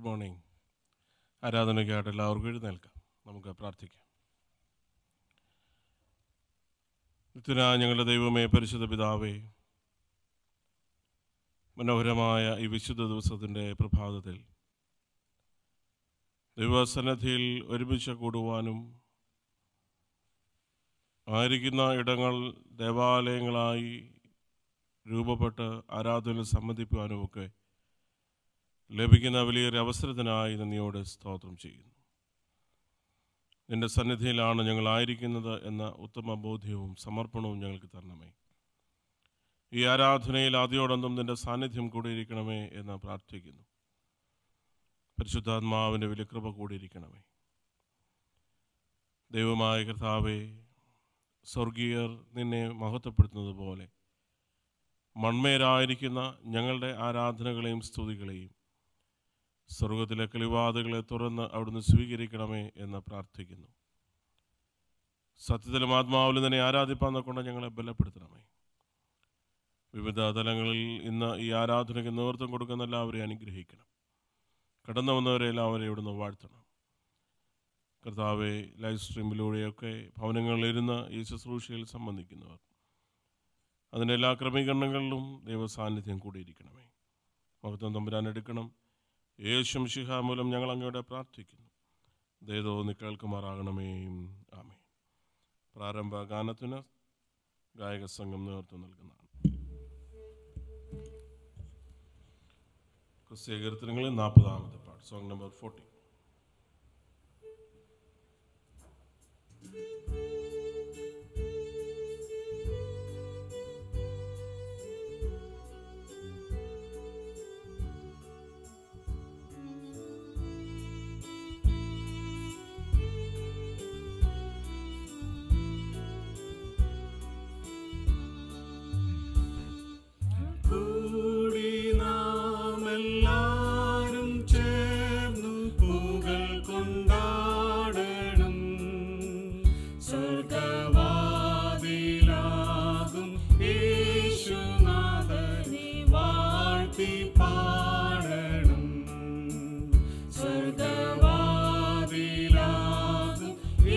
Good morning ആരാധനയ്ക്കായിട്ട് എല്ലാവർക്കും എഴുന്നേൽക്കാം നമുക്ക് പ്രാർത്ഥിക്കാം നിത്യനായ ഞങ്ങളുടെ ദൈവമേ പരിശുദ്ധ പിതാവേ മനോഹരമായ ഈ വിശുദ്ധ ദിവസത്തിൻ്റെ പ്രഭാതത്തിൽ ദൈവസന്നദ്ധിയിൽ ഒരുമിച്ച് കൂടുവാനും ആയിരിക്കുന്ന ഇടങ്ങൾ ദേവാലയങ്ങളായി രൂപപ്പെട്ട് ആരാധനയിൽ സംബന്ധിക്കുവാനുമൊക്കെ ലഭിക്കുന്ന വലിയൊരു അവസരത്തിനായി നന്ദിയോട് സ്തോത്രം ചെയ്യുന്നു നിന്റെ സന്നിധിയിലാണ് ഞങ്ങൾ ആയിരിക്കുന്നത് എന്ന ഉത്തമ ബോധ്യവും സമർപ്പണവും ഞങ്ങൾക്ക് തരണമേ ഈ ആരാധനയിൽ ആദ്യോടൊന്നും നിന്റെ സാന്നിധ്യം കൂടിയിരിക്കണമേ എന്ന് പ്രാർത്ഥിക്കുന്നു പരിശുദ്ധാത്മാവിൻ്റെ വിലകൃപ കൂടിയിരിക്കണമേ ദൈവമായ കർത്താവെ സ്വർഗീയർ നിന്നെ മഹത്വപ്പെടുത്തുന്നത് പോലെ മൺമേരായിരിക്കുന്ന ഞങ്ങളുടെ ആരാധനകളെയും സ്തുതികളെയും സ്വർഗത്തിലെ കിളിവാതുകളെ തുറന്ന് അവിടുന്ന് സ്വീകരിക്കണമേ എന്ന് പ്രാർത്ഥിക്കുന്നു സത്യത്തിലും ആത്മാവിലും തന്നെ ആരാധിപ്പാൻ കൊണ്ട് ഞങ്ങളെ ബലപ്പെടുത്തണമേ വിവിധ തലങ്ങളിൽ ഇന്ന് ഈ ആരാധനയ്ക്ക് നേതൃത്വം കൊടുക്കുന്ന എല്ലാവരെയും അനുഗ്രഹിക്കണം കടന്നു വന്നവരെ എല്ലാവരെയും ഇവിടുന്ന് വാഴ്ത്തണം കർത്താവെ ലൈവ് സ്ട്രീമിലൂടെയൊക്കെ ഭവനങ്ങളിലിരുന്ന് ഈ ശുശ്രൂഷയിൽ സംബന്ധിക്കുന്നവർ അതിൻ്റെ എല്ലാ ക്രമീകരണങ്ങളിലും ദൈവസാന്നിധ്യം കൂടിയിരിക്കണമേ മഹത്വം തമ്പുരാൻ എടുക്കണം യേശും ശിഹ മൂലം ഞങ്ങൾ അങ്ങോട്ട് പ്രാർത്ഥിക്കുന്നു ദൈതോ നീ കേൾക്കുമാറാകണമേ ആമേ പ്രാരംഭ ഗാനത്തിന് ഗായക സംഘം നേതൃത്വം നൽകുന്നതാണ് ക്രിസ്തീയ കീർത്തനങ്ങളിൽ നാൽപ്പതാമത്തെ പാട്ട് സോങ് നമ്പർ ഫോർട്ടി കൂടി നാം എല്ലാരും ചേർന്നു പൂകൾ കൊണ്ടാടണം സ്വർഗവാതിലാകും യേശുനാഥനെ വാഴ്ത്തി പാടണം സ്വർഗവാതിലാകും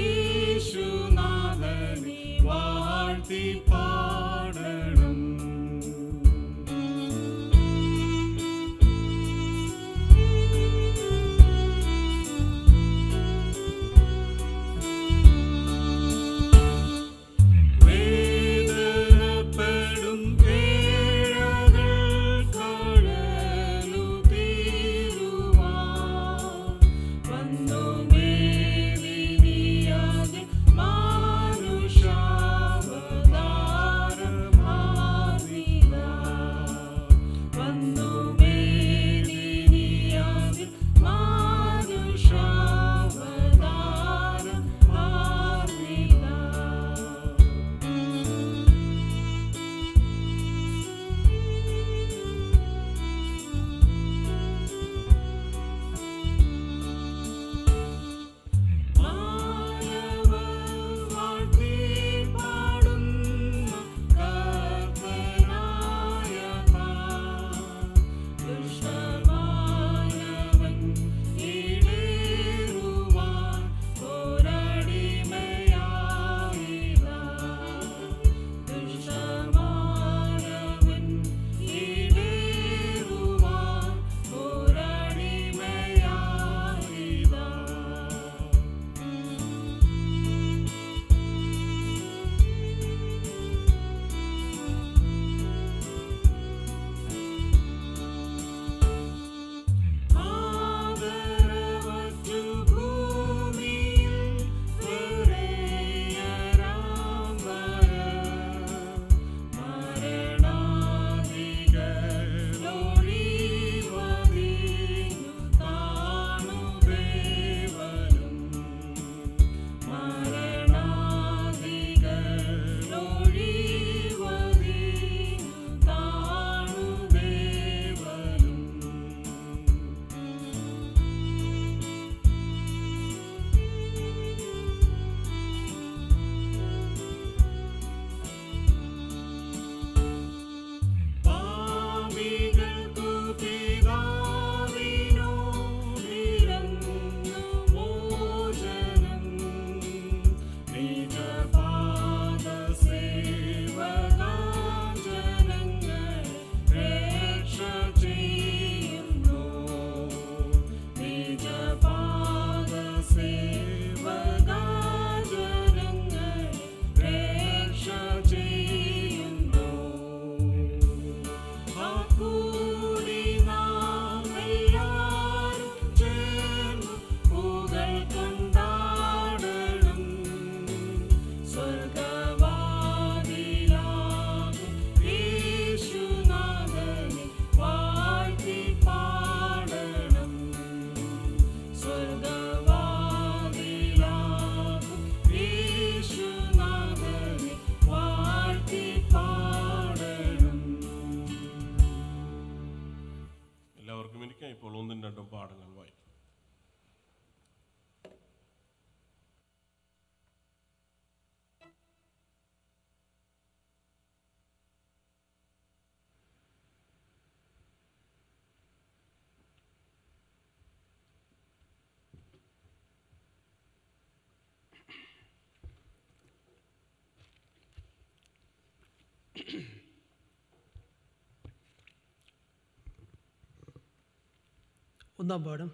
യേശുനാഥനെ വാഴ്ത്തി പാടണം വേദനപ്പെടും ഏഴകൾ കടലു തീരുവാൻ വന്നു മേലിനിയാകെ മാനുഷാവതാരമായി ഒന്നാം പാഠം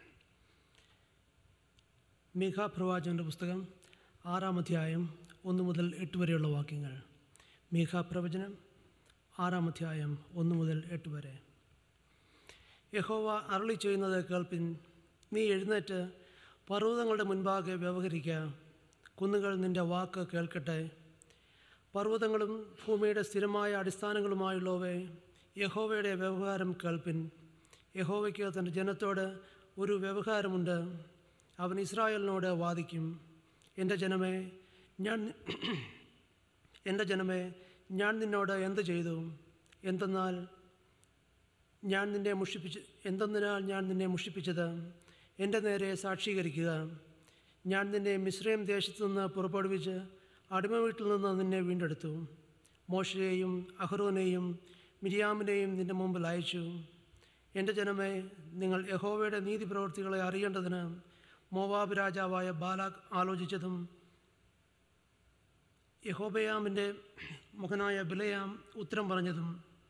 മീഖ പ്രവാചകൻ്റെ പുസ്തകം ആറാം അധ്യായം ഒന്ന് മുതൽ എട്ട് വരെയുള്ള വാക്യങ്ങൾ മീഖ പ്രവചനം ആറാം അധ്യായം ഒന്ന് മുതൽ എട്ട് വരെ യഹോവ അരളി ചെയ്യുന്നത് കേൾപ്പിൻ നീ എഴുന്നേറ്റ് പർവ്വതങ്ങളുടെ മുൻപാകെ വ്യവഹരിക്കുക കുന്നുകൾ നിൻ്റെ വാക്ക് കേൾക്കട്ടെ പർവ്വതങ്ങളും ഭൂമിയുടെ സ്ഥിരമായ അടിസ്ഥാനങ്ങളുമായുള്ളവേ യഹോവയുടെ വ്യവഹാരം കേൾപ്പിൻ യഹോവയ്ക്ക് തൻ്റെ ജനത്തോട് ഒരു വ്യവഹാരമുണ്ട് അവൻ ഇസ്രായേലിനോട് വാദിക്കും എൻ്റെ ജനമേ ഞാൻ എൻ്റെ ജനമേ ഞാൻ നിന്നോട് എന്ത് ചെയ്തു എന്തെന്നാൽ ഞാൻ നിന്നെ മുഷിപ്പിച്ച് എന്തെന്നാൽ ഞാൻ നിന്നെ മുഷിപ്പിച്ചത് എൻ്റെ നേരെ സാക്ഷീകരിക്കുക ഞാൻ നിന്നെ മിശ്രയും ദേശത്തു നിന്ന് പുറപ്പെടുവിച്ച് അടിമ വീട്ടിൽ നിന്ന് നിന്നെ വീണ്ടെടുത്തു മോശയെയും അഹ്റോനെയും മിരിയാമിനെയും നിന്റെ മുമ്പിൽ അയച്ചു എൻ്റെ ജനമേ നിങ്ങൾ യഹോവയുടെ നീതി പ്രവൃത്തികളെ അറിയേണ്ടതിന് മോവാബ് രാജാവായ ബാലാഖ് ആലോചിച്ചതും യഹോബയാമിൻ്റെ മകനായ ബിലയാം ഉത്തരം പറഞ്ഞതും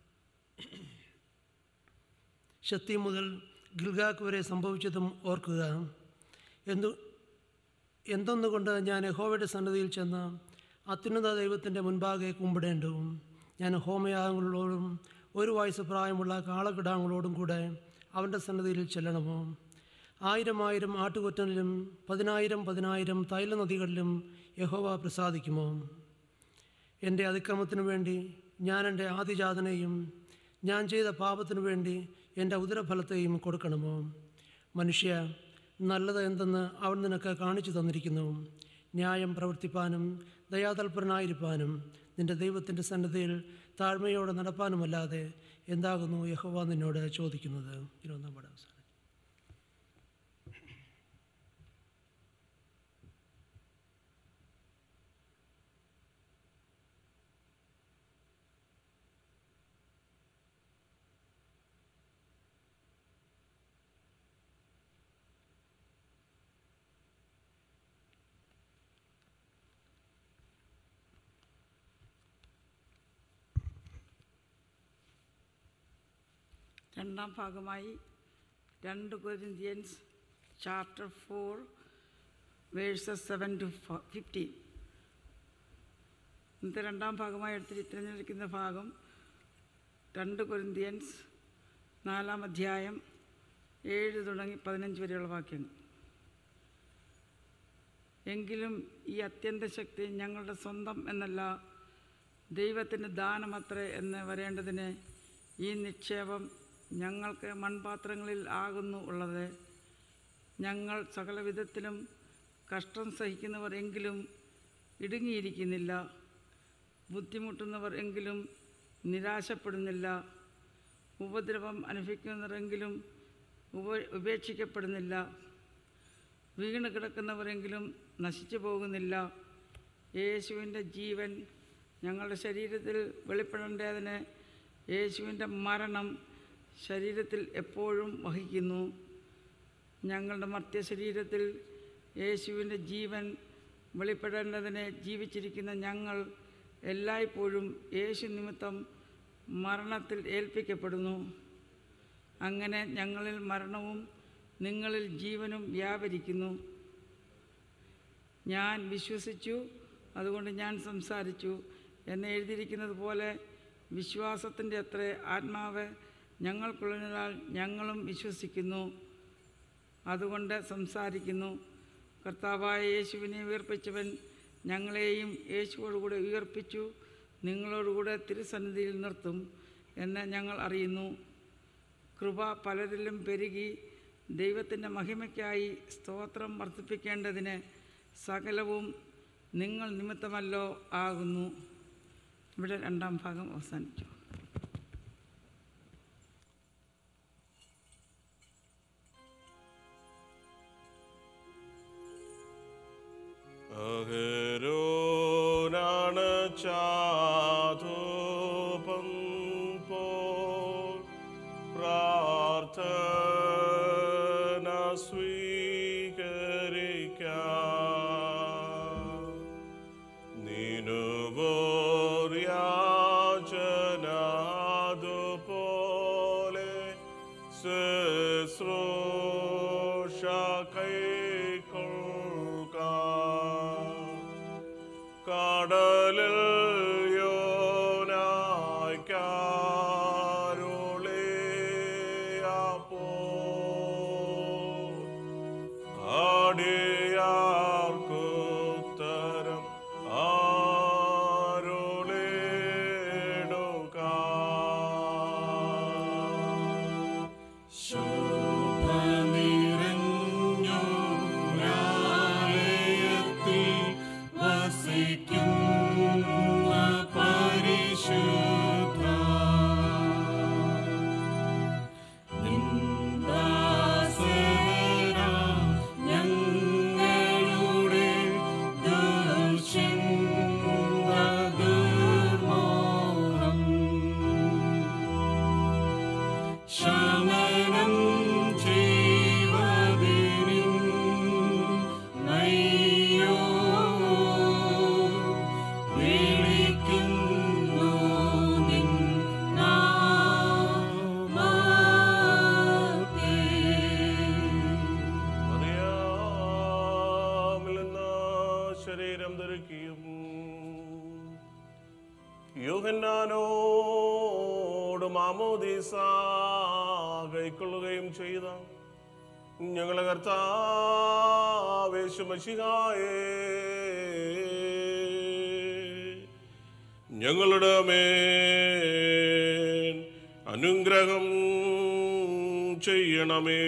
ശക്തി മുതൽ ഗിൽഗാക്ക് വരെ സംഭവിച്ചതും ഓർക്കുക എന്തു എന്തൊന്നുകൊണ്ട് ഞാൻ യഹോവയുടെ സന്നദ്ധിയിൽ ചെന്ന് അത്യുന്നത ദൈവത്തിൻ്റെ മുൻപാകെ കുമ്പിടേണ്ടു ഞാൻ ഹോമയാഗങ്ങളോടും ഒരു വയസ്സ് പ്രായമുള്ള കാളകിടാങ്ങളോടും കൂടെ അവൻ്റെ സന്നദ്ധിയിൽ ചെല്ലണമോ ആയിരം ആയിരം ആട്ടുകൊറ്റനിലും പതിനായിരം പതിനായിരം തൈല നദികളിലും യഹോവ പ്രസാദിക്കുമോ എൻ്റെ അതിക്രമത്തിനു വേണ്ടി ഞാൻ എൻ്റെ ആദിജാതനെയും ഞാൻ ചെയ്ത പാപത്തിനു വേണ്ടി എൻ്റെ ഉദരഫലത്തെയും കൊടുക്കണമോ മനുഷ്യ നല്ലത് എന്തെന്ന് അവൻ നിനക്ക് കാണിച്ചു തന്നിരിക്കുന്നു ന്യായം പ്രവർത്തിപ്പാനും ദയാതൽപരനായിരിക്കാനും നിൻ്റെ ദൈവത്തിൻ്റെ സന്നദ്ധയിൽ താഴ്മയോടെ നടപ്പാനുമല്ലാതെ എന്താകുന്നു യഹോവ നിന്നോട് ചോദിക്കുന്നത് ഇരുപതാം പാഠം അവസാനം രണ്ടാം ഭാഗമായി രണ്ട് Corinthians chapter four verses seven to fifteen ഇന്നത്തെ രണ്ടാം ഭാഗമായി എടുത്ത് തിരഞ്ഞെടുക്കുന്ന ഭാഗം രണ്ട് കൊരിന്ത്യൻസ് നാലാം അധ്യായം ഏഴ് തുടങ്ങി പതിനഞ്ച് വരെയുള്ള വാക്യങ്ങൾ എങ്കിലും ഈ അത്യന്ത ശക്തി ഞങ്ങളുടെ സ്വന്തം എന്നല്ല ദൈവത്തിൻ്റെ ദാനമത്രേ എന്ന് വരേണ്ടതിന് ഈ നിക്ഷേപം ഞങ്ങൾക്ക് മൺപാത്രങ്ങളിൽ ആകുന്നു ഉള്ളത് ഞങ്ങൾ സകല വിധത്തിലും കഷ്ടം സഹിക്കുന്നവർ എങ്കിലും ഇടുങ്ങിയിരിക്കുന്നില്ല ബുദ്ധിമുട്ടുന്നവർ എങ്കിലും നിരാശപ്പെടുന്നില്ല ഉപദ്രവം അനുഭവിക്കുന്നവരെങ്കിലും ഉപ ഉപേക്ഷിക്കപ്പെടുന്നില്ല വീണ് കിടക്കുന്നവരെങ്കിലും നശിച്ചു പോകുന്നില്ല യേശുവിൻ്റെ ജീവൻ ഞങ്ങളുടെ ശരീരത്തിൽ വെളിപ്പെടേണ്ടതിന് യേശുവിൻ്റെ മരണം ശരീരത്തിൽ എപ്പോഴും വഹിക്കുന്നു ഞങ്ങളുടെ മർത്യ ശരീരത്തിൽ യേശുവിൻ്റെ ജീവൻ വെളിപ്പെടേണ്ടതിന് ജീവിച്ചിരിക്കുന്ന ഞങ്ങൾ എല്ലായ്പ്പോഴും യേശു നിമിത്തം മരണത്തിൽ ഏൽപ്പിക്കപ്പെടുന്നു അങ്ങനെ ഞങ്ങളിൽ മരണവും നിങ്ങളിൽ ജീവനും വ്യാപരിക്കുന്നു ഞാൻ വിശ്വസിച്ചു അതുകൊണ്ട് ഞാൻ സംസാരിച്ചു എന്ന് എഴുതിയിരിക്കുന്നത് പോലെ വിശ്വാസത്തിൻ്റെ അത്ര ആത്മാവ് ഞങ്ങൾക്കുള്ളതിനാൽ ഞങ്ങളും വിശ്വസിക്കുന്നു അതുകൊണ്ട് സംസാരിക്കുന്നു കർത്താവായ യേശുവിനെ ഉയർപ്പിച്ചവൻ ഞങ്ങളെയും യേശുവോടുകൂടെ ഉയർപ്പിച്ചു നിങ്ങളോടുകൂടെ തിരുസന്നിധിയിൽ നിർത്തും എന്ന് ഞങ്ങൾ അറിയുന്നു കൃപ പലരിലും പെരുകി ദൈവത്തിൻ്റെ മഹിമയ്ക്കായി സ്തോത്രം വർദ്ധിപ്പിക്കേണ്ടതിന് സകലവും നിങ്ങൾ നിമിത്തമല്ലോ ആകുന്നു ഇവിടെ രണ്ടാം ഭാഗം അവസാനിച്ചു അഹരോനാണ് ചാതോപം പോൽ പ്രാർത്ഥന സ്വീകരിക്കാം നിനുവോര്യാചനാതുപോലെ ശുശ്രൂഷ പകലിൽ യോനായ്ക്കാരുളിയപ്പോ ആടിയാർക്കുത്തരം ആരുളിടുക ശോഭനിറഞ്ഞോരാലയത്തിൽ വസിക്കുന്ന പരിശുദ്ധ നിന്ദാസകരാം ഞങ്ങളുടെ ദുർചിന്ത ദുർമോഹം ശമനം ചെയ്വതിനിൻ നയ്യോ വിളിക്കുന്നു നിൻ നാമത്തെ മറിയാമിൽ നിന്ന് ശരീരം ധരിക്കുകയും യോഹന്നാനോട് മാമോദീസ കൈക്കൊള്ളുകയും ചെയ്ത ഞങ്ങളെ കർത്താവേശു മഷിഹായേ ഞങ്ങളുടെ മേൽ അനുഗ്രഹം ചെയ്യണമേ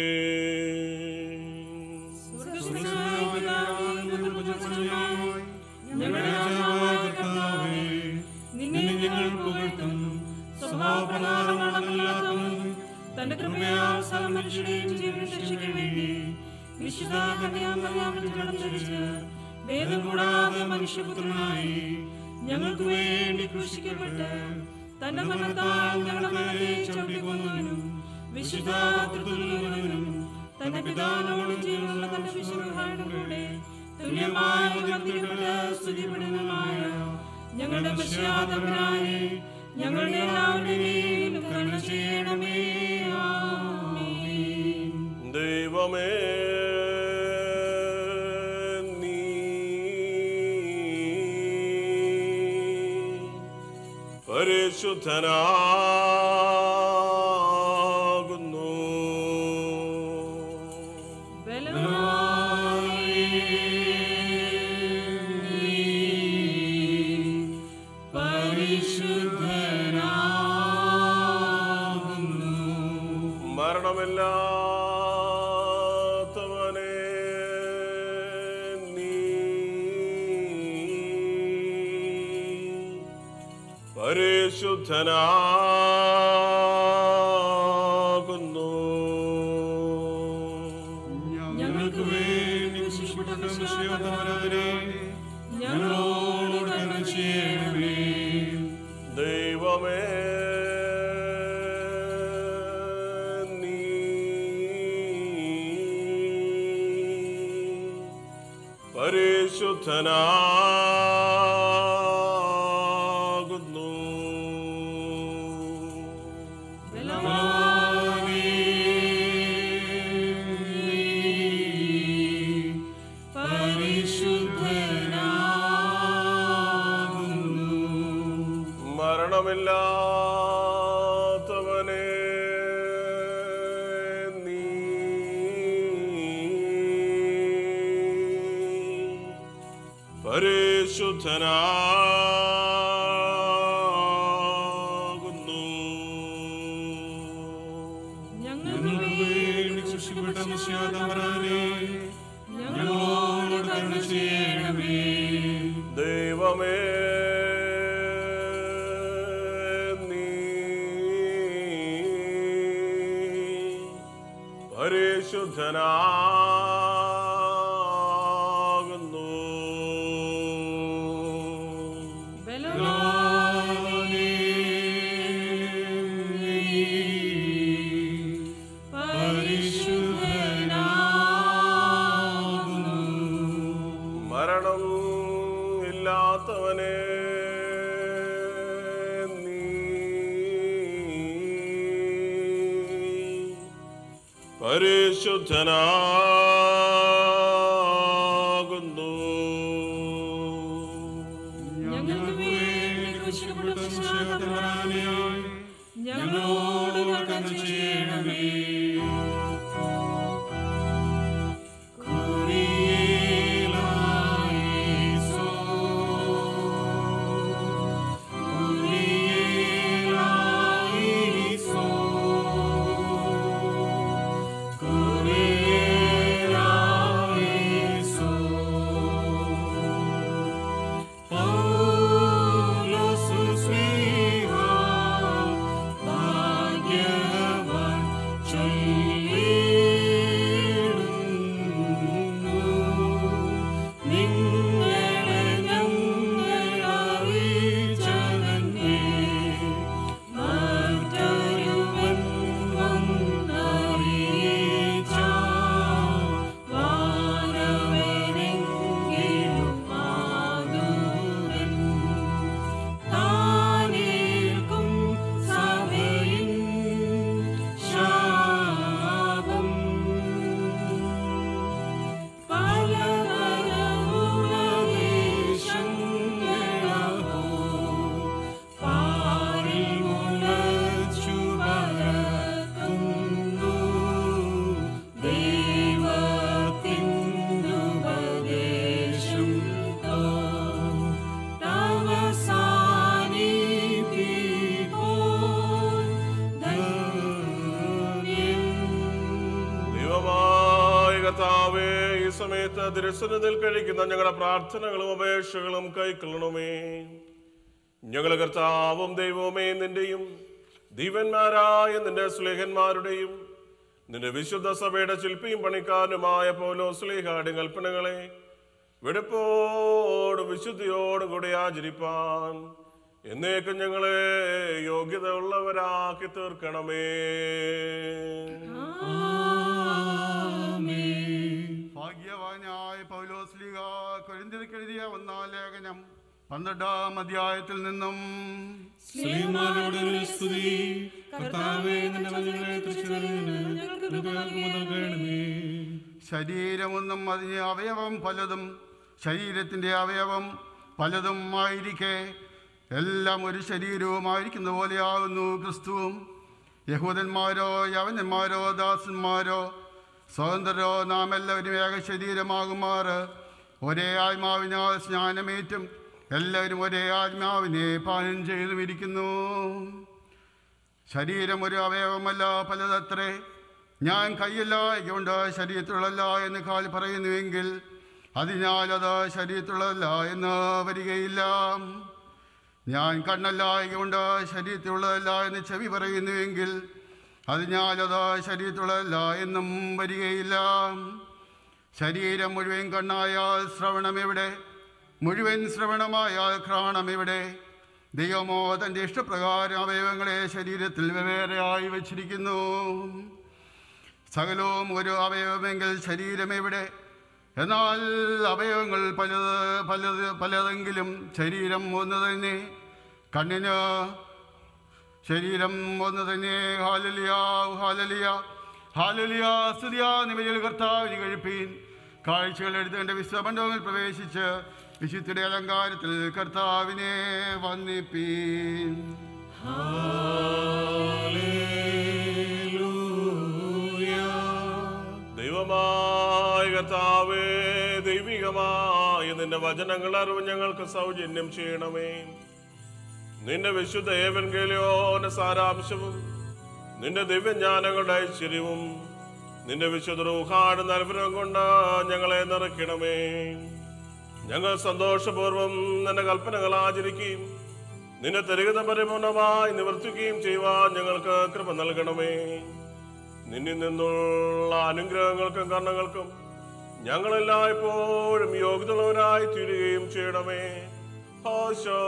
ഞങ്ങളുടെ കർത്താവേ, നിന്നെ ഞങ്ങൾ പുകഴ്ത്തും സ്വഭാവപ്രകാരമാണെല്ലാത്തും തന്റെ കൃപയാൽ സകലമനുഷ്യരെയും ജീവൻ രക്ഷിക്കാൻ വേണ്ടി വിശുദ്ധ കന്യാമറിയാമിൽ ജഡം ധരിച്ച് ഭേദം കൂടാതെ മനുഷ്യപുത്രനായി ഞങ്ങൾക്ക് വേണ്ടി ക്രൂശിക്കപ്പെട്ട് തന്റെ മരണത്താൽ ഞങ്ങളുടെ മരണത്തെ ചവിട്ടിക്കൊന്നവനും വിശുദ്ധ തൃത്വത്തിലുള്ളവനും തന്റെ പിതാവിനോടും ജീവനുള്ള തന്റെ വിശുദ്ധയുടെ കൂടെ തുല്യമായി ഉയർത്തിക്കപ്പെട്ട് സ്തുതിപ്പെടുന്നതുമായ ഞങ്ങളുടെ പശ്ചാത്തലനായി ഞങ്ങളുടെ എല്ലാവരുടെയും കരുണ ചെയ്യണമേ ആമേൻ. ദൈവമേ നീ പരിശുദ്ധനാകുന്നു മരണമില്ലാത്തവനെ നീ പരിശുദ്ധനാകുന്നു ഞങ്ങൾക്ക് വേണ്ടി ശിശുപ്പെട്ട മിശിഹാതവരെ ഞങ്ങളോട് കരുണ ചെയ്യണമേ ദൈവമേ നീ പരിശുദ്ധനാകുന്നു മരണമില്ലാത്തവനെ നീ പരിശുദ്ധനാകുന്നു ഞങ്ങൾക്ക് വേണ്ടി സൃഷ്ടിപ്പെട്ട മിശിഹാതവരെ ഞങ്ങളോട് കരുണ ചെയ്യണമേ ദൈവമേ നീ പരിശുദ്ധനാകുന്നു മരണം ഇല്ലാത്തവനെ നീ പരിശുദ്ധനാകുന്നു രക്ഷിക്കപ്പെട്ട നിശ്ചയതമ്പരാനെ ഞങ്ങളോട് കരുണ ചെയ്യണമേ കുരിയേലായിസോ കുരിയേലായിസോ കുരിയേലായിസോ പൗലോസ് ശ്ലീഹ ഭാഗ്യവാൻ ചൊല്ലിടുന്നു. നിങ്ങളെ ഞങ്ങൾ അറിയിച്ചതന്നെ. മറ്റൊരുവൻ വന്നറിയിച്ച വാനവനെങ്കിലും മാതൂരൻ താനേൽക്കും സഭയിൻ ശാപം പല പല ഉപദേശങ്ങളോ പാരിൽ മുളച്ചു പരക്കുന്നു ദൈവത്തിനുപദേശം അവസാനിപ്പിപ്പോൾ ധന്യം ദൈവമായ കർത്താവേ ഈ സമയത്ത് ദൃശ്യത്തിൽ കഴിക്കുന്ന ഞങ്ങളുടെ പ്രാർത്ഥനകളും അപേക്ഷകളും കൈക്കൊള്ളണമേ ഞങ്ങളുടെ കർത്താവും ദൈവവുമേ നിന്റെയും ദീവന്മാരായ നിന്റെ സ്ലേഹന്മാരുടെയും നിന്റെ വിശുദ്ധ സഭയുടെ ശില്പിയും പണിക്കാരനുമായ പോലോ സ്ലേഹാടി കൽപ്പനകളെ വെടുപ്പോടും വിശുദ്ധിയോടും കൂടി ആചരിപ്പാൻ എന്നേക്കും ഞങ്ങളെ യോഗ്യത ഉള്ളവരാക്കി തീർക്കണമേ ഭാഗ്യവാനായ പൗലോസ്ലിക കൊരിന്തിർക്ക് എഴുതിയ ഒന്നാം ലേഖനം പന്ത്രണ്ടാം അധ്യായത്തിൽ നിന്നും സ്ത്രീമാരുടെ ഒരു സ്തുതി കർത്താവേ നിന്റെ വചനങ്ങളെ തൃശ്ശൂരിന് ഞങ്ങൾക്ക് നൽകണമേ ശരീരമൊന്നും അതിന് അവയവം പലതും ശരീരത്തിൻ്റെ അവയവം പലതും ആയിരിക്കെ എല്ലാം ഒരു ശരീരവുമായിരിക്കുന്ന പോലെയാകുന്നു ക്രിസ്തുവും യഹൂദന്മാരോ യവനന്മാരോ ദാസന്മാരോ സ്വതന്ത്രരോ നാം എല്ലാവരും ഏക ശരീരമാകുമാറ് ഒരേ ആത്മാവിനാൽ സ്നാനമേറ്റും എല്ലാവരും ഒരേ ആത്മാവിനെ പാനം ചെയ്തുമിരിക്കുന്നു ശരീരം ഒരു അവയവമല്ല പലതത്രേ ഞാൻ കൈയല്ല കൊണ്ട് ശരീരത്തിലുള്ളല്ല എന്ന് കാൽ പറയുന്നുവെങ്കിൽ അതിനാൽ അത് ശരീരത്തിലുള്ളതല്ല എന്ന് വരികയില്ല ഞാൻ കണ്ണല്ല കൊണ്ട് ശരീരത്തിലുള്ളതല്ല എന്ന് ചെവി പറയുന്നുവെങ്കിൽ അതിനാൽ അത് ശരീരത്തിലുള്ളതല്ല എന്നും വരികയില്ല ശരീരം മുഴുവൻ കണ്ണായാൽ ശ്രവണം എവിടെ മുഴുവൻ ശ്രവണമായാൽ ഘ്രാണം എവിടെ ദൈവമോ തൻ്റെ ഇഷ്ടപ്രകാരം അവയവങ്ങളെ ശരീരത്തിൽ വെവ്വേറെയായി വച്ചിരിക്കുന്നു സകലവും ഒരു അവയവമെങ്കിൽ ശരീരം എവിടെ എന്നാൽ അവയവങ്ങൾ പലത് പലത് പലതെങ്കിലും ശരീരം ഒന്ന് തന്നെ കണ്ണിന് ശരീരം ഒന്ന് തന്നെ ഹാലലിയ ഹാലലിയ ഹാലലിയ സ്തുതിയ നിമയിൽ കർത്താവിന് കഴിപ്പീൻ കാഴ്ചകൾ എടുത്തേണ്ട വിശ്വമണ്ഡപങ്ങളിൽ പ്രവേശിച്ച് വിശുദ്ധിയുടെ അലങ്കാരത്തിൽ കർത്താവിനെ വന്നിപ്പീൻ ദൈവമായ കർത്താവേ ദൈവികമായ നിന്റെ വചനങ്ങൾ അറിവ് ഞങ്ങൾക്ക് സൗജന്യം ചെയ്യണമേ നിന്റെ വിശുദ്ധ ഏവൻകേലിയോന്റെ സാരാംശവും നിന്റെ ദിവ്യജ്ഞാനങ്ങളുടെ ഐശ്വര്യവും നിന്റെ വിശുദ്ധ റൂഹാട് നൽപനം കൊണ്ട് ഞങ്ങളെ നിറയ്ക്കണമേ ഞങ്ങൾ സന്തോഷപൂർവ്വം നിന്റെ കൽപ്പനകൾ ആചരിക്കുകയും നിന്നെ തരികത പരിപൂർണമായി നിവർത്തിക്കുകയും ചെയ്യുവാൻ ഞങ്ങൾക്ക് കൃപ നൽകണമേ നിന്നിൽ നിന്നുള്ള അനുഗ്രഹങ്ങൾക്കും കർണങ്ങൾക്കും ഞങ്ങളെല്ലായ്പ്പോഴും യോഗ്യതയുള്ളവരായി തീരുകയും ചെയ്യണമേ ഹോശോ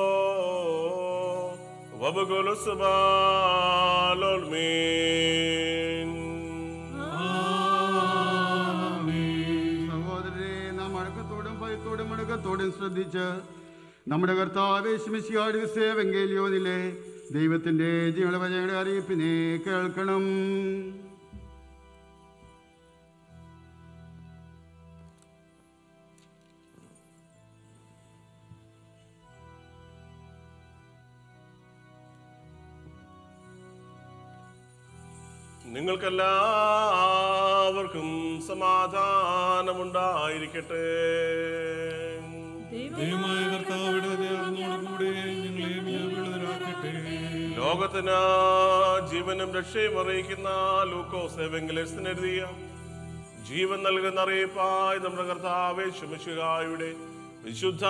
സഹോദരരെ നാം അടക്കത്തോടും ഭയത്തോടും അടക്കത്തോടും ശ്രദ്ധിച്ച് നമ്മുടെ കർത്താവ് ശിമിശിയാട് സേവെങ്കേലിയോനിലെ ദൈവത്തിന്റെ ജീവനവചനയുടെ അറിയിപ്പിനെ കേൾക്കണം നിങ്ങൾക്കെല്ലാവർക്കും സമാധാനമുണ്ടായിരിക്കട്ടെ ദൈവമായ കർത്താവിടെ ദയാനോടുകൂടെ ഞങ്ങളെ വ്യാപൃതരാക്കട്ടെ ലോകത്തിന് ജീവനും രക്ഷയും അറിയിക്കുന്ന ലൂക്കോസ് എവെങ്കിലേഴ്സിന് എഴുതിയ ജീവൻ നൽകുന്ന അറിയിപ്പായി നമ്മുടെ കർത്താവേ ശുമിശുകായുടെ വിശുദ്ധ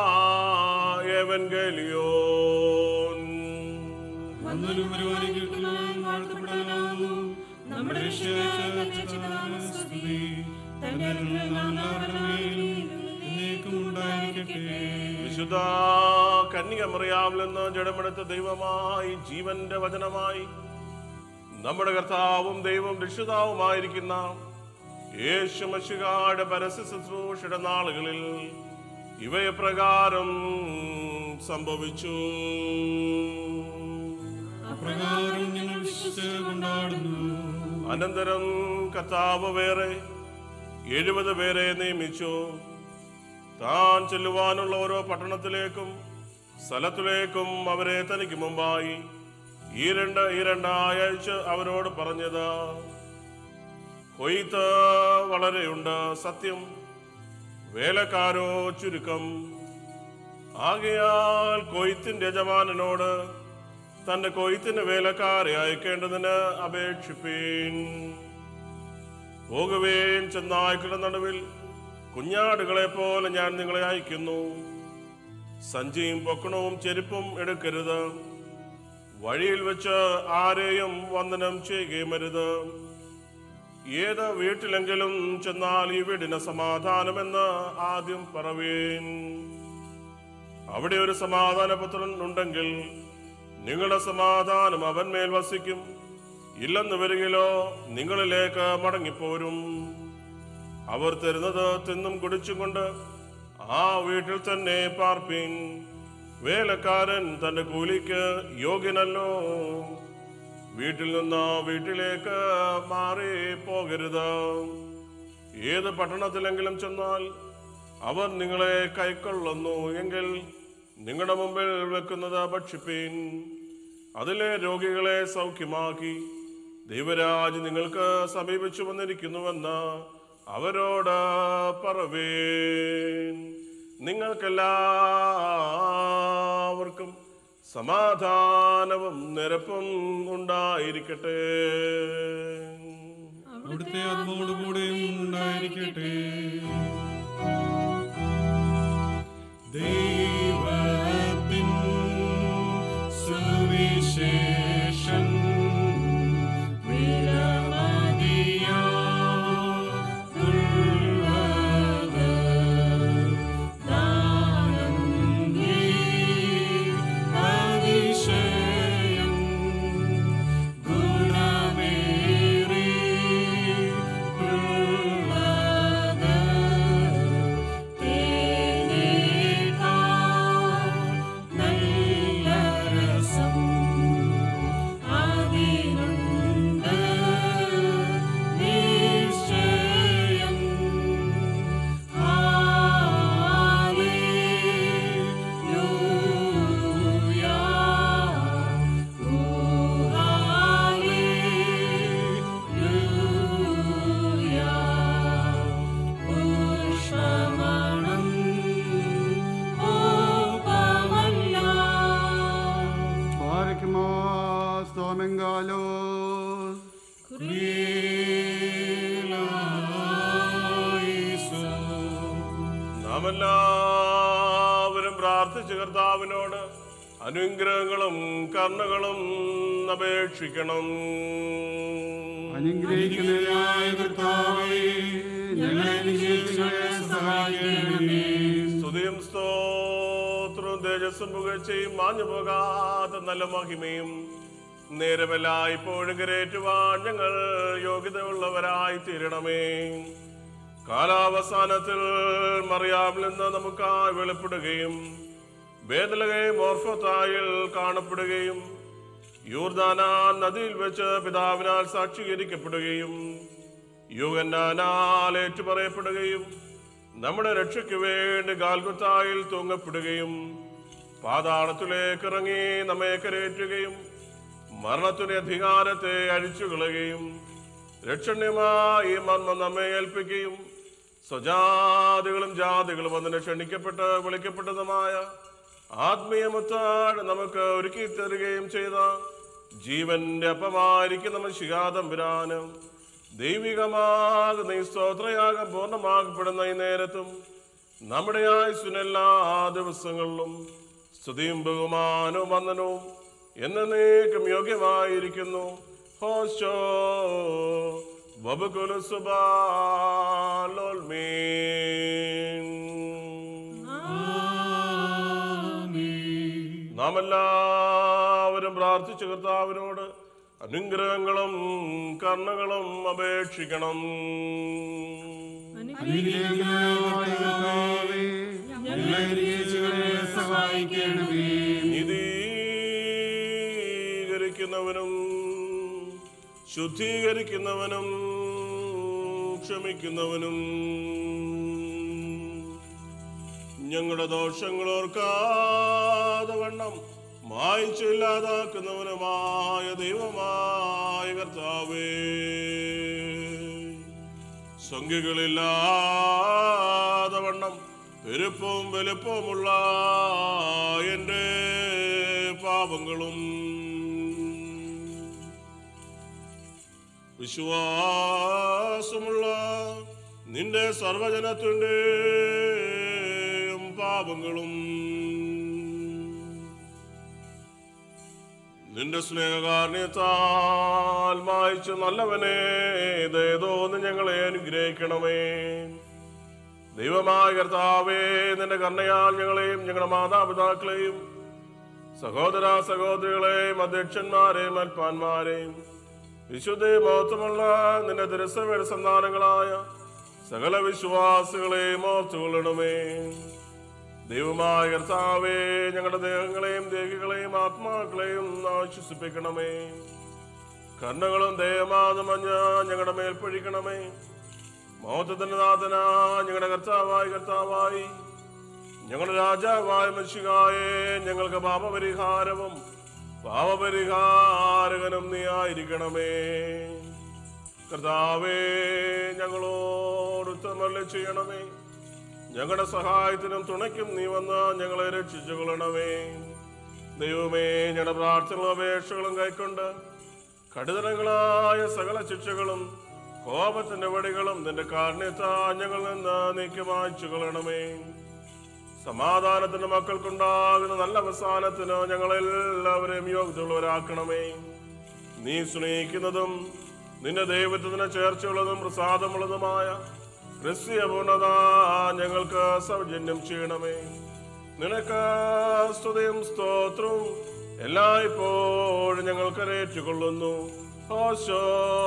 ഏവൻഗേലിയോൻ വന്നലും വരുവാനിരിക്കുന്നവൻ വാഴ്ത്തപ്പെടാനാവുന്നു നമ്മുടെ രക്ഷയായ സ്തുതി തന്റെ എല്ലാവരുടെ മേലും എന്നേക്കും ഉണ്ടായിരിക്കട്ടെ വിശുദ്ധ കന്യകമറിയാവിൽ നിന്ന് ജഡമെടുത്ത ദൈവമായി ജീവന്റെ വചനമായി നമ്മുടെ കർത്താവും ദൈവവും രക്ഷിതാവുമായിരിക്കുന്ന യേശു മശുകാട് പരസ്യ ശുശ്രൂഷയുടെ നാളുകളിൽ ഇവയെ പ്രകാരം സംഭവിച്ചു അപ്രകാരം ഞങ്ങൾ വിശ്വസിച്ച് കൊണ്ടാടുന്നു അനന്തരം കർത്താവ് വേറെ എഴുപത് പേരെ നിയമിച്ചു താൻ ചെല്ലുവാനുള്ള ഓരോ പട്ടണത്തിലേക്കും സ്ഥലത്തിലേക്കും അവരെ തനിക്ക് മുമ്പായി ഈ രണ്ട് ഈ രണ്ടാഴ്ച അവരോട് പറഞ്ഞത് കൊയ്ത്ത് വളരെയുണ്ട് സത്യം വേലക്കാരോ ചുരുക്കം ആകയാൽ കൊയ്ത്തിന്റെ യജമാനനോട് തന്റെ കൊയ്ത്തിന് വേലക്കാരെ അയക്കേണ്ടതിന് അപേക്ഷിപ്പീൻ പോകുവേൻ ചെന്നായ്ക്കളുടെ നടുവിൽ കുഞ്ഞാടുകളെ പോലെ ഞാൻ നിങ്ങളെ അയക്കുന്നു സഞ്ചിയും പൊക്കണവും ചെരുപ്പും എടുക്കരുത് വഴിയിൽ വെച്ച് ആരെയും വന്ദനം ചെയ്യുകയും അരുത് ഏത് വീട്ടിലെങ്കിലും ചെന്നാൽ ഈ വീടിന് സമാധാനമെന്ന് ആദ്യം പറവീൻ അവിടെ ഒരു സമാധാനപുത്രൻ ഉണ്ടെങ്കിൽ നിങ്ങളുടെ സമാധാനം അവൻ മേൽ വസിക്കും ഇല്ലെന്ന് വരികിലോ നിങ്ങളിലേക്ക് മടങ്ങിപ്പോരും അവർ തരുന്നത് തിന്നും കുടിച്ചും കൊണ്ട് ആ വീട്ടിൽ തന്നെ പാർപ്പിൻ വേലക്കാരൻ തന്റെ കൂലിക്ക് യോഗ്യനല്ലോ വീട്ടിൽ നിന്ന് വീട്ടിലേക്ക് മാറി പോകരുത് ഏത് പട്ടണത്തിലെങ്കിലും ചെന്നാൽ അവർ നിങ്ങളെ കൈക്കൊള്ളുന്നു എങ്കിൽ നിങ്ങളുടെ മുമ്പിൽ വെക്കുന്നത് ഭക്ഷിപ്പീൻ അതിലെ രോഗികളെ സൗഖ്യമാക്കി ദൈവരാജ് നിങ്ങൾക്ക് സമീപിച്ചു വന്നിരിക്കുന്നുവെന്ന് അവരോട് പറവേൻ നിങ്ങൾക്കെല്ലാവർക്കും സമാധാനവും നിരപ്പും ഉണ്ടായിരിക്കട്ടെ അവിടുത്തെ ആത്മാവോടുകൂടെയും ഉണ്ടായിരിക്കട്ടെ ദൈവത്തിൻ സുവിശേഷം വിലമതിയാതുള്ളത് ദാനം നീ അതിശയം ഗുണമേറി ഉള്ളത് തേനേക്കാൾ നല്ല രസം അതിനുണ്ട് നിശ്ചയം ഹല്ലേലൂയ ഹല്ലേലൂയ പുഷ്പമണം ഓപമല്ല പാരക്കുമോ സ്തോമെങ്കാലോസ് നാം എല്ലാവരും പ്രാർത്ഥിച്ച കർത്താവിനോട് അനുഗ്രഹങ്ങളും കർണകളും അപേക്ഷിക്കണം അനുഗ്രഹിക്കുന്നതിനായ കർത്താവേ ഞങ്ങളെ അനുഗ്രഹിച്ചുകളെ സഹായിക്കണമേ സ്തുതിയും സ്തോത്രവും തേജസ്സും പുകഴ്ചയും മാഞ്ഞു പോകാത്ത നല്ല മഹിമയും നേരമല്ല ഇപ്പോഴും കരേറ്റുവാൻ ഞങ്ങൾ യോഗ്യതയുള്ളവരായി തീരണമേ കാലാവസാനത്തിൽ മറിയാമിൽ നിന്ന് നമുക്കായി വെളിപ്പെടുകയും വേദലകയും ഓർഫത്തായിൽ കാണപ്പെടുകയും യൂർദാന നദിയിൽ വെച്ച് പിതാവിനാൽ സാക്ഷീകരിക്കപ്പെടുകയും യുഗന്നാനാൽ ഏറ്റുപറയപ്പെടുകയും നമ്മുടെ രക്ഷയ്ക്ക് വേണ്ടി ഗാൽഗുത്തായിൽ തൂങ്ങപ്പെടുകയും പാതാളത്തിലേക്ക് ഇറങ്ങി നമ്മെ കരേറ്റുകയും മരണത്തിന്റെ അധികാരത്തെ അഴിച്ചുകളയുകയും രക്ഷണ്യമായി ഈ മർമ്മം നമ്മെ ഏൽപ്പിക്കുകയും സ്വജാതികളും ജാതികളും അതിനെ ക്ഷണിക്കപ്പെട്ട് വിളിക്കപ്പെട്ടതുമായ ആത്മീയമുത്താട് നമുക്ക് ഒരുക്കി തരികയും ചെയ്ത ജീവന്റെ അപ്പമായിരിക്കുന്ന ശിഖാതമ്പുരാനും ദൈവികമാകുന്ന ഈ സ്തോത്രയാഗം പൂർണ്ണമാക്കപ്പെടുന്ന ഈ നേരത്തും നമ്മുടെ ആയുസ്സിനെല്ലാ ദിവസങ്ങളിലും സ്തുതിയും ബഹുമാനവും വന്ദനവും എന്നേക്കും യോഗ്യമായിരിക്കുന്നു ഹോശോ വബുകുലു നാം എല്ലാവരും പ്രാർത്ഥിച്ച കർത്താവിനോട് അനുഗ്രഹങ്ങളും കർണകളും അപേക്ഷിക്കണം കർത്താവേ, ഞങ്ങളെ രക്ഷിച്ചുകളെ സഹായിക്കണമേ നീതീകരിക്കുന്നവനും ശുദ്ധീകരിക്കുന്നവനും ക്ഷമിക്കുന്നവനും ഞങ്ങളുടെ ദോഷങ്ങൾ ഓർക്കാതെ വണ്ണം മായ്ച്ചില്ലാതാക്കുന്നവനുമായ ദൈവമായ കർത്താവേ സംഖ്യകളില്ലാതെ വണ്ണം പെരുപ്പവും വലുപ്പവുമുള്ള എൻ്റെ പാപങ്ങളും വിശ്വാസമുള്ള നിന്റെ സർവജനത്തിൻ്റെയും പാപങ്ങളും നിന്റെ സ്നേഹകാരണത്താൽ മായിച്ച് നല്ലവനെ ദയതോന്ന് ഞങ്ങളെ അനുഗ്രഹിക്കണമേ ദൈവമായ കർത്താവേ നിന്റെ കർണയാൽ ഞങ്ങളെയും ഞങ്ങളുടെ മാതാപിതാക്കളെയും സഹോദര സഹോദരികളെയും അധ്യക്ഷന്മാരെയും അൽപ്പാന്മാരെയും വിശുദ്ധ മഹത്വമുള്ള നിന്റെ തിരുസഭയുടെ സന്താനങ്ങളായ സകല വിശ്വാസികളെയും ഓർത്തുകൊള്ളണമേ ദൈവമായ കർത്താവേ ഞങ്ങളുടെ ദേഹങ്ങളെയും ദേഹികളെയും ആത്മാക്കളെയും ആശ്വസിപ്പിക്കണമേ കർണകളും ദയമാതമഞ്ഞ ഞങ്ങളുടെ മേൽ പൊഴിക്കണമേ മൗത്തത്തിന്റെ നാഥന ഞങ്ങളുടെ കർത്താവായി കർത്താവായി ഞങ്ങളുടെ രാജാവായ മനുഷ്യകായെ ഞങ്ങൾക്ക് പാപപരിഹാരവും പാപപരിഹാരകനും നീ ആയിരിക്കണമേ കർത്താവേ ഞങ്ങളോട് ഉത്തമല്ല ചെയ്യണമേ ഞങ്ങളുടെ സഹായത്തിനും തുണയ്ക്കും നീ വന്ന് ഞങ്ങളെ രക്ഷിച്ചു കൊള്ളണമേ ദൈവമേ ഞങ്ങളുടെ പ്രാർത്ഥനകളും അപേക്ഷകളും കൈക്കൊണ്ട് കടുതരങ്ങളായ സകല ശിക്ഷകളും കോപത്തിന്റെ വടികളും നിന്റെ കാരണത്താ ഞങ്ങളിൽ നിന്ന് നീക്കി മായ്ച്ചു കൊള്ളണമേ സമാധാനത്തിന്റെ മക്കൾക്കുണ്ടാകുന്ന നല്ല അവസാനത്തിന് ഞങ്ങളെല്ലാവരെയും യോഗ്യതയുള്ളവരാക്കണമേ നീ സ്നേഹിക്കുന്നതും നിന്റെ ദൈവത്തിന് ചേർച്ചയുള്ളതും പ്രസാദമുള്ളതുമായ ക്രിസ്തീയ പൂർണ്ണത ഞങ്ങൾക്ക് സൗജന്യം ചെയ്യണമേ നിനക്ക് സ്തുതിയും സ്തോത്രവും എല്ലായ്പ്പോഴും ഞങ്ങൾക്ക് ഏറ്റുകൊള്ളുന്നു ഹോശോ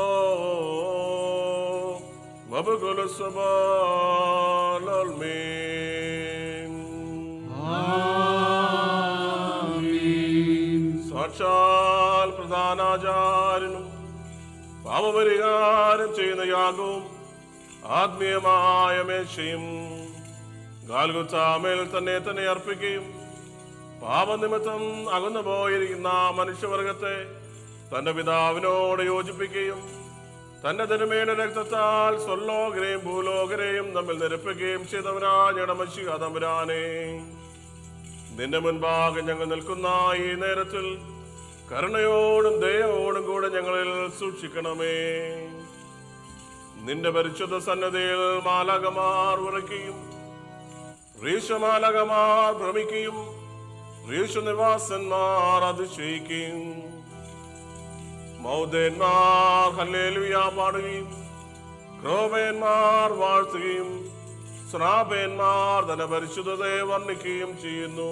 സാക്ഷാൽ പ്രധാനാചാര്യനും പാപപരിഹാരം ചെയ്യുന്ന യാഗവും ആത്മീയമായ മേശയും ഗാൽഗുത്താമേൽ തന്നെ തന്നെ അർപ്പിക്കുകയും പാപനിമിത്തം അകന്നു പോയിരിക്കുന്ന മനുഷ്യവർഗത്തെ തന്റെ പിതാവിനോട് യോജിപ്പിക്കുകയും തന്റെ തിരുമേന രക്തത്താൽ സ്വർലോകരെയും ഭൂലോകരെയും തമ്മിൽ നിരപ്പിക്കുകയും ചെയ്തവരാ ഞടമശിക തമ്പുരാനെ നിന്റെ മുൻപാകെ ഞങ്ങൾ നിൽക്കുന്ന ഈ നേരത്തിൽ കരുണയോടും ദയോടും കൂടെ ഞങ്ങളിൽ സൂക്ഷിക്കണമേ നിന്റെ പരിശുദ്ധ സന്നദ്ധയിൽ മാലകമാർ ഉറയ്ക്കുകയും റീശമാലകമാർ ഭ്രമിക്കുകയും റീശനിവാസന്മാർ അതിശയിക്കുകയും മൗദേന്മാർ ഹല്ലേലുയ പാടുകയും ക്രോപേന്മാർ വാഴ്ത്തുകയും സ്രാപേന്മാർ തന്റെ പരിശുദ്ധതയെ വർണ്ണിക്കുകയും ചെയ്യുന്നു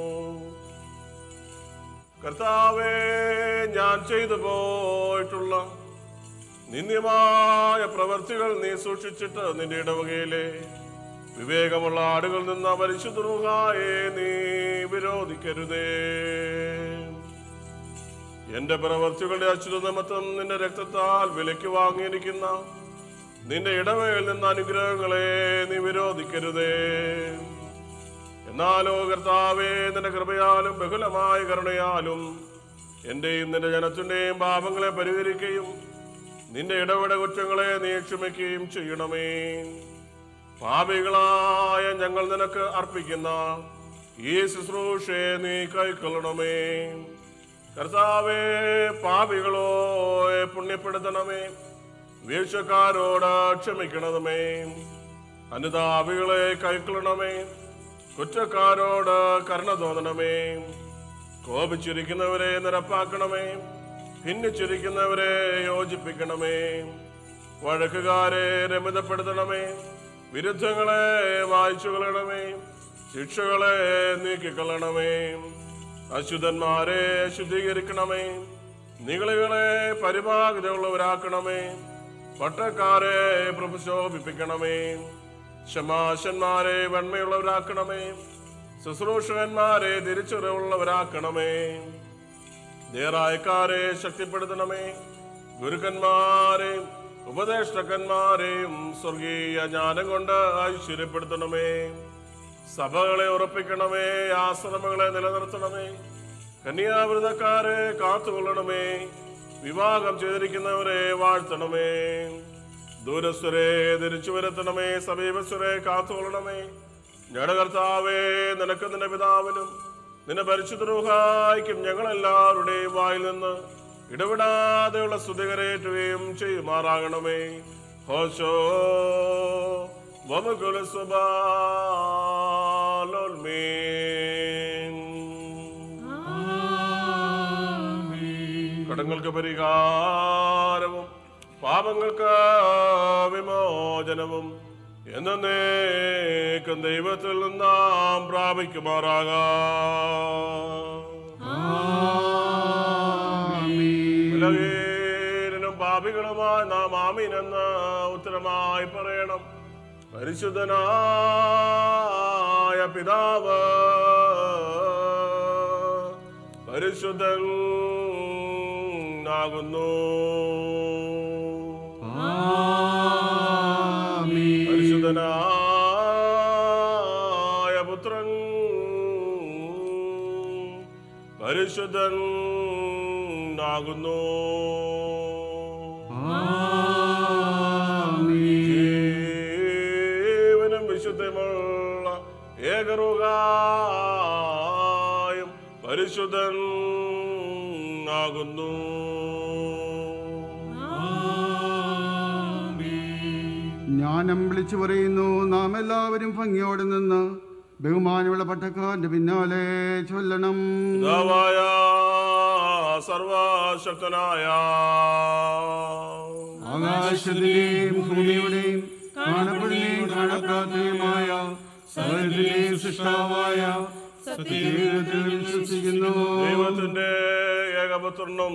കർത്താവേ ഞാൻ ചെയ്തു പോയിട്ടുള്ള നിന്ദ്യമായ പ്രവർത്തികൾ നീ സൂക്ഷിച്ചിട്ട് നിന്റെ ഇടവകയിലെ വിവേകമുള്ള ആടുകൾ നിന്ന പരിശുദ്ധ നീ വിരോധിക്കരുതേ എന്റെ പ്രവർത്തികളുടെ അച്യുത നിമിത്തം നിന്റെ രക്തത്താൽ വിലയ്ക്ക് വാങ്ങിയിരിക്കുന്ന നിന്റെ ഇടവയിൽ നിന്ന് അനുഗ്രഹങ്ങളെ നീ വിരോധിക്കരുതേ എന്നാലോ കർത്താവേ നിന്റെ കൃപയാലും ബഹുലമായ കരുണയാലും എന്റെയും നിന്റെ ജനത്തിന്റെയും പാപങ്ങളെ പരിഹരിക്കുകയും നിന്റെ ഇടപെട കുറ്റങ്ങളെ നീ ക്ഷമിക്കുകയും ചെയ്യണമേ പാപികളായ ഞങ്ങൾ നിനക്ക് അർപ്പിക്കുന്ന ഈ ശുശ്രൂഷയെ നീ കൈക്കൊള്ളണമേ കർത്താവേ പാപികളോ പുണ്യപ്പെടുത്തണമേ വീഴ്ചക്കാരോട് ക്ഷമിക്കണമേ അനുതാപികളെ കൈക്കൊള്ളണമേ കുറ്റക്കാരോട് കരുണ തോന്നണമേ കോപിച്ചിരിക്കുന്നവരെ നിരപ്പാക്കണമേ ഭിന്നിച്ചിരിക്കുന്നവരെ യോജിപ്പിക്കണമേ വഴക്കുകാരെ രമിതപ്പെടുത്തണമേ വിരുദ്ധങ്ങളെ വായിച്ചു കളയണമേ ശിക്ഷകളെ നീക്കിക്കളയണമേ അശുദ്ധന്മാരെ ശുദ്ധീകരിക്കണമേ നികളികളെ പരിപാകതയുള്ളവരാക്കണമേ പട്ടക്കാരെ പ്രഭുശോഭിപ്പിക്കണമേ ശമാശന്മാരെ വെണ്മയുള്ളവരാക്കണമേ ശുശ്രൂഷകന്മാരെ തിരിച്ചറിവുള്ളവരാക്കണമേ ദേറായക്കാരെ ശക്തിപ്പെടുത്തണമേ ഗുരുക്കന്മാരെയും ഉപദേഷ്ടക്കന്മാരെയും സ്വർഗീയ ജ്ഞാനം കൊണ്ട് ഐശ്വര്യപ്പെടുത്തണമേ സഭകളെ ഉറപ്പിക്കണമേ ആശ്രമങ്ങളെ നിലനിർത്തണമേ കന്യാവൃതക്കാരെ കാത്തുകൊള്ളണമേ വിവാഹം ചെയ്തിരിക്കുന്നവരെ വാഴ്ത്തണമേ ദൂരസ്ഥരെ തിരിച്ചു വരുത്തണമേ സമീപസ്ഥരെ കാത്തുകൊള്ളണമേ ഞങ്ങളുടെ കർത്താവേ നിനക്ക് നിന്റെ പിതാവിനും നിന്റെ പരിശുദ്ധരൂഹായിക്കും ഞങ്ങളെല്ലാവരുടെയും വായിൽ നിന്ന് ഇടപെടാതെയുള്ള സ്തുതികരേറ്റുകയും ചെയ്യുമാറാകണമേ ഹോശോ വമുകുല കടങ്ങൾക്ക് പരിഹാരവും പാപങ്ങൾക്ക് വിമോചനവും എന്നേക്കും ദൈവത്തിൽ നിന്ന് നാം പ്രാപിക്കുമാറാകാം വിലകീരനും പാപികളുമായി നാം ആമീനെന്ന് ഉത്തരമായി പറയണം പരിശുദ്ധനായ പിതാവ് പരിശുദ്ധൻ ആകുന്നു പരിശുദ്ധനായ പുത്രൻ പരിശുദ്ധൻ ആകുന്നു ജീവനും വിശുദ്ധമുള്ള ഏകറുകായും പരിശുദ്ധൻ ആകുന്നു ജ്ഞാനം വിളിച്ചു പറയുന്നു നാം എല്ലാവരും ഭംഗിയോടെ നിന്ന് ബഹുമാനമുള്ള പട്ടക്കാരന്റെ പിന്നാലെ ചൊല്ലണം പിതാവായ സർവശക്തനായ ആകാശത്തിന്റെയും ഭൂമിയുടെയും കാണപ്പെടുകയും കാണപ്പെടാത്തതുമായ സകലത്തിന്റെയും സൃഷ്ടാവായ സത്യത്തിൽ വിശ്വസിക്കുന്നു ദൈവത്തിന്റെ ഏകപുത്രനും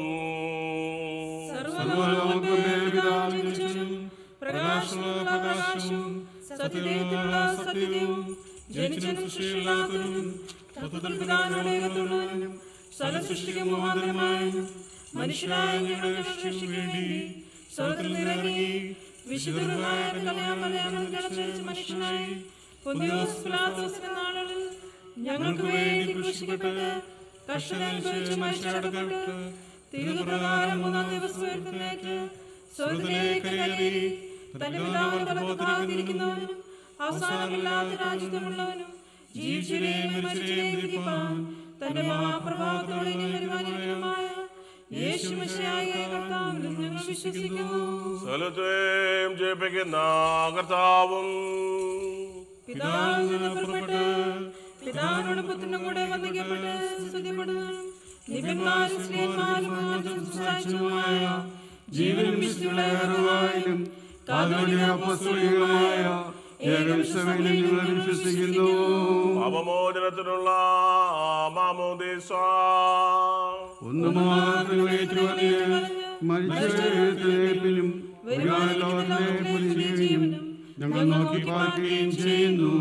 സർവ്വലോകമേ പിതാവിനും പ്രകാശമുള്ള പ്രകാശവും സത്യദൈവത്തിലുള്ള സത്യവും ജനിച്ചതും സൃഷ്ടിയില്ലാത്തതും തത്വത്തിൽ പിതാവിനോടേകത്തുള്ളവനും സകല സൃഷ്ടിക്ക് മുഖാന്തരമായും മനുഷ്യരായ ഞങ്ങളുടെ രക്ഷയ്ക്ക് വേണ്ടി സ്വർഗത്തിൽ നിറങ്ങി വിശുദ്ധമായ കല്യാണം ജലച്ചരിച്ച മനുഷ്യനായി പൊന്തിയോസ് പിലാത്തോസിന്റെ നാളുകളിൽ ഞങ്ങൾക്ക് വേണ്ടി ക്രൂശിക്കപ്പെട്ട് കഷ്ടത അനുഭവിച്ച് മനുഷ്യരടക്കപ്പെട്ട് തിരുപ്രകാരം മൂന്നാം ദിവസം ഉയർത്തുന്നേക്ക് സ്വർഗത്തിലേക്ക് കയറി തന്റെ പിതാവിന്റെ വലതുഭാഗത്തിരിക്കുന്നവനും അവസാനമില്ലാത്ത രാജ്യത്വമുള്ളവനും ജീവിച്ചിരെയും മരിച്ചിരെയും തിരിപ്പാൻ തന്റെ മഹാപ്രഭാവത്തോടെ ഇനി വരുവാനിരിക്കുന്നതുമായ യേശു മിശിഹായെ കർത്താവിലും ഞങ്ങൾ വിശ്വസിക്കുന്നു സ്ഥലത്തെയും ജയിപ്പിക്കുന്ന കർത്താവും പിതാവിൽ നിന്ന് പുറപ്പെട്ട് പിതാവിനോട് പുത്രനും കൂടെ വന്ദിക്കപ്പെട്ട് സ്തുതിപ്പെടുന്നതും നിബന്മാരും സ്ത്രീയന്മാരും സംസാരിച്ചതുമായ ജീവനും വിശുദ്ധിയുള്ളവരുമായും കാതോലിക അപ്പോസ്തലികമായ ഏകവിശ്വമയിൽ ഞങ്ങൾ വിശ്വസിക്കുന്നു പാപമോചനത്തിനുള്ള മാമോദീസ ഒന്ന് മാത്രം ഏറ്റുപറഞ്ഞ് മരിച്ചവരെയും ലോകത്തിലെ പുതിയ ജീവനും ഞങ്ങൾ നോക്കി പാർക്കുകയും ചെയ്യുന്നു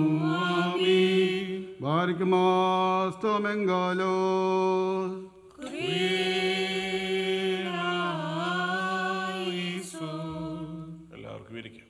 ബാരിക്കുമാസ്തമെങ്കാലോ എല്ലാവർക്കും ഇരിക്കാം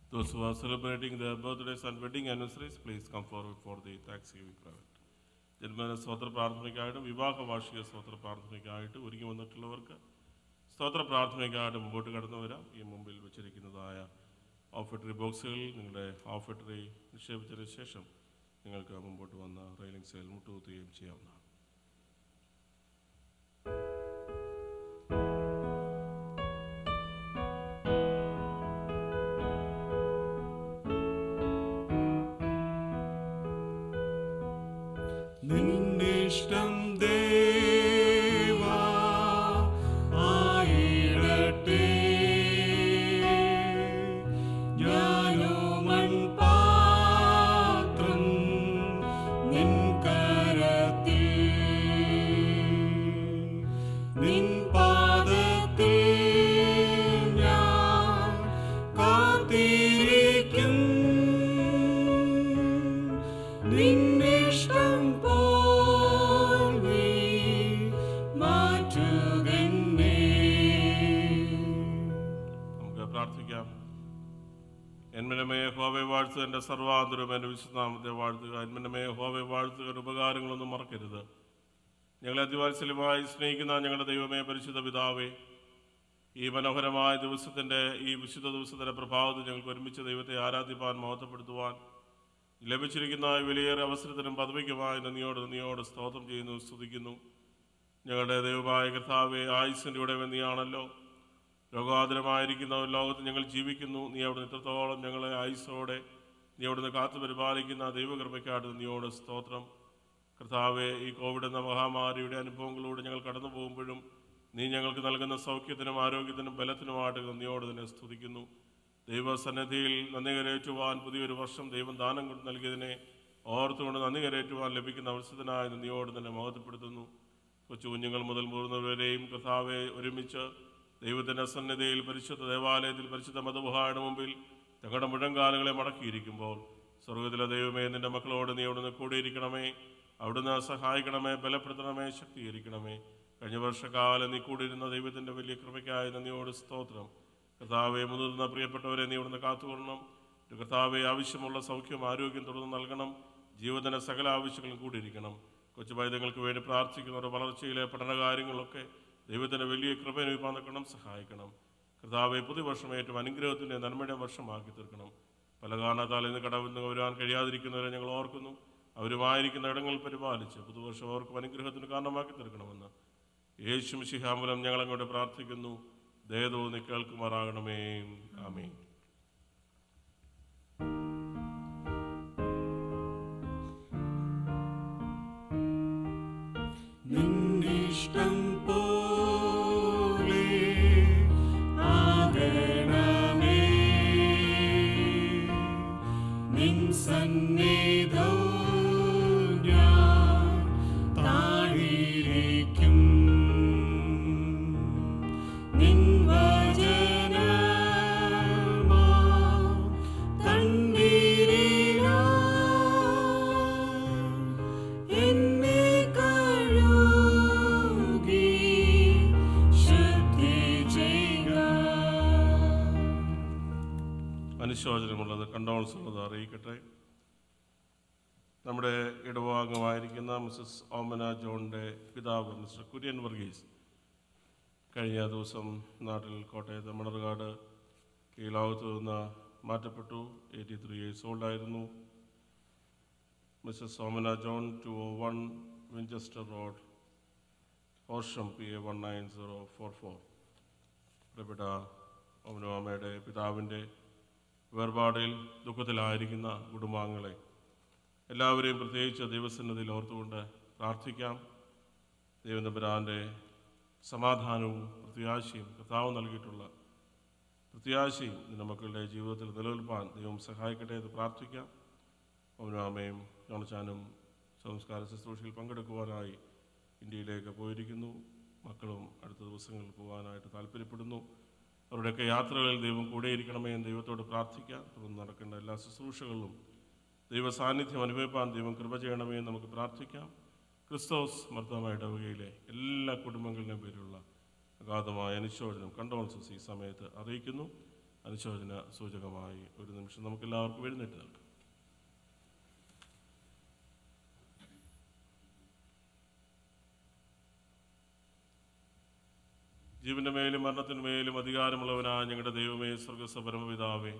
Those who are celebrating their birthdays and wedding anniversaries, please come forward for the Thanksgiving prayer. ജന്മദിന സ്തോത്ര പ്രാർത്ഥനയ്ക്കായിട്ടും വിവാഹ വാർഷിക സ്തോത്ര പ്രാർത്ഥനയ്ക്കായിട്ട് ഒരുങ്ങി വന്നിട്ടുള്ളവർക്ക് സ്തോത്ര പ്രാർത്ഥനയ്ക്കായിട്ട് മുമ്പോട്ട് കടന്നു വരാം ഈ മുമ്പിൽ വെച്ചിരിക്കുന്നതായ ഓഫറ്ററി ബോക്സുകളിൽ നിങ്ങളുടെ ഓഫറ്ററി നിക്ഷേപിച്ചതിന് ശേഷം നിങ്ങൾക്ക് മുമ്പോട്ട് വന്ന റെയിലിംഗ്സിൽ മുട്ടുകുത്തുകയും ചെയ്യാവുന്നതാണ് നിന്നിഷ്ടം ദേവാ ആയിടട്ടെ ഞാനോ മൺപാത്രം നിൻ കരത്തിൽ നിൻ പാദത്തിൽ ഞാൻ കാത്തിരിക്കും നിന്നിഷ്ടം പോൽ നീ മാറ്റുകന്നേ നമുക്ക് പ്രാർത്ഥിക്കാം എന്മനമേ ഹോവെ വാഴ്ത്തുക എൻ്റെ സർവാന്തരം എൻ്റെ വിശുദ്ധനാമത്തെ വാഴ്ത്തുക എന്മനമേ ഹോവെ വാഴ്ത്തുക എൻ്റെ ഉപകാരങ്ങളൊന്നും മറക്കരുത് ഞങ്ങളെ അതിവാത്സല്യമായി സ്നേഹിക്കുന്ന ഞങ്ങളുടെ ദൈവമേ പരിശുദ്ധ പിതാവേ ഈ മനോഹരമായ ദിവസത്തിൻ്റെ ഈ വിശുദ്ധ ദിവസത്തിൻ്റെ പ്രഭാവത്തിൽ ഞങ്ങൾക്ക് ഒരുമിച്ച് ദൈവത്തെ ആരാധിപ്പാൻ മഹത്വപ്പെടുത്തുവാൻ ലഭിച്ചിരിക്കുന്ന ഈ വിലയേറെ അവസരത്തിനും പദവിക്കുമായി നന്ദിയോട് നന്ദിയോട് സ്തോത്രം ചെയ്യുന്നു സ്തുതിക്കുന്നു ഞങ്ങളുടെ ദൈവമായ കർത്താവെ ആയുസിൻ്റെ ഉടമ നീയാണല്ലോ രോഗാതുരമായിരിക്കുന്ന ഒരു ലോകത്ത് ഞങ്ങൾ ജീവിക്കുന്നു നീ അവിടെ ഇത്രത്തോളം ഞങ്ങളെ ആയുസോടെ നീ അവിടുന്ന് കാത്തു പരിപാലിക്കുന്ന ദൈവകൃപയ്ക്കായിട്ട് നന്ദിയോട് സ്തോത്രം കർത്താവെ ഈ കോവിഡ് എന്ന മഹാമാരിയുടെ അനുഭവങ്ങളിലൂടെ ഞങ്ങൾ കടന്നു പോകുമ്പോഴും നീ ഞങ്ങൾക്ക് നൽകുന്ന സൗഖ്യത്തിനും ആരോഗ്യത്തിനും ബലത്തിനുമായിട്ട് നന്ദിയോട് തന്നെ സ്തുതിക്കുന്നു ദൈവസന്നിധിയിൽ നന്ദി കരേറ്റുവാൻ പുതിയൊരു വർഷം ദൈവം ദാനം കൊണ്ട് നൽകിയതിനെ ഓർത്തുകൊണ്ട് നന്ദി കരേറ്റുവാൻ ലഭിക്കുന്ന അവസരത്തിനായി നന്ദിയോട് തന്നെ മഹത്വപ്പെടുത്തുന്നു കൊച്ചു കുഞ്ഞുങ്ങൾ മുതൽ മുതിർന്നവരെയും കർത്താവെ ഒരുമിച്ച് ദൈവത്തിൻ്റെ സന്നിധിയിൽ പരിശുദ്ധ ദേവാലയത്തിൽ പരിശുദ്ധ മതബുഹായുടെ മുമ്പിൽ തങ്ങളുടെ മുഴങ്കാലുകളെ മടക്കിയിരിക്കുമ്പോൾ സ്വർഗത്തിലെ ദൈവമേ നിന്റെ മക്കളോട് നീ അവിടുന്ന് കൂടിയിരിക്കണമേ അവിടുന്ന് സഹായിക്കണമേ ബലപ്പെടുത്തണമേ ശക്തീകരിക്കണമേ കഴിഞ്ഞ വർഷക്കാലം നീ കൂടിയിരുന്ന ദൈവത്തിൻ്റെ വലിയ കൃപയ്ക്കായി നന്ദിയോട് സ്തോത്രം കർത്താവെ മുതിർന്ന പ്രിയപ്പെട്ടവരെ നീ ഇവിടുന്ന് കാത്തുകൊള്ളണം ഒരു കർത്താവെ ആവശ്യമുള്ള സൗഖ്യം ആരോഗ്യം തുടർന്ന് നൽകണം ജീവിതത്തിൻ്റെ സകല ആവശ്യങ്ങളും കൂടിയിരിക്കണം കൊച്ചു പൈതങ്ങൾക്ക് വേണ്ടി പ്രാർത്ഥിക്കുന്നവരുടെ വളർച്ചയിലെ പഠനകാര്യങ്ങളൊക്കെ ദൈവത്തിൻ്റെ വലിയ കൃപ അനുഭവിപ്പാൻ സഹായിക്കണം കർത്താവെ പുതുവർഷം ഏറ്റവും അനുഗ്രഹത്തിൻ്റെ നന്മയുടെ വർഷമാക്കി തീർക്കണം പല കാരണത്താൽ ഇന്ന് കടവിന്ന് വരാൻ കഴിയാതിരിക്കുന്നവരെ ഞങ്ങൾ ഓർക്കുന്നു അവരുമായിരിക്കുന്ന ഇടങ്ങൾ പരിപാലിച്ച് പുതുവർഷം അവർക്ക് അനുഗ്രഹത്തിന് കാരണമാക്കി തീർക്കണമെന്ന് യേശു മിശിഹാമൂലം ഞങ്ങൾ അങ്ങോട്ട് പ്രാർത്ഥിക്കുന്നു ദയതോ നീ കേൾക്കുമാറാകണമേ ആമേൻ നിന്നിഷ്ടം പോലെ ആകണമേ നിൻ സന്നിധൗ ഞാൻ താഴിരിക്കും നിൻ വചനമാ തണ്ണീരിനാ എന്നെ കഴുകി ശുദ്ധി ചെയ്യുക അനുശോചനമുള്ളത് കണ്ടോൾസ് ഉള്ളത് അറിയിക്കട്ടെ നമ്മുടെ ഇടവാംഗമായിരിക്കുന്ന മിസസ് ഓമന ജോണിൻ്റെ പിതാവ് മിസ്റ്റർ കുര്യൻ വർഗീസ് കഴിഞ്ഞ ദിവസം നാട്ടിൽ കോട്ടയത്ത് മണർകാട് കീഴാവത്ത് നിന്ന് മാറ്റപ്പെട്ടു എയ്റ്റി ത്രീ ഇയേഴ്സ് ഓൾഡായിരുന്നു Mrs Omana John two one Winchester road Horsham P A one nine zero four four പ്രിയപ്പെട്ട ഓമനോമയുടെ പിതാവിൻ്റെ വേർപാടിൽ ദുഃഖത്തിലായിരിക്കുന്ന കുടുംബാംഗങ്ങളെ എല്ലാവരെയും പ്രത്യേകിച്ച് ദൈവസന്നതിയിൽ ഓർത്തുകൊണ്ട് പ്രാർത്ഥിക്കാം ദൈവനമ്പരാൻ്റെ സമാധാനവും പ്രത്യാശയും കർത്താവ് നൽകിയിട്ടുള്ള പ്രത്യാശയും നിന്റെ മക്കളുടെ ജീവിതത്തിൽ നിലനിൽപ്പാൻ ദൈവം സഹായിക്കട്ടെ എന്ന് പ്രാർത്ഥിക്കാം അവനും അമ്മയും ജോണച്ചാനും സംസ്കാര ശുശ്രൂഷയിൽ പങ്കെടുക്കുവാനായി ഇന്ത്യയിലേക്ക് പോയിരിക്കുന്നു മക്കളും അടുത്ത ദിവസങ്ങളിൽ പോകാനായിട്ട് താല്പര്യപ്പെടുന്നു അവരുടെയൊക്കെ യാത്രകളിൽ ദൈവം കൂടെയിരിക്കണമേ എന്ന് ദൈവത്തോട് പ്രാർത്ഥിക്കാം തുടർന്ന് നടക്കേണ്ട എല്ലാ ശുശ്രൂഷകളിലും ദൈവ സാന്നിധ്യം അനുഭവിപ്പാൻ ദൈവം കൃപ ചെയ്യണമേ എന്ന് നമുക്ക് പ്രാർത്ഥിക്കാം ക്രിസ്തോസ് മർദ്ദമായ ഇടവകയിലെ എല്ലാ കുടുംബങ്ങളുടെയും പേരിലുള്ള അഗാധമായ അനുശോചനം കണ്ടോൺസസ് ഈ സമയത്ത് അറിയിക്കുന്നു അനുശോചന സൂചകമായി ഒരു നിമിഷം നമുക്ക് എല്ലാവർക്കും എഴുന്നേറ്റ് നിൽക്കാം ജീവന്റെ മേലും മരണത്തിന് മേലും അധികാരമുള്ളവനായ ഞങ്ങളുടെ ദൈവമേ സ്വർഗസ്വ പരമപിതാവേ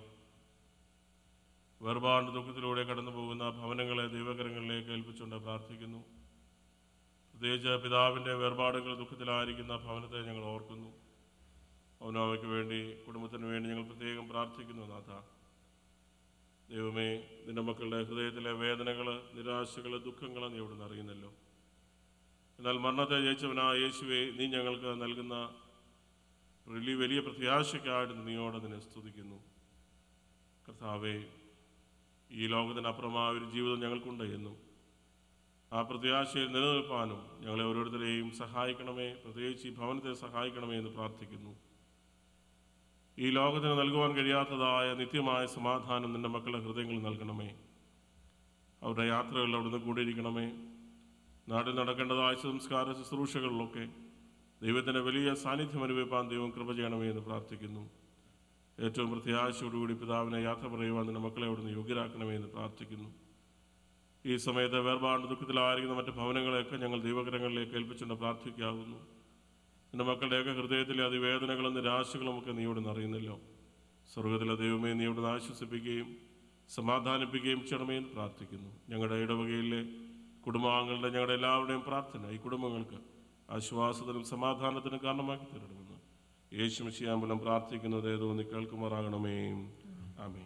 വേർപാട് ദുഃഖത്തിലൂടെ കടന്നു പോകുന്ന ഭവനങ്ങളെ ദൈവകരങ്ങളിലേക്ക് ഏൽപ്പിച്ചുകൊണ്ട് പ്രാർത്ഥിക്കുന്നു പ്രത്യേകിച്ച് പിതാവിൻ്റെ വേർപാടുകൾ ദുഃഖത്തിലായിരിക്കുന്ന ഭവനത്തെ ഞങ്ങൾ ഓർക്കുന്നു അവനവയ്ക്ക് വേണ്ടി കുടുംബത്തിന് വേണ്ടി ഞങ്ങൾ പ്രത്യേകം പ്രാർത്ഥിക്കുന്നു നാഥ ദൈവമേ നിന്റെ മക്കളുടെ ഹൃദയത്തിലെ വേദനകൾ നിരാശകൾ ദുഃഖങ്ങൾ നീ ഇവിടുന്ന് അറിയുന്നല്ലോ എന്നാൽ മരണത്തെ ജയിച്ചവനായ യേശുവെ നീ ഞങ്ങൾക്ക് നൽകുന്ന വലിയ വലിയ പ്രത്യാശയ്ക്കായിട്ട് നീയോടെ നിന്നെ സ്തുതിക്കുന്നു കർത്താവേ ഈ ലോകത്തിനപ്പുറമായ ഒരു ജീവിതം ഞങ്ങൾക്കുണ്ട് എന്നും ആ പ്രത്യാശയിൽ നിലനിൽപ്പാനും ഞങ്ങളെ ഓരോരുത്തരെയും സഹായിക്കണമേ പ്രത്യേകിച്ച് ഈ ഭവനത്തെ സഹായിക്കണമേ എന്ന് പ്രാർത്ഥിക്കുന്നു ഈ ലോകത്തിന് നൽകുവാൻ കഴിയാത്തതായ നിത്യമായ സമാധാനം നിന്റെ മക്കളുടെ ഹൃദയങ്ങളിൽ നൽകണമേ അവരുടെ യാത്രകളിൽ അവിടുന്ന് കൂടിയിരിക്കണമേ നാട്ടിൽ നടക്കേണ്ടതായ സംസ്കാര ശുശ്രൂഷകളിലൊക്കെ ദൈവത്തിൻ്റെ വലിയ സാന്നിധ്യം അനുഭവിപ്പാൻ ദൈവം കൃപ ചെയ്യണമേ എന്ന് പ്രാർത്ഥിക്കുന്നു ഏറ്റവും പ്രത്യാശയോടുകൂടി പിതാവിനെ യാത്ര പറയുവാൻ നിന്റെ മക്കളെ അവിടുന്ന് യോഗ്യരാക്കണമേ എന്ന് പ്രാർത്ഥിക്കുന്നു ഈ സമയത്ത് വേർപാട് ദുഃഖത്തിലായിരിക്കുന്ന മറ്റ് ഭവനങ്ങളെയൊക്കെ ഞങ്ങൾ ദൈവകരങ്ങളിലേക്ക് ഏൽപ്പിച്ചുകൊണ്ട് പ്രാർത്ഥിക്കാവുന്നു എൻ്റെ മക്കളുടെയൊക്കെ ഹൃദയത്തിലെ അതിവേദനകളും നിരാശകളും ഒക്കെ നീ ഇവിടെ അറിയുന്നല്ലോ സ്വർഗത്തിലെ ദൈവമേ നീ ഇവിടെ ആശ്വസിപ്പിക്കുകയും സമാധാനിപ്പിക്കുകയും ചെയ്യണമേ എന്ന് പ്രാർത്ഥിക്കുന്നു ഞങ്ങളുടെ ഇടവകയിലെ കുടുംബാംഗങ്ങളുടെ ഞങ്ങളുടെ എല്ലാവരുടെയും പ്രാർത്ഥന ഈ കുടുംബങ്ങൾക്ക് ആശ്വാസത്തിനും സമാധാനത്തിനും കാരണമാക്കി തരണമെന്ന് യേശു മിശിയാമ്പലം പ്രാർത്ഥിക്കുന്നത് ഏതോ നീ കേൾക്കുമാറാകണമേ ആമേ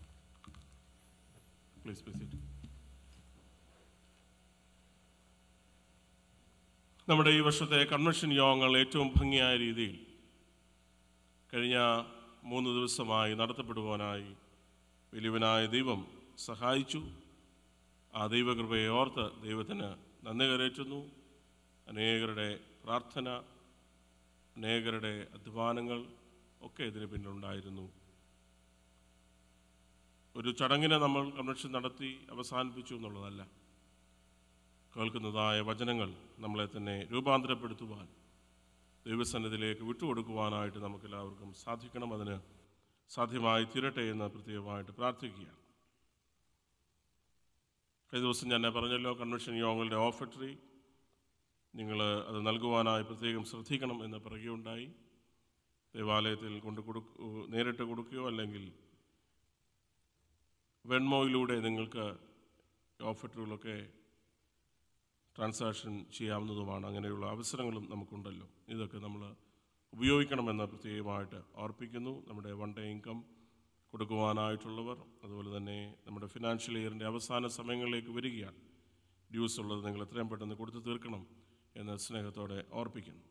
പ്ലീസ് പ്ലീസ് നമ്മുടെ ഈ വർഷത്തെ കൺവെൻഷൻ യോഗങ്ങൾ ഏറ്റവും ഭംഗിയായ രീതിയിൽ കഴിഞ്ഞ മൂന്ന് ദിവസമായി നടത്തപ്പെടുവാനായി വലിയവനായ ദൈവം സഹായിച്ചു ആ ദൈവകൃപയെ ഓർത്ത് ദൈവത്തിന് നന്ദി കരയറ്റുന്നു അനേകരുടെ പ്രാർത്ഥന അനേകരുടെ അധ്വാനങ്ങൾ ഒക്കെ ഇതിന് പിന്നിലുണ്ടായിരുന്നു ഒരു ചടങ്ങിനെ നമ്മൾ കൺവെൻഷൻ നടത്തി അവസാനിപ്പിച്ചു എന്നുള്ളതല്ല കേൾക്കുന്നതായ വചനങ്ങൾ നമ്മളെ തന്നെ രൂപാന്തരപ്പെടുത്തുവാൻ ദൈവസന്നിധിയിലേക്ക് വിട്ടുകൊടുക്കുവാനായിട്ട് നമുക്കെല്ലാവർക്കും സാധിക്കണം അതിന് സാധ്യമായി തീരട്ടെ എന്ന് പ്രത്യേകമായിട്ട് പ്രാർത്ഥിക്കുകയാണ് കഴിഞ്ഞ ദിവസം ഞാൻ പറഞ്ഞല്ലോ കൺവെൻഷൻ യോഗങ്ങളുടെ ഓഫറ്ററി നിങ്ങൾ അത് നൽകുവാനായി പ്രത്യേകം ശ്രദ്ധിക്കണം എന്ന് പറയുകയുണ്ടായി ദേവാലയത്തിൽ കൊണ്ട് കൊടുക്കു നേരിട്ട് കൊടുക്കുകയോ അല്ലെങ്കിൽ വെൺമോയിലൂടെ നിങ്ങൾക്ക് ഓഫറ്ററുകളൊക്കെ ട്രാൻസാക്ഷൻ ചെയ്യാവുന്നതുമാണ് അങ്ങനെയുള്ള അവസരങ്ങളും നമുക്കുണ്ടല്ലോ ഇതൊക്കെ നമ്മൾ ഉപയോഗിക്കണമെന്ന് പ്രത്യേകമായിട്ട് ഓർപ്പിക്കുന്നു നമ്മുടെ വൺ ഡേ ഇൻകം കൊടുക്കുവാനായിട്ടുള്ളവർ അതുപോലെ തന്നെ നമ്മുടെ ഫിനാൻഷ്യൽ ഇയറിൻ്റെ അവസാന സമയങ്ങളിലേക്ക് വരികയാണ് ഡ്യൂസ് ഉള്ളത് നിങ്ങൾ എത്രയും പെട്ടെന്ന് കൊടുത്തു തീർക്കണം എന്ന് സ്നേഹത്തോടെ ഓർപ്പിക്കുന്നു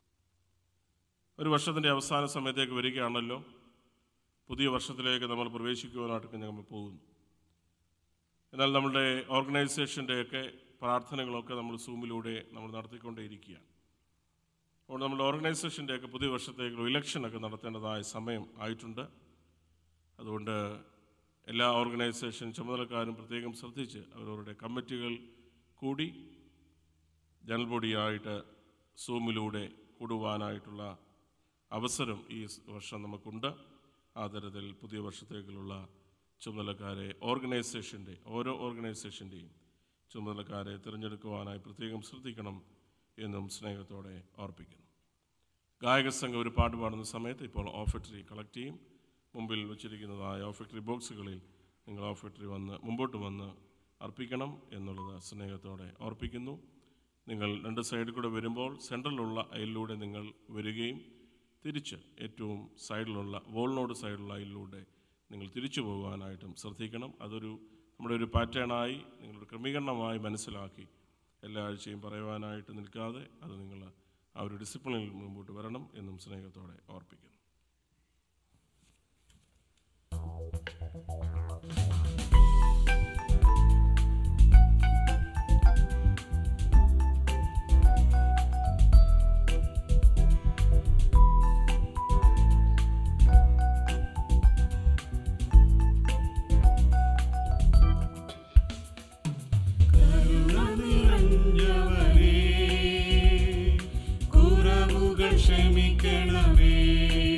ഒരു വർഷത്തിൻ്റെ അവസാന സമയത്തേക്ക് വരികയാണല്ലോ പുതിയ വർഷത്തിലേക്ക് നമ്മൾ പ്രവേശിക്കുവാനായിട്ടൊക്കെ നമ്മൾ പോകുന്നു എന്നാൽ നമ്മളുടെ ഓർഗനൈസേഷൻ്റെയൊക്കെ പ്രാർത്ഥനകളൊക്കെ നമ്മൾ സൂമിലൂടെ നമ്മൾ നടത്തിക്കൊണ്ടേയിരിക്കുകയാണ് അതുകൊണ്ട് നമ്മുടെ ഓർഗനൈസേഷൻ്റെയൊക്കെ പുതിയ വർഷത്തേക്കുള്ള ഇലക്ഷനൊക്കെ നടത്തേണ്ടതായ സമയം ആയിട്ടുണ്ട് അതുകൊണ്ട് എല്ലാ ഓർഗനൈസേഷൻ ചുമതലക്കാരും പ്രത്യേകം ശ്രദ്ധിച്ച് അവരവരുടെ കമ്മിറ്റികൾ കൂടി ജനറൽ ബോഡിയായിട്ട് സൂമിലൂടെ കൂടുവാനായിട്ടുള്ള അവസരം ഈ വർഷം നമുക്കുണ്ട് ആ തരത്തിൽ പുതിയ വർഷത്തേക്കുള്ള ചുമതലക്കാരെ ഓർഗനൈസേഷൻ്റെ ഓരോ ഓർഗനൈസേഷൻ്റെയും ചുമതലക്കാരെ തിരഞ്ഞെടുക്കുവാനായി പ്രത്യേകം ശ്രദ്ധിക്കണം എന്നും സ്നേഹത്തോടെ ഓർപ്പിക്കുന്നു ഗായക സംഘം ഒരു പാട്ട് പാടുന്ന സമയത്ത് ഇപ്പോൾ ഓഫറ്ററി കളക്ട് ചെയ്യും മുമ്പിൽ വെച്ചിരിക്കുന്നതായ ഓഫറ്ററി ബോക്സുകളിൽ നിങ്ങൾ ഓഫറ്ററി വന്ന് മുമ്പോട്ട് വന്ന് അർപ്പിക്കണം എന്നുള്ളത് സ്നേഹത്തോടെ ഓർപ്പിക്കുന്നു നിങ്ങൾ രണ്ട് സൈഡിൽ കൂടെ വരുമ്പോൾ സെൻട്രലിലുള്ള അയലിലൂടെ നിങ്ങൾ വരികയും തിരിച്ച് ഏറ്റവും സൈഡിലുള്ള വോളിനോട് സൈഡിലുള്ള അയലിലൂടെ നിങ്ങൾ തിരിച്ചു പോകുവാനായിട്ടും ശ്രദ്ധിക്കണം അതൊരു നമ്മുടെ ഒരു പാറ്റേണായി നിങ്ങളുടെ ക്രമീകരണമായി മനസ്സിലാക്കി എല്ലാ ആഴ്ചയും പറയുവാനായിട്ട് നിൽക്കാതെ അത് നിങ്ങൾ ആ ഒരു ഡിസിപ്ലിനിൽ മുമ്പോട്ട് വരണം എന്നും സ്നേഹത്തോടെ ഓർപ്പിക്കുന്നു നിറഞ്ഞവനേ കുറവുകൾ ക്ഷമിക്കണമേ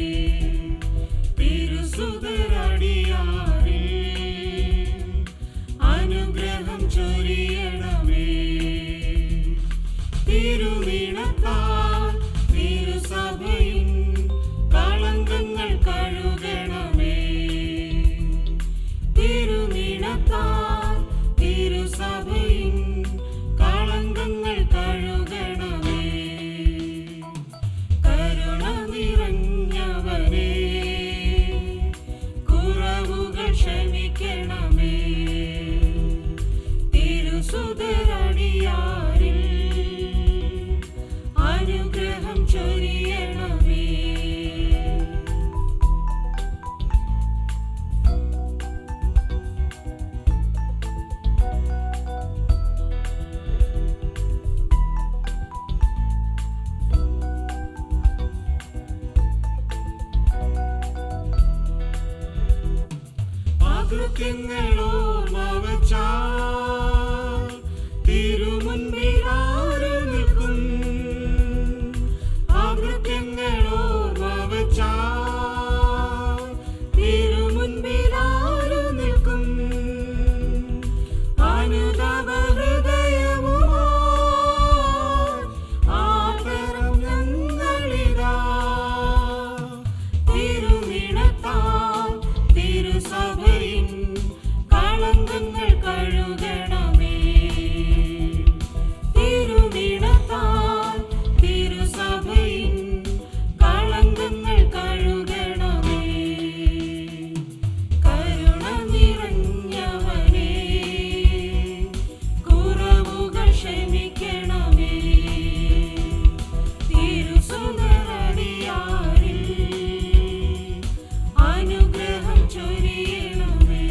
ആകൃത്യങ്ങളോർമ്മ വച്ചാൽ തിരുമുൻപിൽ ആര് നിൽക്കും ആകൃത്യങ്ങളോർമ്മ വച്ചാൽ തിരുമുൻപിൽ ആര് നിൽക്കും അനുതാപ ഹൃദയവുമായി ആദരം ഞങ്ങളിതാ തിരുവിണത്താൽ തിരുസഭയിൻ കളങ്കങ്ങൾ കഴുകണമേ തിരുവിണത്താൽ തിരുസഭയിൻ കളങ്കങ്ങൾ കഴുകണമേ കരുണ നിറഞ്ഞവനേ കുറവുകൾ ക്ഷമിക്കണമേ തിരുസുതരടിയാരിൽ അനുഗ്രഹം ചൊരിയണമേ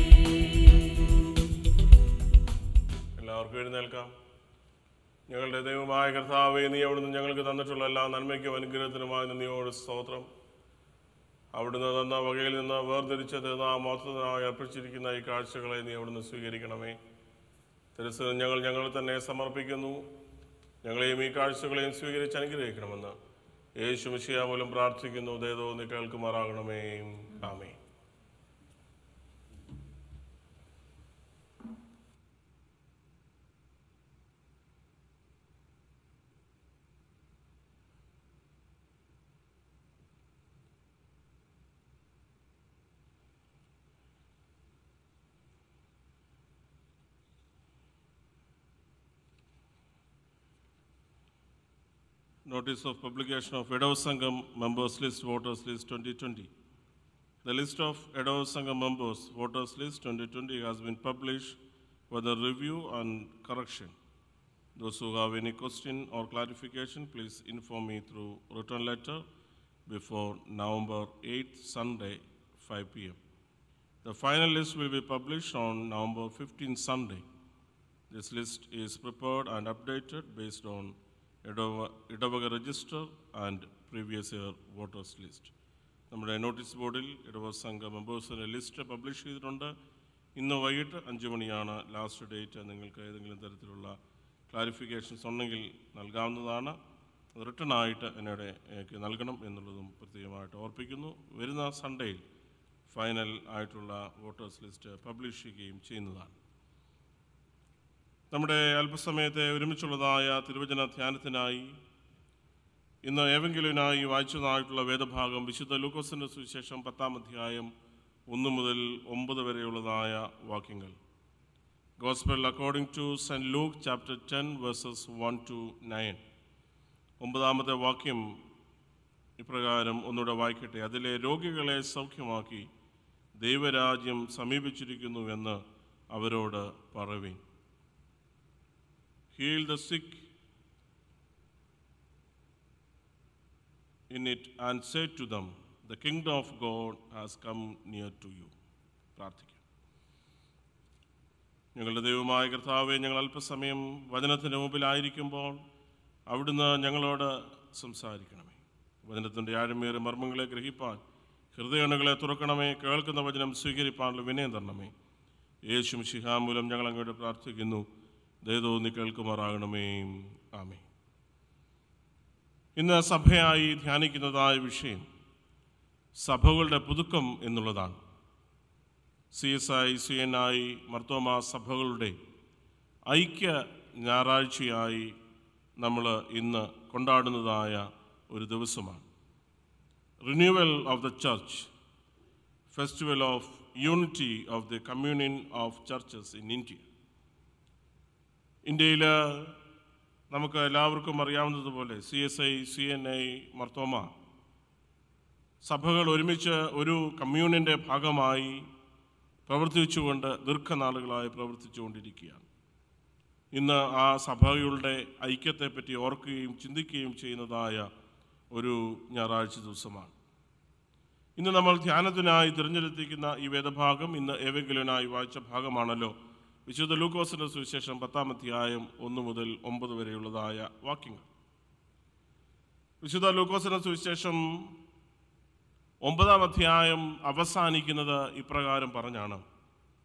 എല്ലാവർക്കും എഴുന്നേൽക്കാം ഞങ്ങളുടെ ദൈവമായ കർത്താവെ നീ അവിടുന്ന് ഞങ്ങൾക്ക് തന്നിട്ടുള്ള എല്ലാ നന്മയ്ക്കും അനുഗ്രഹത്തിനുമായി നന്ദിയോട് സ്തോത്രം അവിടുന്ന് തന്ന വകയിൽ നിന്ന് വേർതിരിച്ചത് നാം മൊത്തത്തിനായി അർപ്പിച്ചിരിക്കുന്ന ഈ കാഴ്ചകളെ നീ അവിടുന്ന് സ്വീകരിക്കണമേ തിരുസനം ഞങ്ങൾ ഞങ്ങൾ തന്നെ സമർപ്പിക്കുന്നു ഞങ്ങളെയും ഈ കാഴ്ചകളെയും സ്വീകരിച്ച് അനുഗ്രഹിക്കണമെന്ന് യേശു മിശിയ മൂലം പ്രാർത്ഥിക്കുന്നു ദേതോ നീ കേൾക്കുമാറാകണമേ ആമേ Notice of publication of Edo Sangam members list, voters list 2020. The list of Edo Sangam members, voters list 2020 has been published for the review and correction. Those who have any question or clarification, please inform me through written letter before November 8th, Sunday, 5 p.m. The final list will be published on November 15th, Sunday. This list is prepared and updated based on Idava Idavaga register and previous year voters list. നമ്മുടെ notice ബോർഡിൽ ഇടവ സംഘ മെമ്പേഴ്സിൻ്റെ list publish ചെയ്തിട്ടുണ്ട് ഇന്ന് വൈകിട്ട് അഞ്ച് മണിയാണ് last date നിങ്ങൾക്ക് ഏതെങ്കിലും തരത്തിലുള്ള ക്ലാരിഫിക്കേഷൻസ് ഉണ്ടെങ്കിൽ നൽകാവുന്നതാണ് റിട്ടേൺ ആയിട്ട് എന്നോട് എനിക്ക് നൽകണം എന്നുള്ളതും പ്രത്യേകമായിട്ട് ഓർപ്പിക്കുന്നു വരുന്ന സൺഡേയിൽ ഫൈനൽ ആയിട്ടുള്ള വോട്ടേഴ്സ് ലിസ്റ്റ് പബ്ലിഷ് ചെയ്യുകയും ചെയ്യുന്നതാണ് നമ്മുടെ അല്പസമയത്തെ ഒരുമിച്ചുള്ളതായ തിരുവചന ധ്യാനത്തിനായി ഇന്ന് ഏവെങ്കിലുവിനായി വായിച്ചതായിട്ടുള്ള വേദഭാഗം വിശുദ്ധ ലൂക്കോസിൻ്റെ സുവിശേഷം പത്താം അധ്യായം ഒന്ന് മുതൽ ഒമ്പത് വരെയുള്ളതായ വാക്യങ്ങൾ gospel according to saint Luke chapter ten verses one to nine ഒമ്പതാമത്തെ വാക്യം ഇപ്രകാരം ഒന്നുകൂടെ വായിക്കട്ടെ അതിലെ രോഗികളെ സൗഖ്യമാക്കി ദൈവരാജ്യം സമീപിച്ചിരിക്കുന്നുവെന്ന് അവരോട് പറവീൻ heal the sick in it and say to them, The kingdom of God has come near to you. പ്രാർത്ഥിക്കാം ഞങ്ങളുടെ ദൈവമായ കർത്താവെ ഞങ്ങൾ അല്പസമയം വചനത്തിൻ്റെ മുമ്പിലായിരിക്കുമ്പോൾ അവിടുന്ന് ഞങ്ങളോട് സംസാരിക്കണമേ വചനത്തിൻ്റെ ആഴമേറിയ മർമ്മങ്ങളെ ഗ്രഹിപ്പാൻ ഹൃദയണുകളെ തുറക്കണമേ കേൾക്കുന്ന വചനം സ്വീകരിപ്പാനുള്ള വിനയം തരണമേ യേശും ശിഹാമൂലം ഞങ്ങൾ അങ്ങോട്ട് പ്രാർത്ഥിക്കുന്നു ദയതോന്നി കേൾക്കുമാറാകണമേ ആമേ ഇന്ന് സഭയായി ധ്യാനിക്കുന്നതായ വിഷയം സഭകളുടെ പുതുക്കം എന്നുള്ളതാണ് C S I C N I Marthoma സഭകളുടെ ഐക്യ ഞായറാഴ്ചയായി നമ്മൾ ഇന്ന് കൊണ്ടാടുന്നതായ ഒരു ദിവസമാണ് renewal of the church festival of unity of the communion of churches in India ഇന്ത്യയിൽ നമുക്ക് എല്ലാവർക്കും അറിയാവുന്നതുപോലെ C S I C N I Marthoma സഭകൾ ഒരുമിച്ച് ഒരു കമ്മ്യൂണിൻ്റെ ഭാഗമായി പ്രവർത്തിച്ചുകൊണ്ട് ദീർഘനാളുകളായി പ്രവർത്തിച്ചുകൊണ്ടിരിക്കുകയാണ് ഇന്ന് ആ സഭകളുടെ ഐക്യത്തെപ്പറ്റി ഓർക്കുകയും ചിന്തിക്കുകയും ചെയ്യുന്നതായ ഒരു ഞായറാഴ്ച ദിവസമാണ് ഇന്ന് നമ്മൾ ധ്യാനത്തിനായി തിരഞ്ഞെടുത്തിരിക്കുന്ന ഈ വേദഭാഗം ഇന്ന് ഏവെങ്കിലുനായി വായിച്ച ഭാഗമാണല്ലോ വിശുദ്ധ ലൂക്കോസിന്റെ സുവിശേഷം പത്താം അധ്യായം ഒന്ന് മുതൽ ഒമ്പത് വരെയുള്ളതായ വാക്യങ്ങൾ വിശുദ്ധ ലൂക്കോസിന്റെ സുവിശേഷം ഒമ്പതാം അധ്യായം അവസാനിക്കുന്നത് ഇപ്രകാരം പറഞ്ഞാണ്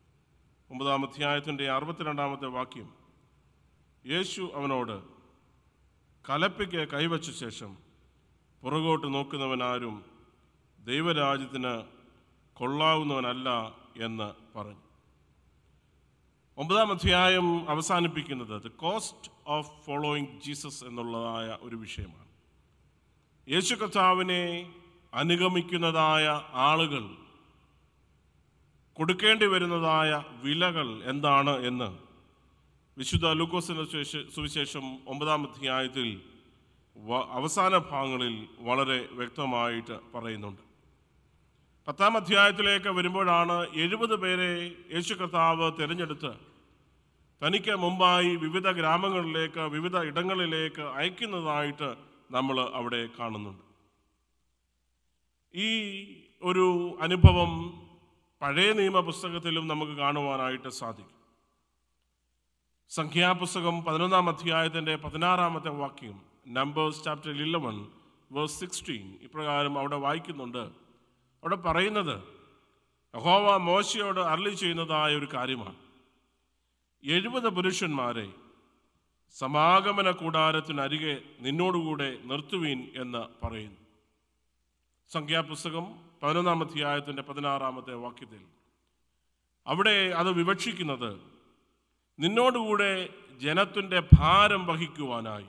ഒമ്പതാം അധ്യായത്തിൻ്റെ അറുപത്തിരണ്ടാമത്തെ വാക്യം യേശു അവനോട് കലപ്പയ്ക്ക് കൈവച്ച ശേഷം പുറകോട്ട് നോക്കുന്നവനാരും ദൈവരാജ്യത്തിന് കൊള്ളാവുന്നവനല്ല എന്ന് പറഞ്ഞു ഒമ്പതാം അധ്യായം അവസാനിപ്പിക്കുന്നത് the cost of following Jesus എന്നുള്ളതായ ഒരു വിഷയമാണ് യേശു കർത്താവിനെ അനുഗമിക്കുന്നതായ ആളുകൾ കൊടുക്കേണ്ടി വരുന്നതായ വിലകൾ എന്താണ് എന്ന് വിശുദ്ധ ലൂക്കോസിന്റെ സുവിശേ- സുവിശേഷം ഒമ്പതാം അധ്യായത്തിൽ വ- അവസാന ഭാഗങ്ങളിൽ വളരെ വ്യക്തമായിട്ട് പറയുന്നുണ്ട് പത്താം അധ്യായത്തിലേക്ക് വരുമ്പോഴാണ് എഴുപത് പേരെ യേശു കർത്താവ് തിരഞ്ഞെടുത്ത് തനിക്ക് മുമ്പായി വിവിധ ഗ്രാമങ്ങളിലേക്ക് വിവിധ ഇടങ്ങളിലേക്ക് അയക്കുന്നതായിട്ട് നമ്മൾ അവിടെ കാണുന്നുണ്ട് ഈ ഒരു അനുഭവം പഴയ നിയമ പുസ്തകത്തിലും നമുക്ക് കാണുവാനായിട്ട് സാധിക്കും സംഖ്യാപുസ്തകം പതിനൊന്നാം അധ്യായത്തിൻ്റെ പതിനാറാമത്തെ വാക്യം numbers chapter eleven verse sixteen ഇപ്രകാരം അവിടെ വായിക്കുന്നുണ്ട് അവിടെ പറയുന്നത് യഹോവ മോശയോട് അരളി ചെയ്യുന്നതായ ഒരു കാര്യമാണ് എഴുപത് പുരുഷന്മാരെ സമാഗമന കൂടാരത്തിനരികെ നിന്നോടുകൂടെ നിർത്തുവീൻ എന്ന് പറയുന്നു സംഖ്യാപുസ്തകം പതിനൊന്നാം അധ്യായത്തിൻ്റെ പതിനാറാമത്തെ വാക്യത്തിൽ അവിടെ അത് വിവക്ഷിക്കുന്നത് നിന്നോടുകൂടെ ജനത്തിൻ്റെ ഭാരം വഹിക്കുവാനായി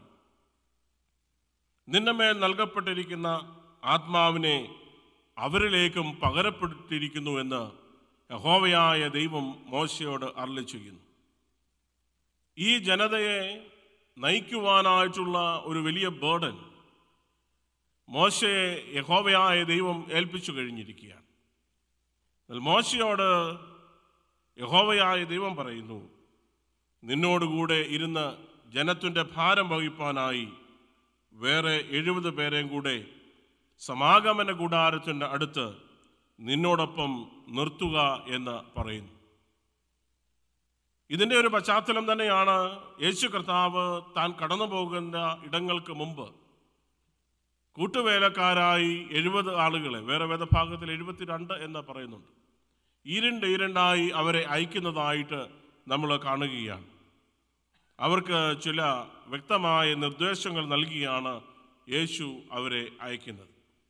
നിന്റെ മേൽ നൽകപ്പെട്ടിരിക്കുന്ന ആത്മാവിനെ അവരിലേക്കും പകരപ്പെട്ടിരിക്കുന്നു എന്ന് യഹോവയായ ദൈവം മോശയോട് അരളി ചെയ്യുന്നു ഈ ജനതയെ നയിക്കുവാനായിട്ടുള്ള ഒരു വലിയ ബേർഡൻ മോശയെ യഹോവയായ ദൈവം ഏൽപ്പിച്ചു കഴിഞ്ഞിരിക്കുകയാണ് എന്നാൽ മോശയോട് യഹോവയായ ദൈവം പറയുന്നു നിന്നോടുകൂടെ ഇരുന്ന് ജനത്തിൻ്റെ ഭാരം വഹിപ്പാനായി വേറെ എഴുപത് പേരെയും കൂടെ സമാഗമന കൂടാരത്തിൻ്റെ അടുത്ത് നിന്നോടൊപ്പം നിർത്തുക എന്ന് പറയുന്നു ഇതിൻ്റെ ഒരു പശ്ചാത്തലം തന്നെയാണ് യേശു കർത്താവ് താൻ കടന്നു പോകുന്ന ഇടങ്ങൾക്ക് മുമ്പ് കൂട്ടുവേലക്കാരായി എഴുപത് ആളുകളെ വേറെ വേദഭാഗത്തിൽ എഴുപത്തിരണ്ട് എന്ന് പറയുന്നുണ്ട് ഈരണ്ട് ഈരണ്ടായി അവരെ അയക്കുന്നതായിട്ട് നമ്മൾ കാണുകയാണ് അവർക്ക് ചില വ്യക്തമായ നിർദ്ദേശങ്ങൾ നൽകിയാണ് യേശു അവരെ അയക്കുന്നത്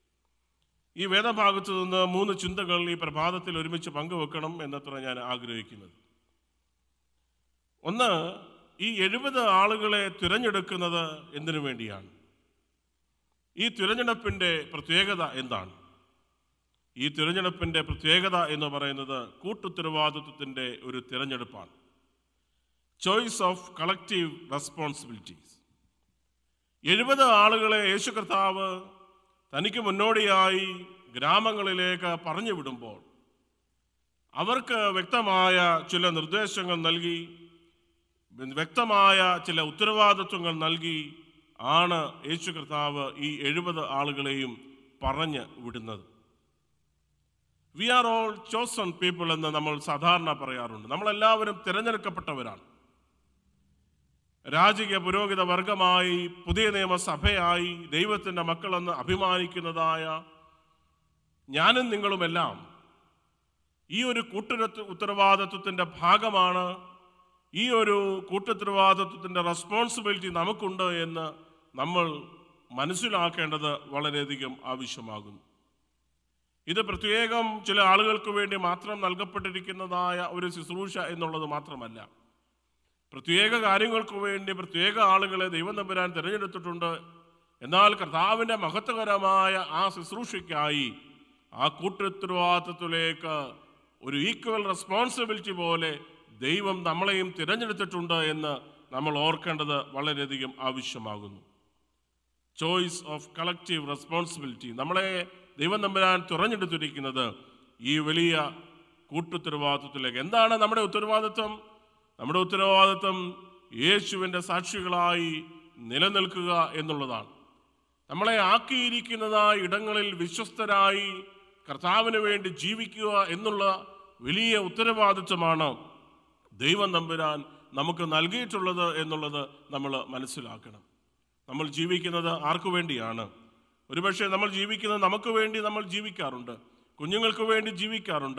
ഈ വേദഭാഗത്തു നിന്ന് മൂന്ന് ചിന്തകൾ ഈ പ്രഭാതത്തിൽ ഒരുമിച്ച് പങ്കുവെക്കണം എന്നത്ര ഞാൻ ആഗ്രഹിക്കുന്നത് ഒന്ന് ഈ എഴുപത് ആളുകളെ തിരഞ്ഞെടുക്കുന്നത് എന്തിനു വേണ്ടിയാണ് ഈ തിരഞ്ഞെടുപ്പിൻ്റെ പ്രത്യേകത എന്താണ് ഈ തിരഞ്ഞെടുപ്പിൻ്റെ പ്രത്യേകത എന്ന് പറയുന്നത് കൂട്ടുത്തരവാദിത്വത്തിൻ്റെ ഒരു തിരഞ്ഞെടുപ്പാണ് ചോയ്സ് ഓഫ് കളക്റ്റീവ് റെസ്പോൺസിബിലിറ്റീസ് എഴുപത് ആളുകളെ യേശു കർത്താവ് തനിക്ക് മുന്നോടിയായി ഗ്രാമങ്ങളിലേക്ക് പറഞ്ഞു വിടുമ്പോൾ അവർക്ക് വ്യക്തമായ ചില നിർദ്ദേശങ്ങൾ നൽകി വ്യക്തമായ ചില ഉത്തരവാദിത്വങ്ങൾ നൽകി ആണ് യേശു കർത്താവ് ഈ എഴുപത് ആളുകളെയും പറഞ്ഞ് വിടുന്നത് we are all chosen people എന്ന് നമ്മൾ സാധാരണ പറയാറുണ്ട് നമ്മളെല്ലാവരും തിരഞ്ഞെടുക്കപ്പെട്ടവരാണ് രാജകീയ പുരോഹിത വർഗമായി പുതിയ നിയമസഭയായി ദൈവത്തിൻ്റെ മക്കളെന്ന് അഭിമാനിക്കുന്നതായ ഞാനും നിങ്ങളുമെല്ലാം ഈ ഒരു കൂട്ടുരത്ത് ഉത്തരവാദിത്വത്തിൻ്റെ ഭാഗമാണ് ഈ ഒരു കൂട്ടുത്തരവാദിത്വത്തിൻ്റെ റെസ്പോൺസിബിലിറ്റി നമുക്കുണ്ട് എന്ന് നമ്മൾ മനസ്സിലാക്കേണ്ടത് വളരെയധികം ആവശ്യമാകുന്നു ഇത് പ്രത്യേകം ചില ആളുകൾക്ക് വേണ്ടി മാത്രം നൽകപ്പെട്ടിരിക്കുന്നതായ ഒരു ശുശ്രൂഷ എന്നുള്ളത് മാത്രമല്ല പ്രത്യേക കാര്യങ്ങൾക്ക് വേണ്ടി പ്രത്യേക ആളുകളെ ദൈവം തമ്പുരാൻ തിരഞ്ഞെടുത്തിട്ടുണ്ട് എന്നാൽ കർത്താവിൻ്റെ മഹത്വകരമായ ആ ശുശ്രൂഷയ്ക്കായി ആ കൂട്ടുത്തരവാദിത്വത്തിലേക്ക് ഒരു ഈക്വൽ റെസ്പോൺസിബിലിറ്റി പോലെ ദൈവം നമ്മളെയും തിരഞ്ഞെടുത്തിട്ടുണ്ട് എന്ന് നമ്മൾ ഓർക്കേണ്ടത് വളരെയധികം ആവശ്യമാകുന്നു ചോയ്സ് ഓഫ് കളക്റ്റീവ് റെസ്പോൺസിബിലിറ്റി നമ്മളെ ദൈവം തമ്പുരാൻ തുറഞ്ഞെടുത്തിരിക്കുന്നത് ഈ വലിയ കൂട്ടുത്തരവാദിത്വത്തിലേക്ക് എന്താണ് നമ്മുടെ ഉത്തരവാദിത്വം നമ്മുടെ ഉത്തരവാദിത്വം യേശുവിൻ്റെ സാക്ഷികളായി നിലനിൽക്കുക എന്നുള്ളതാണ് നമ്മളെ ആക്കിയിരിക്കുന്നതായ ഇടങ്ങളിൽ വിശ്വസ്തരായി കർത്താവിന് വേണ്ടി ജീവിക്കുക എന്നുള്ള വലിയ ഉത്തരവാദിത്വമാണ് ദൈവം നമ്പുരാൻ നമുക്ക് നൽകിയിട്ടുള്ളത് എന്നുള്ളത് നമ്മൾ മനസ്സിലാക്കണം നമ്മൾ ജീവിക്കുന്നത് ആർക്കു വേണ്ടിയാണ് ഒരുപക്ഷെ നമ്മൾ ജീവിക്കുന്നത് നമുക്ക് വേണ്ടി നമ്മൾ ജീവിക്കാറുണ്ട് കുഞ്ഞുങ്ങൾക്ക് വേണ്ടി ജീവിക്കാറുണ്ട്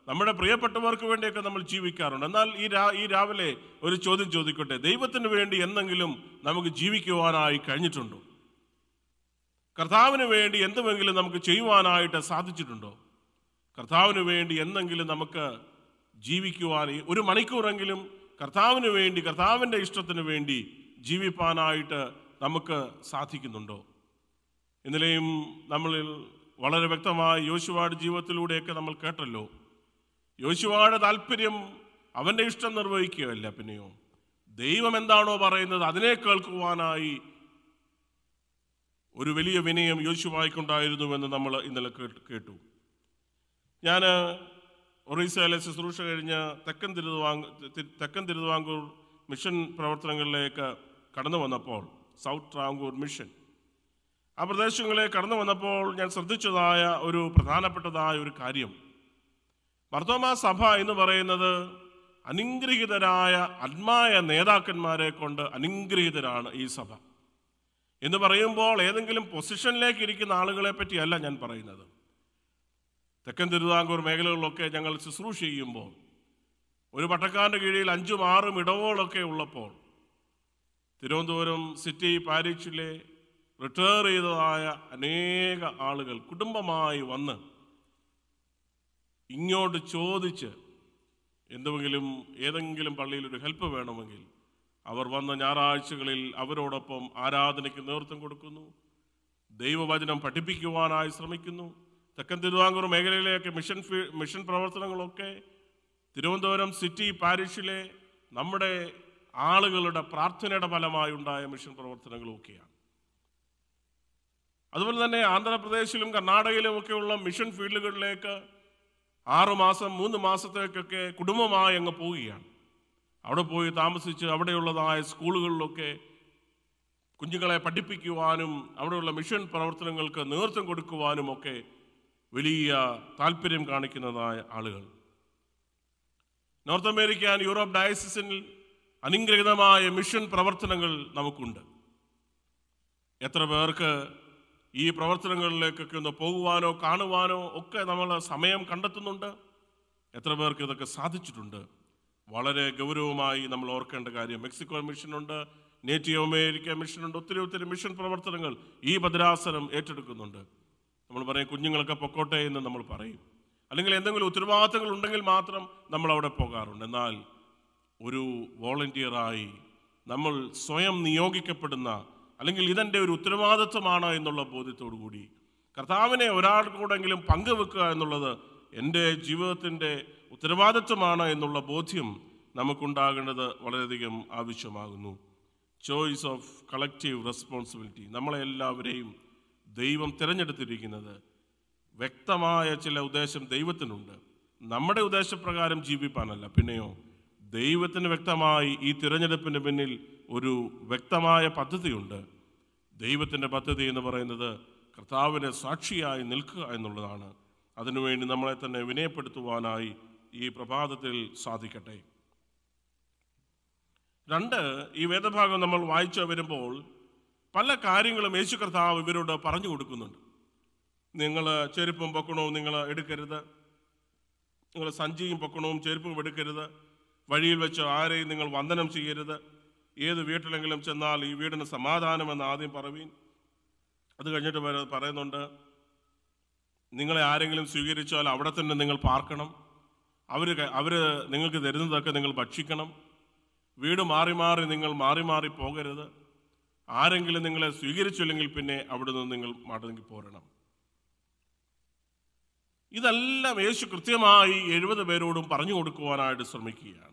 നമ്മുടെ പ്രിയപ്പെട്ടവർക്ക് വേണ്ടിയൊക്കെ നമ്മൾ ജീവിക്കാറുണ്ട് എന്നാൽ ഈ രാ ഈ രാവിലെ ഒരു ചോദ്യം ചോദിക്കട്ടെ ദൈവത്തിന് വേണ്ടി എന്തെങ്കിലും നമുക്ക് ജീവിക്കുവാനായി കഴിഞ്ഞിട്ടുണ്ടോ കർത്താവിന് വേണ്ടി എന്തുമെങ്കിലും നമുക്ക് ചെയ്യുവാനായിട്ട് സാധിച്ചിട്ടുണ്ടോ കർത്താവിന് വേണ്ടി എന്തെങ്കിലും നമുക്ക് ജീവിക്കുവാൻ ഈ ഒരു മണിക്കൂറെങ്കിലും കർത്താവിന് വേണ്ടി കർത്താവിൻ്റെ ഇഷ്ടത്തിന് വേണ്ടി ജീവിപ്പാനായിട്ട് നമുക്ക് സാധിക്കുന്നുണ്ടോ ഇന്നലെയും നമ്മളിൽ വളരെ വ്യക്തമായി യോശുവാട് ജീവിതത്തിലൂടെയൊക്കെ നമ്മൾ കേട്ടല്ലോ യോശുവാടെ താല്പര്യം അവൻ്റെ ഇഷ്ടം നിർവഹിക്കുകയല്ല പിന്നെയോ ദൈവം എന്താണോ പറയുന്നത് അതിനെ കേൾക്കുവാനായി ഒരു വലിയ വിനയം യോശുവായിക്കൊണ്ടായിരുന്നുവെന്ന് നമ്മൾ ഇന്നലെ കേട്ട് കേട്ടു ഞാൻ ഒറീസയിലെ ശുശ്രൂഷ കഴിഞ്ഞ് തെക്കൻ തിരുവാങ്കൂർ തെക്കൻ തിരുവിതാംകൂർ മിഷൻ പ്രവർത്തനങ്ങളിലേക്ക് കടന്നു വന്നപ്പോൾ സൗത്ത് ട്രാങ്കൂർ മിഷൻ ആ പ്രദേശങ്ങളെ കടന്നു വന്നപ്പോൾ ഞാൻ ശ്രദ്ധിച്ചതായ ഒരു പ്രധാനപ്പെട്ടതായ ഒരു കാര്യം മർത്തോമ സഭ എന്ന് പറയുന്നത് അനുഗ്രഹീതരായ ആത്മായ നേതാക്കന്മാരെ കൊണ്ട് അനുഗ്രഹീതരാണ് ഈ സഭ എന്ന് പറയുമ്പോൾ ഏതെങ്കിലും പൊസിഷനിലേക്ക് ഇരിക്കുന്ന ആളുകളെ പറ്റിയല്ല ഞാൻ പറയുന്നത് തെക്കൻ തിരുവിതാംകൂർ മേഖലകളിലൊക്കെ ഞങ്ങൾ ശുശ്രൂഷ ചെയ്യുമ്പോൾ ഒരു പട്ടക്കാരൻ്റെ കീഴിൽ അഞ്ചും ആറും ഇടവുകളൊക്കെ ഉള്ളപ്പോൾ തിരുവനന്തപുരം സിറ്റി പാരീഷിലെ റിട്ടയർ ചെയ്തതായ അനേക ആളുകൾ കുടുംബമായി വന്ന് ഇങ്ങോട്ട് ചോദിച്ച് എന്തെങ്കിലും ഏതെങ്കിലും പള്ളിയിൽ ഒരു ഹെൽപ്പ് വേണമെങ്കിൽ അവർ വന്ന ഞായറാഴ്ചകളിൽ അവരോടൊപ്പം ആരാധനയ്ക്ക് നേതൃത്വം കൊടുക്കുന്നു ദൈവവചനം പഠിപ്പിക്കുവാനായി ശ്രമിക്കുന്നു തെക്കൻ തിരുവിതാംകൂർ മേഖലയിലെയൊക്കെ മിഷൻ ഫീ- മിഷൻ പ്രവർത്തനങ്ങളൊക്കെ തിരുവനന്തപുരം സിറ്റി പാരിഷിലെ നമ്മുടെ ആളുകളുടെ പ്രാർത്ഥനയുടെ ഫലമായി ഉണ്ടായ മിഷൻ പ്രവർത്തനങ്ങളുമൊക്കെയാണ് അതുപോലെ തന്നെ ആന്ധ്രാപ്രദേശിലും കർണാടകയിലും ഒക്കെയുള്ള മിഷൻ ഫീൽഡുകളിലേക്ക് ആറു മാസം മൂന്ന് മാസത്തേക്കൊക്കെ കുടുംബമായി അങ്ങ് പോവുകയാണ് അവിടെ പോയി താമസിച്ച് അവിടെയുള്ളതായ സ്കൂളുകളിലൊക്കെ കുഞ്ഞുങ്ങളെ പഠിപ്പിക്കുവാനും അവിടെയുള്ള മിഷൻ പ്രവർത്തനങ്ങൾക്ക് നേതൃത്വം കൊടുക്കുവാനും ഒക്കെ വലിയ താല്പര്യം കാണിക്കുന്നതായ ആളുകൾ നോർത്ത് അമേരിക്ക ആൻഡ് യൂറോപ്പ് ഡയസിസിൽ അനുഗ്രഹീതമായ മിഷൻ പ്രവർത്തനങ്ങൾ നമുക്കുണ്ട് എത്ര പേർക്ക് ഈ പ്രവർത്തനങ്ങളിലേക്കൊക്കെ ഒന്ന് പോകുവാനോ കാണുവാനോ ഒക്കെ നമ്മൾ സമയം കണ്ടെത്തുന്നുണ്ട് എത്ര പേർക്ക് ഇതൊക്കെ സാധിച്ചിട്ടുണ്ട് വളരെ ഗൗരവമായി നമ്മൾ ഓർക്കേണ്ട കാര്യം മെക്സിക്കോ മിഷനുണ്ട് നേറ്റീവ് അമേരിക്ക മിഷനുണ്ട് ഒത്തിരി ഒത്തിരി മിഷൻ പ്രവർത്തനങ്ങൾ ഈ ഭദ്രാസനം ഏറ്റെടുക്കുന്നുണ്ട് നമ്മൾ പറയും കുഞ്ഞുങ്ങളൊക്കെ പൊക്കോട്ടെ എന്ന് നമ്മൾ പറയും അല്ലെങ്കിൽ എന്തെങ്കിലും ഉത്തരവാദിത്തങ്ങൾ ഉണ്ടെങ്കിൽ മാത്രം നമ്മൾ അവിടെ പോകാറുണ്ട് എന്നാൽ ഒരു വോളണ്ടിയറായി നമ്മൾ സ്വയം നിയോഗിക്കപ്പെടുന്ന അല്ലെങ്കിൽ ഇതെൻ്റെ ഒരു ഉത്തരവാദിത്വമാണ് എന്നുള്ള ബോധ്യത്തോടു കൂടി കർത്താവിനെ ഒരാൾക്കൂടെങ്കിലും പങ്കുവെക്കുക എന്നുള്ളത് എൻ്റെ ജീവിതത്തിൻ്റെ ഉത്തരവാദിത്വമാണ് എന്നുള്ള ബോധ്യം നമുക്കുണ്ടാകേണ്ടത് വളരെയധികം ആവശ്യമാകുന്നു ചോയ്സ് ഓഫ് കളക്റ്റീവ് റെസ്പോൺസിബിലിറ്റി നമ്മളെ എല്ലാവരെയും ദൈവം തിരഞ്ഞെടുത്തിരിക്കുന്നത് വ്യക്തമായ ചില ഉദ്ദേശം ദൈവത്തിനുണ്ട് നമ്മുടെ ഉദ്ദേശപ്രകാരം ജീവിപ്പാനല്ല പിന്നെയോ ദൈവത്തിന് വ്യക്തമായി ഈ തിരഞ്ഞെടുപ്പിന് പിന്നിൽ ഒരു വ്യക്തമായ പദ്ധതിയുണ്ട് ദൈവത്തിൻ്റെ പദ്ധതി എന്ന് പറയുന്നത് കർത്താവിനെ സാക്ഷിയായി നിൽക്കുക എന്നുള്ളതാണ് അതിനുവേണ്ടി നമ്മളെ തന്നെ വിനയപ്പെടുത്തുവാനായി ഈ പ്രഭാതത്തിൽ സാധിക്കട്ടെ രണ്ട് ഈ വേദഭാഗം നമ്മൾ വായിച്ചു വരുമ്പോൾ പല കാര്യങ്ങളും യേശു കർത്താവ് ഇവരോട് പറഞ്ഞു കൊടുക്കുന്നുണ്ട് നിങ്ങൾ ചെരുപ്പും പൊക്കണവും നിങ്ങൾ എടുക്കരുത് നിങ്ങൾ സഞ്ചിയും പൊക്കണവും ചെരുപ്പും എടുക്കരുത് വഴിയിൽ വെച്ച് ആരെയും നിങ്ങൾ വന്ദനം ചെയ്യരുത് ഏത് വീട്ടിലെങ്കിലും ചെന്നാൽ ഈ വീടിന് സമാധാനമെന്ന് ആദ്യം പറവീൻ അത് കഴിഞ്ഞിട്ട് വരെ- പറയുന്നുണ്ട് നിങ്ങളെ ആരെങ്കിലും സ്വീകരിച്ചാൽ അവിടെ തന്നെ നിങ്ങൾ പാർക്കണം അവർ അവർ നിങ്ങൾക്ക് തരുന്നതൊക്കെ നിങ്ങൾ ഭക്ഷിക്കണം വീട് മാറി മാറി നിങ്ങൾ മാറി മാറി പോകരുത് ആരെങ്കിലും നിങ്ങളെ സ്വീകരിച്ചില്ലെങ്കിൽ പിന്നെ അവിടെ നിന്ന് നിങ്ങൾ മടങ്ങി പോരണം ഇതെല്ലാം യേശു കൃത്യമായി എഴുപത് പേരോടും പറഞ്ഞു കൊടുക്കുവാനായിട്ട് ശ്രമിക്കുകയാണ്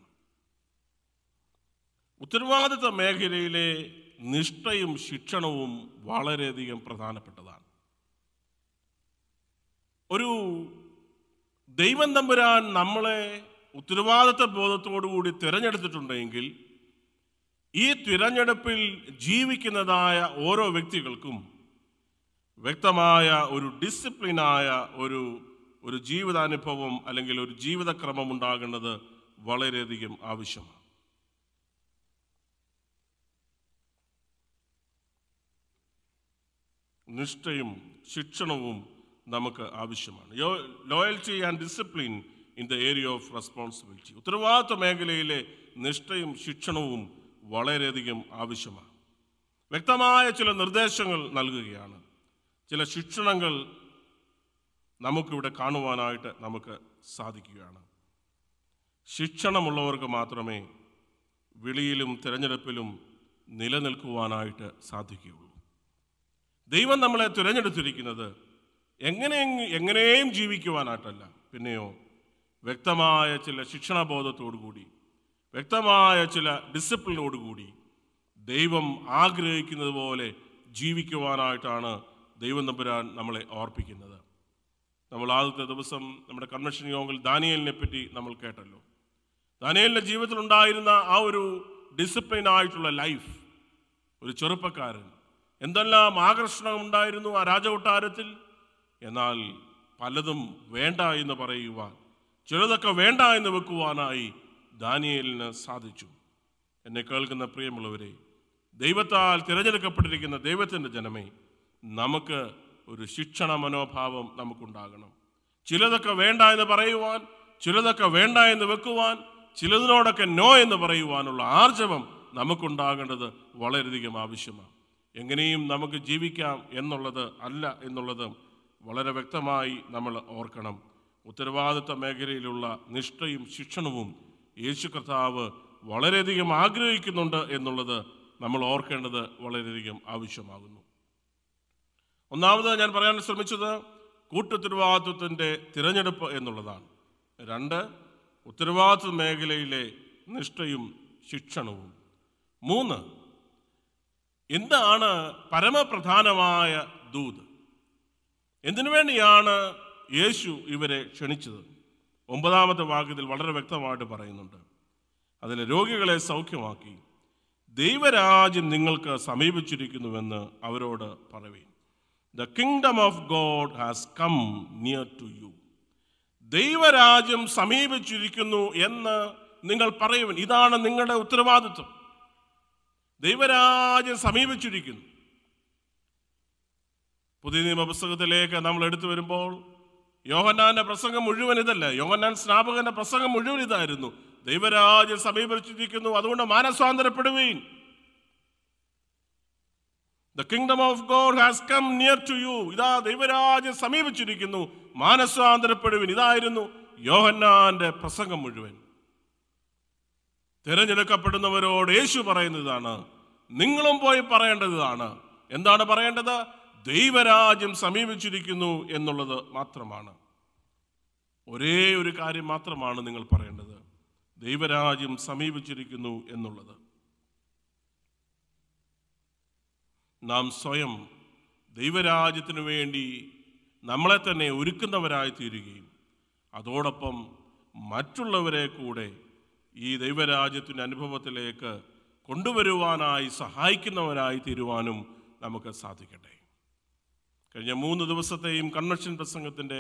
ഉത്തരവാദിത്ത മേഖലയിലെ നിഷ്ഠയും ശിക്ഷണവും വളരെയധികം പ്രധാനപ്പെട്ടതാണ് ഒരു ദൈവം തമ്പുരാൻ നമ്മളെ ഉത്തരവാദിത്ത ബോധത്തോടുകൂടി തിരഞ്ഞെടുത്തിട്ടുണ്ടെങ്കിൽ ഈ തിരഞ്ഞെടുപ്പിൽ ജീവിക്കുന്നതായ ഓരോ വ്യക്തികൾക്കും വ്യക്തമായ ഒരു ഡിസിപ്ലിനായ ഒരു ഒരു ജീവിതാനുഭവം അല്ലെങ്കിൽ ഒരു ജീവിതക്രമം ഉണ്ടാകേണ്ടത് വളരെയധികം ആവശ്യമാണ് നിഷ്ഠയും ശിക്ഷണവും നമുക്ക് ആവശ്യമാണ് loyalty and discipline in the area of responsibility ഉത്തരവാദിത്വ മേഖലയിലെ നിഷ്ഠയും ശിക്ഷണവും വളരെയധികം ആവശ്യമാണ് വ്യക്തമായ ചില നിർദ്ദേശങ്ങൾ നൽകുകയാണ് ചില ശിക്ഷണങ്ങൾ നമുക്കിവിടെ കാണുവാനായിട്ട് നമുക്ക് സാധിക്കുകയാണ് ശിക്ഷണമുള്ളവർക്ക് മാത്രമേ വിളിയിലും തിരഞ്ഞെടുപ്പിലും നിലനിൽക്കുവാനായിട്ട് സാധിക്കുകയുള്ളൂ ദൈവം നമ്മളെ തിരഞ്ഞെടുത്തിരിക്കുന്നത് എങ്ങനെ എങ്ങനെയും ജീവിക്കുവാനായിട്ടല്ല പിന്നെയോ വ്യക്തമായ ചില ശിക്ഷണബോധത്തോടുകൂടി വ്യക്തമായ ചില ഡിസിപ്ലിനോടുകൂടി ദൈവം ആഗ്രഹിക്കുന്നത് പോലെ ജീവിക്കുവാനായിട്ടാണ് ദൈവം തമ്പുരാൻ നമ്മളെ ഓർപ്പിക്കുന്നത് നമ്മൾ ആദ്യത്തെ ദിവസം നമ്മുടെ കൺവെൻഷൻ യോഗത്തിൽ ദാനിയലിനെ പറ്റി നമ്മൾ കേട്ടല്ലോ ദാനിയലിൻ്റെ ജീവിതത്തിൽ ഉണ്ടായിരുന്ന ആ ഒരു ഡിസിപ്ലിൻ ആയിട്ടുള്ള ലൈഫ് ഒരു ചെറുപ്പക്കാരൻ എന്തെല്ലാം ആകർഷണം ഉണ്ടായിരുന്നു ആ രാജകൊട്ടാരത്തിൽ എന്നാൽ പലതും വേണ്ട എന്ന് പറയുവാൻ ചിലതൊക്കെ വേണ്ട എന്ന് വെക്കുവാനായി ദാനിയേലിന് സാധിച്ചു എന്നെ കേൾക്കുന്ന പ്രിയമുള്ളവരെ ദൈവത്താൽ തിരഞ്ഞെടുക്കപ്പെട്ടിരിക്കുന്ന ദൈവത്തിൻ്റെ ജനമേ നമുക്ക് ഒരു ശിക്ഷണ മനോഭാവം നമുക്കുണ്ടാകണം ചിലതൊക്കെ വേണ്ട എന്ന് പറയുവാൻ ചിലതൊക്കെ വേണ്ട എന്ന് വെക്കുവാൻ ചിലതിനോടൊക്കെ നോ എന്ന് പറയുവാനുള്ള ആർജവം നമുക്കുണ്ടാകേണ്ടത് വളരെയധികം ആവശ്യമാണ് എങ്ങനെയും നമുക്ക് ജീവിക്കാം എന്നുള്ളത് അല്ല എന്നുള്ളത് വളരെ വ്യക്തമായി നമ്മൾ ഓർക്കണം ഉത്തരവാദിത്ത മേഖലയിലുള്ള നിഷ്ഠയും ശിക്ഷണവും യേശു കർത്താവ് വളരെയധികം ആഗ്രഹിക്കുന്നുണ്ട് എന്നുള്ളത് നമ്മൾ ഓർക്കേണ്ടത് വളരെയധികം ആവശ്യമാകുന്നു ഒന്നാമത് ഞാൻ പറയാൻ ശ്രമിച്ചത് കൂട്ടുത്തരവാദിത്വത്തിൻ്റെ തിരഞ്ഞെടുപ്പ് എന്നുള്ളതാണ് രണ്ട് ഉത്തരവാദിത്വ മേഖലയിലെ നിഷ്ഠയും ശിക്ഷണവും മൂന്ന് എന്താണ് പരമപ്രധാനമായ ദൂത് എന്തിനു വേണ്ടിയാണ് യേശു ഇവരെ ക്ഷണിച്ചത് ഒമ്പതാമത്തെ വാക്യത്തിൽ വളരെ വ്യക്തമായിട്ട് പറയുന്നുണ്ട് അതിൽ രോഗികളെ സൗഖ്യമാക്കി ദൈവരാജ്യം നിങ്ങൾക്ക് സമീപിച്ചിരിക്കുന്നുവെന്ന് അവരോട് പറവീൻ the kingdom of God has come near to you ദൈവരാജ്യം സമീപിച്ചിരിക്കുന്നു എന്ന് നിങ്ങൾ പറയുവൻ ഇതാണ് നിങ്ങളുടെ ഉത്തരവാദിത്വം ദൈവരാജ്യം സമീപിച്ചിരിക്കുന്നു പുതിയ നിയമ പുസ്തകത്തിലേക്ക് നമ്മൾ എടുത്തു വരുമ്പോൾ യോഹന്നാന്റെ പ്രസംഗം മുഴുവൻ ഇതല്ല യോഹന്നാൻ സ്നാപകന്റെ പ്രസംഗം മുഴുവൻ ഇതായിരുന്നു ദൈവരാജ്യം സമീപിച്ചിരിക്കുന്നു അതുകൊണ്ട് മാനസ്വാന്തരപ്പെടുവീൻ the kingdom of God has come near to you ഇതാ ദൈവരാജ്യം സമീപിച്ചിരിക്കുന്നു മാനസ്വാന്തരപ്പെടുവിൻ ഇതായിരുന്നു യോഹന്നാന്റെ പ്രസംഗം മുഴുവൻ തിരഞ്ഞെടുക്കപ്പെടുന്നവരോട് യേശു പറയുന്നതാണ് നിങ്ങളും പോയി പറയേണ്ടതാണ് എന്താണ് പറയേണ്ടത് ദൈവരാജ്യം സമീപിച്ചിരിക്കുന്നു എന്നുള്ളത് മാത്രമാണ് ഒരേ ഒരു കാര്യം മാത്രമാണ് നിങ്ങൾ പറയേണ്ടത് ദൈവരാജ്യം സമീപിച്ചിരിക്കുന്നു എന്നുള്ളത് നാം സ്വയം ദൈവരാജ്യത്തിനു വേണ്ടി നമ്മളെ തന്നെ ഒരുക്കുന്നവരായി തീരുകയും അതോടൊപ്പം മറ്റുള്ളവരെ കൂടെ ഈ ദൈവരാജ്യത്തിൻ്റെ അനുഭവത്തിലേക്ക് കൊണ്ടുവരുവാനായി സഹായിക്കുന്നവരായി തീരുവാനും നമുക്ക് സാധിക്കട്ടെ കഴിഞ്ഞ മൂന്ന് ദിവസത്തെയും കൺവെൻഷൻ പ്രസംഗത്തിൻ്റെ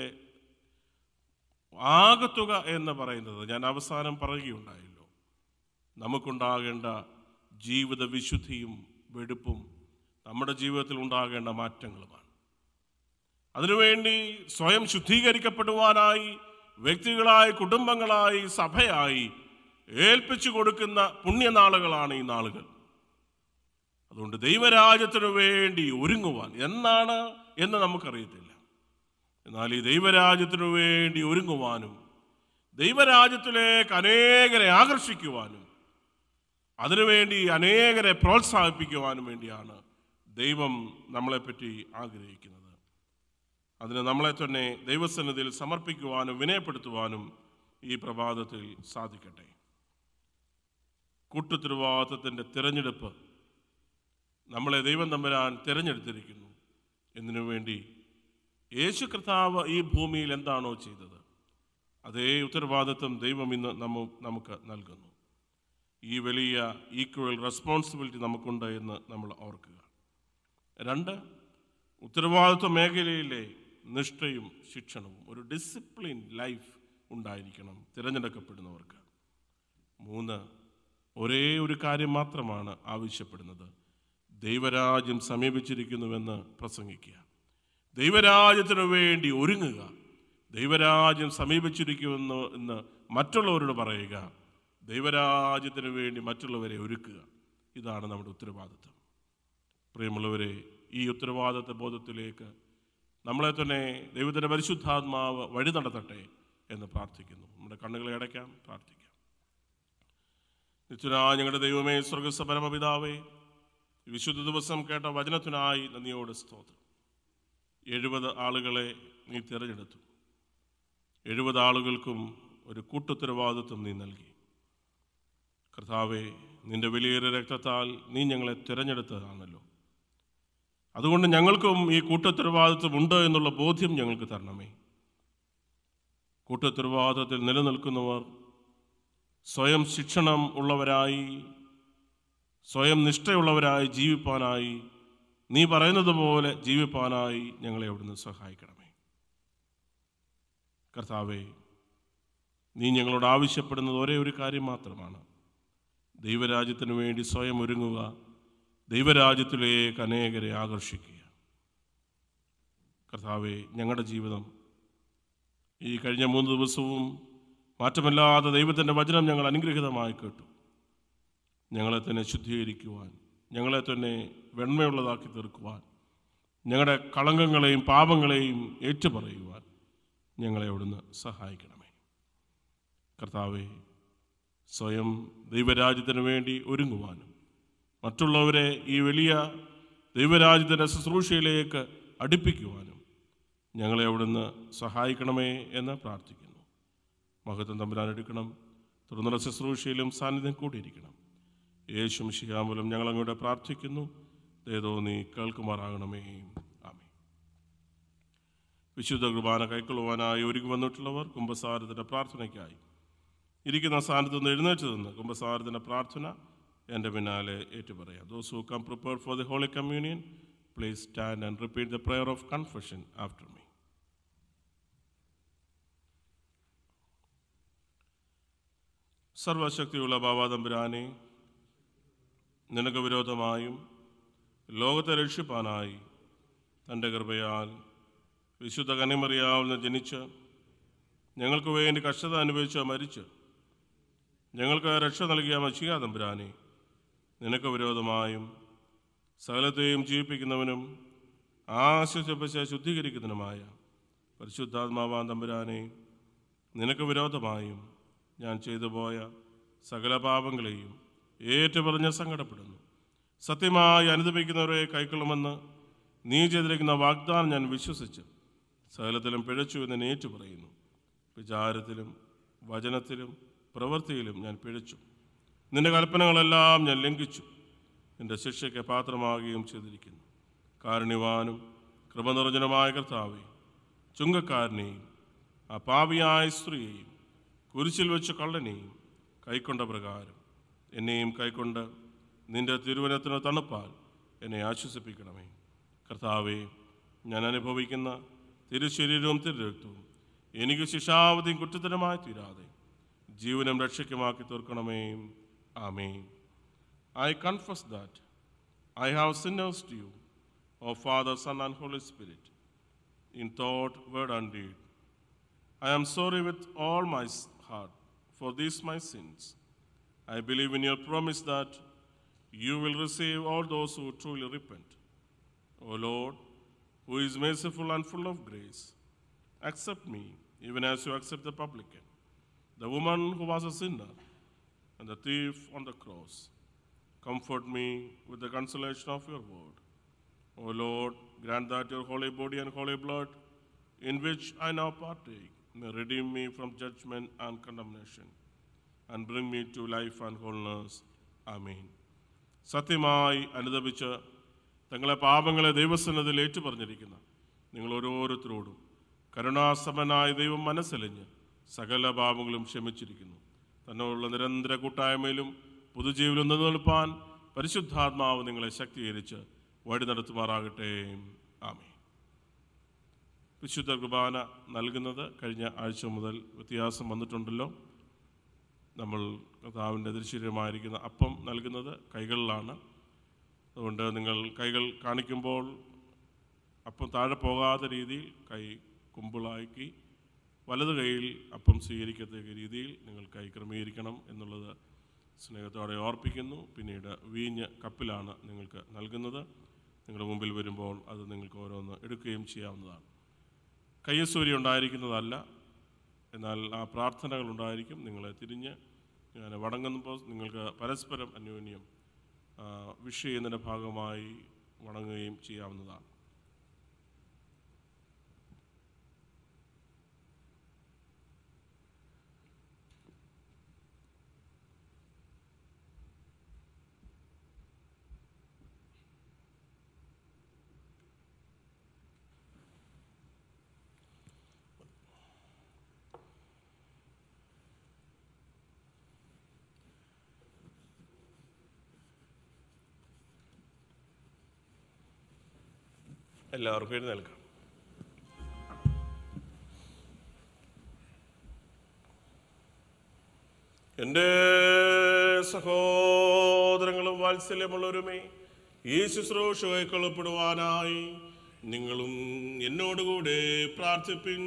ആകത്തുക എന്ന് പറയുന്നത് ഞാൻ അവസാനം പറയുകയുണ്ടായല്ലോ നമുക്കുണ്ടാകേണ്ട ജീവിത വിശുദ്ധിയും വെടുപ്പും നമ്മുടെ ജീവിതത്തിൽ ഉണ്ടാകേണ്ട മാറ്റങ്ങളുമാണ് അതിനുവേണ്ടി സ്വയം ശുദ്ധീകരിക്കപ്പെടുവാനായി വ്യക്തികളായി കുടുംബങ്ങളായി സഭയായി ഏൽപ്പിച്ചു കൊടുക്കുന്ന പുണ്യനാളുകളാണ് ഈ നാളുകൾ അതുകൊണ്ട് ദൈവരാജ്യത്തിനു വേണ്ടി ഒരുങ്ങുവാൻ എന്നാണ് എന്ന് നമുക്കറിയത്തില്ല എന്നാൽ ഈ ദൈവരാജ്യത്തിനു വേണ്ടി ഒരുങ്ങുവാനും ദൈവരാജ്യത്തിലേക്ക് അനേകരെ ആകർഷിക്കുവാനും അതിനുവേണ്ടി അനേകരെ പ്രോത്സാഹിപ്പിക്കുവാനും വേണ്ടിയാണ് ദൈവം നമ്മളെപ്പറ്റി ആഗ്രഹിക്കുന്നത് അതിന് നമ്മളെ തന്നെ ദൈവസന്നിധിയിൽ സമർപ്പിക്കുവാനും വിനയപ്പെടുത്തുവാനും ഈ പ്രഭാതത്തിൽ സാധിക്കട്ടെ കൂട്ടുത്തരവാദിത്വത്തിൻ്റെ തിരഞ്ഞെടുപ്പ് നമ്മളെ ദൈവം തമ്പുരാൻ തിരഞ്ഞെടുത്തിരിക്കുന്നു എന്നതിനു വേണ്ടി യേശു കർത്താവ് ഈ ഭൂമിയിൽ എന്താണോ ചെയ്തത് അതേ ഉത്തരവാദിത്വം ദൈവം ഇന്ന് നമ്മ നമുക്ക് നൽകുന്നു ഈ വലിയ ഈക്വൽ റെസ്പോൺസിബിലിറ്റി നമുക്കുണ്ട് എന്ന് നമ്മൾ ഓർക്കുക രണ്ട് ഉത്തരവാദിത്വ മേഖലയിലെ നിഷ്ഠയും ശിക്ഷണവും ഒരു ഡിസിപ്ലിൻ ലൈഫ് ഉണ്ടായിരിക്കണം തിരഞ്ഞെടുക്കപ്പെടുന്നവർക്ക് മൂന്ന് ഒരേ ഒരു കാര്യം മാത്രമാണ് ആവശ്യപ്പെടുന്നത് ദൈവരാജ്യം സമീപിച്ചിരിക്കുന്നുവെന്ന് പ്രസംഗിക്കുക ദൈവരാജ്യത്തിനു വേണ്ടി ഒരുങ്ങുക ദൈവരാജ്യം സമീപിച്ചിരിക്കുമെന്ന് എന്ന് മറ്റുള്ളവരോട് പറയുക ദൈവരാജ്യത്തിന് വേണ്ടി മറ്റുള്ളവരെ ഒരുക്കുക ഇതാണ് നമ്മുടെ ഉത്തരവാദിത്വം പ്രിയമുള്ളവരെ ഈ ഉത്തരവാദിത്വ ബോധത്തിലേക്ക് നമ്മളെ തന്നെ ദൈവത്തിൻ്റെ പരിശുദ്ധാത്മാവ് വഴി നടത്തട്ടെ എന്ന് പ്രാർത്ഥിക്കുന്നു നമ്മുടെ കണ്ണുകളെ അടയ്ക്കാം പ്രാർത്ഥിക്കാം നിത്യനായ ഞങ്ങളുടെ ദൈവമേ സ്വർഗസ്വ പരമപിതാവേ ഈ വിശുദ്ധ ദിവസം കേട്ട വചനത്തിനായി നന്ദിയോട് സ്തോത്രം എഴുപത് ആളുകളെ നീ തിരഞ്ഞെടുത്തു എഴുപത് ആളുകൾക്കും ഒരു കൂട്ടുത്തരവാദിത്വം നീ നൽകി കർത്താവെ നിന്റെ വലിയൊരു രക്തത്താൽ നീ ഞങ്ങളെ തിരഞ്ഞെടുത്തതാണല്ലോ അതുകൊണ്ട് ഞങ്ങൾക്കും ഈ കൂട്ടുത്തരവാദിത്വം ഉണ്ട് എന്നുള്ള ബോധ്യം ഞങ്ങൾക്ക് തരണമേ കൂട്ടുത്തരവാദിത്വത്തിൽ നിലനിൽക്കുന്നവർ സ്വയം ശിക്ഷണം ഉള്ളവരായി സ്വയം നിഷ്ഠയുള്ളവരായി ജീവിപ്പാനായി നീ പറയുന്നത് പോലെ ജീവിപ്പാനായി ഞങ്ങളെ അവിടുന്ന് സഹായിക്കണമേ കർത്താവേ നീ ഞങ്ങളോട് ആവശ്യപ്പെടുന്നത് ഒരേ ഒരു കാര്യം മാത്രമാണ് ദൈവരാജ്യത്തിന് വേണ്ടി സ്വയം ഒരുങ്ങുക ദൈവരാജ്യത്തിലേക്ക് അനേകരെ ആകർഷിക്കുക കർത്താവെ ഞങ്ങളുടെ ജീവിതം ഈ കഴിഞ്ഞ മൂന്ന് ദിവസവും മാറ്റമില്ലാതെ ദൈവത്തിൻ്റെ വചനം ഞങ്ങൾ അനുഗ്രഹീതമായി കേട്ടു ഞങ്ങളെ തന്നെ ശുദ്ധീകരിക്കുവാൻ ഞങ്ങളെ തന്നെ വെണ്മയുള്ളതാക്കി തീർക്കുവാൻ ഞങ്ങളുടെ കളങ്കങ്ങളെയും പാപങ്ങളെയും ഏറ്റുപറയുവാൻ ഞങ്ങളെ അവിടുന്ന് സഹായിക്കണമേ കർത്താവെ സ്വയം ദൈവരാജ്യത്തിന് വേണ്ടി ഒരുങ്ങുവാനും മറ്റുള്ളവരെ ഈ വലിയ ദൈവരാജ്യത്തിൻ്റെ ശുശ്രൂഷയിലേക്ക് അടുപ്പിക്കുവാനും ഞങ്ങളെ അവിടുന്ന് സഹായിക്കണമേ എന്ന് പ്രാർത്ഥിക്കുന്നു മഹത്വം തമ്പുരാൻ എടുക്കണം തുടർന്നുള്ള ശുശ്രൂഷയിലും സാന്നിധ്യം കൂടിയിരിക്കണം യേശും ശിഹാമൂലം ഞങ്ങൾ അങ്ങോട്ട് പ്രാർത്ഥിക്കുന്നു ഏതോ നീ കേൾക്കുമാറാകണമേ ആമേ വിശുദ്ധ കുർബാന കൈക്കൊള്ളുവാനായി ഒരുങ്ങി വന്നിട്ടുള്ളവർ കുംഭസാരത്തിൻ്റെ പ്രാർത്ഥനയ്ക്കായി ഇരിക്കുന്ന സ്ഥാനത്ത് നിന്ന് എഴുന്നേറ്റ് നിന്ന് കുംഭസാരത്തിൻ്റെ പ്രാർത്ഥന എൻ്റെ പിന്നാലെ ഏറ്റുപറയാം those who come prepare for the holy communion please stand and repeat the prayer of confession after me സർവശക്തിയുള്ള ബാബാതമ്പുരാനെ നിനക്ക് വിരോധമായും ലോകത്തെ രക്ഷിപ്പാനായി തൻ്റെ കൃപയാൽ വിശുദ്ധ കനിമറിയാവുന്ന ജനിച്ച് ഞങ്ങൾക്ക് വേണ്ടി കഷ്ടത അനുഭവിച്ച് മരിച്ച് ഞങ്ങൾക്ക് രക്ഷ നൽകിയ മഷിക തമ്പുരാനെ നിനക്ക് വിരോധമായും സകലത്തെയും ജീവിപ്പിക്കുന്നവനും ആശ്വസിപ്പിച്ച് ശുദ്ധീകരിക്കുന്നതിനുമായ പരിശുദ്ധാത്മാവാൻ തമ്പുരാനെ നിനക്ക് വിരോധമായും ഞാൻ ചെയ്തു പോയ സകല പാപങ്ങളെയും ഏറ്റുപറഞ്ഞ് സങ്കടപ്പെടുന്നു സത്യമായി അനുദപിക്കുന്നവരെ കൈക്കൊള്ളുമെന്ന് നീ ചെയ്തിരിക്കുന്ന വാഗ്ദാനം ഞാൻ വിശ്വസിച്ച് സകലത്തിലും പിഴച്ചു എന്ന് ഞാൻ ഏറ്റുപറയുന്നു വിചാരത്തിലും വചനത്തിലും പ്രവൃത്തിയിലും ഞാൻ പിഴച്ചു നിന്റെ കൽപ്പനകളെല്ലാം ഞാൻ ലംഘിച്ചു നിന്റെ ശിക്ഷയ്ക്ക് പാത്രമാകുകയും ചെയ്തിരിക്കുന്നു കാരുണ്യവാനും കൃപ നിറഞ്ഞനുമായ കർത്താവെ ചുങ്കക്കാരനെയും ആ പാപിയായ സ്ത്രീയെയും കുരിശിൽ വെച്ച് കള്ളനെയും കൈക്കൊണ്ട പ്രകാരം എന്നെയും കൈക്കൊണ്ട് നിന്റെ തിരുവനത്തിന് തണുപ്പാൽ എന്നെ ആശ്വസിപ്പിക്കണമേ കർത്താവെ ഞാൻ അനുഭവിക്കുന്ന തിരുശരീരവും തിരുരക്തവും എനിക്ക് ശിക്ഷാവധിയും കുറ്റത്തരമായി തീരാതെ ജീവനും രക്ഷയ്ക്കുമാക്കി തീർക്കണമേ ആമേ I confess that I have sinners to you O father son and holy spirit in thought word and deed I am sorry with all my s- heart for these my sins. I believe in your promise that you will receive all those who truly repent. O Lord, who is merciful and full of grace, accept me even as you accept the publican, the woman who was a sinner, and the thief on the cross. Comfort me with the consolation of your word. O Lord, grant that your holy body and holy blood, in which I now partake, may redeem me from judgment and condemnation, and bring me to life and wholeness. Amen. സത്യമായി അനുദപിച്ച് തങ്ങളെ പാപങ്ങളെ ദൈവസന്നതിൽ ഏറ്റുപറഞ്ഞിരിക്കുന്ന നിങ്ങൾ ഓരോരുത്തരോടും കരുണാസമനായ ദൈവം മനസ്സലിഞ്ഞ് സകല പാപങ്ങളും ക്ഷമിച്ചിരിക്കുന്നു തന്നോടുള്ള നിരന്തര കൂട്ടായ്മയിലും പുതുജീവിലും നിലനിൽപ്പാൻ പരിശുദ്ധാത്മാവ് നിങ്ങളെ ശക്തീകരിച്ച് വഴി നടത്തുമാറാകട്ടെ ആമേ വിശുദ്ധ കുർബാന നൽകുന്നത് കഴിഞ്ഞ ആഴ്ച മുതൽ വ്യത്യാസം വന്നിട്ടുണ്ടല്ലോ നമ്മൾ കർത്താവിൻ്റെ ദൃശ്യമായിരിക്കുന്ന അപ്പം നൽകുന്നത് കൈകളിലാണ് അതുകൊണ്ട് നിങ്ങൾ കൈകൾ കാണിക്കുമ്പോൾ അപ്പം താഴെ പോകാത്ത രീതിയിൽ കൈ കുമ്പിളാക്കി വലത് കൈയിൽ അപ്പം സ്വീകരിക്കത്തക്ക രീതിയിൽ നിങ്ങൾ കൈ ക്രമീകരിക്കണം എന്നുള്ളത് സ്നേഹത്തോടെ ഓർപ്പിക്കുന്നു പിന്നീട് വീഞ്ഞ് കപ്പിലാണ് നിങ്ങൾക്ക് നൽകുന്നത് നിങ്ങളുടെ മുമ്പിൽ വരുമ്പോൾ അത് നിങ്ങൾക്ക് ഓരോന്ന് എടുക്കുകയും ചെയ്യാവുന്നതാണ് കയ്യസൂരി ഉണ്ടായിരിക്കുന്നതല്ല എന്നാൽ ആ പ്രാർത്ഥനകൾ ഉണ്ടായിരിക്കും നിങ്ങളെ തിരിഞ്ഞ് ഞാൻ വണങ്ങുമ്പോൾ നിങ്ങൾക്ക് പരസ്പരം അന്യോന്യം ആ, വിഷ് ചെയ്യുന്നതിൻ്റെ ഭാഗമായി വണങ്ങുകയും ചെയ്യാവുന്നതാണ് എല്ലാവർക്കും എഴുന്നേൽക്കാം എൻ്റെ സഹോദരങ്ങളും വാത്സല്യമുള്ളവരുമേ ഈ ശുശ്രൂഷ കൈക്കൊള്ളപ്പെടുവാനായി നിങ്ങളും എന്നോടുകൂടെ പ്രാർത്ഥിപ്പിൻ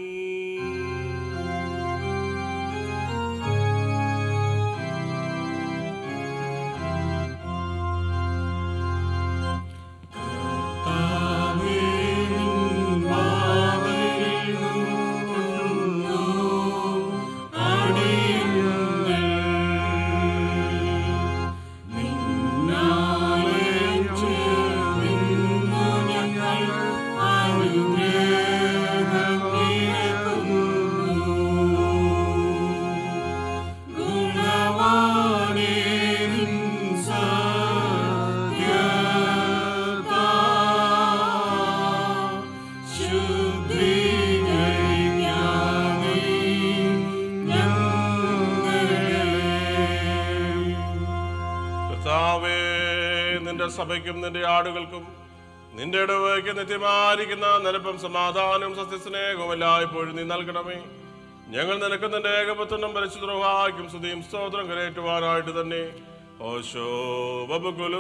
കർത്താവേ നിന്റെ സഭയ്ക്കും നിന്റെ ആടുകൾക്കും നിന്റെ ഇടവയ്ക്ക് നിത്യമായിരിക്കുന്ന നിലപ്പം സമാധാനവും സത്യസ്നേഹവും എല്ലായ്പ്പോഴും നീ നൽകണമേ ഞങ്ങൾ നിനക്ക് നിന്റെ ഏകപത്വനും പരിശുദ്രവാക്കും സ്തുതിയും സ്തോത്രം കരയേറ്റുവാനായിട്ട് തന്നെ ഓശോ ബബുകുലു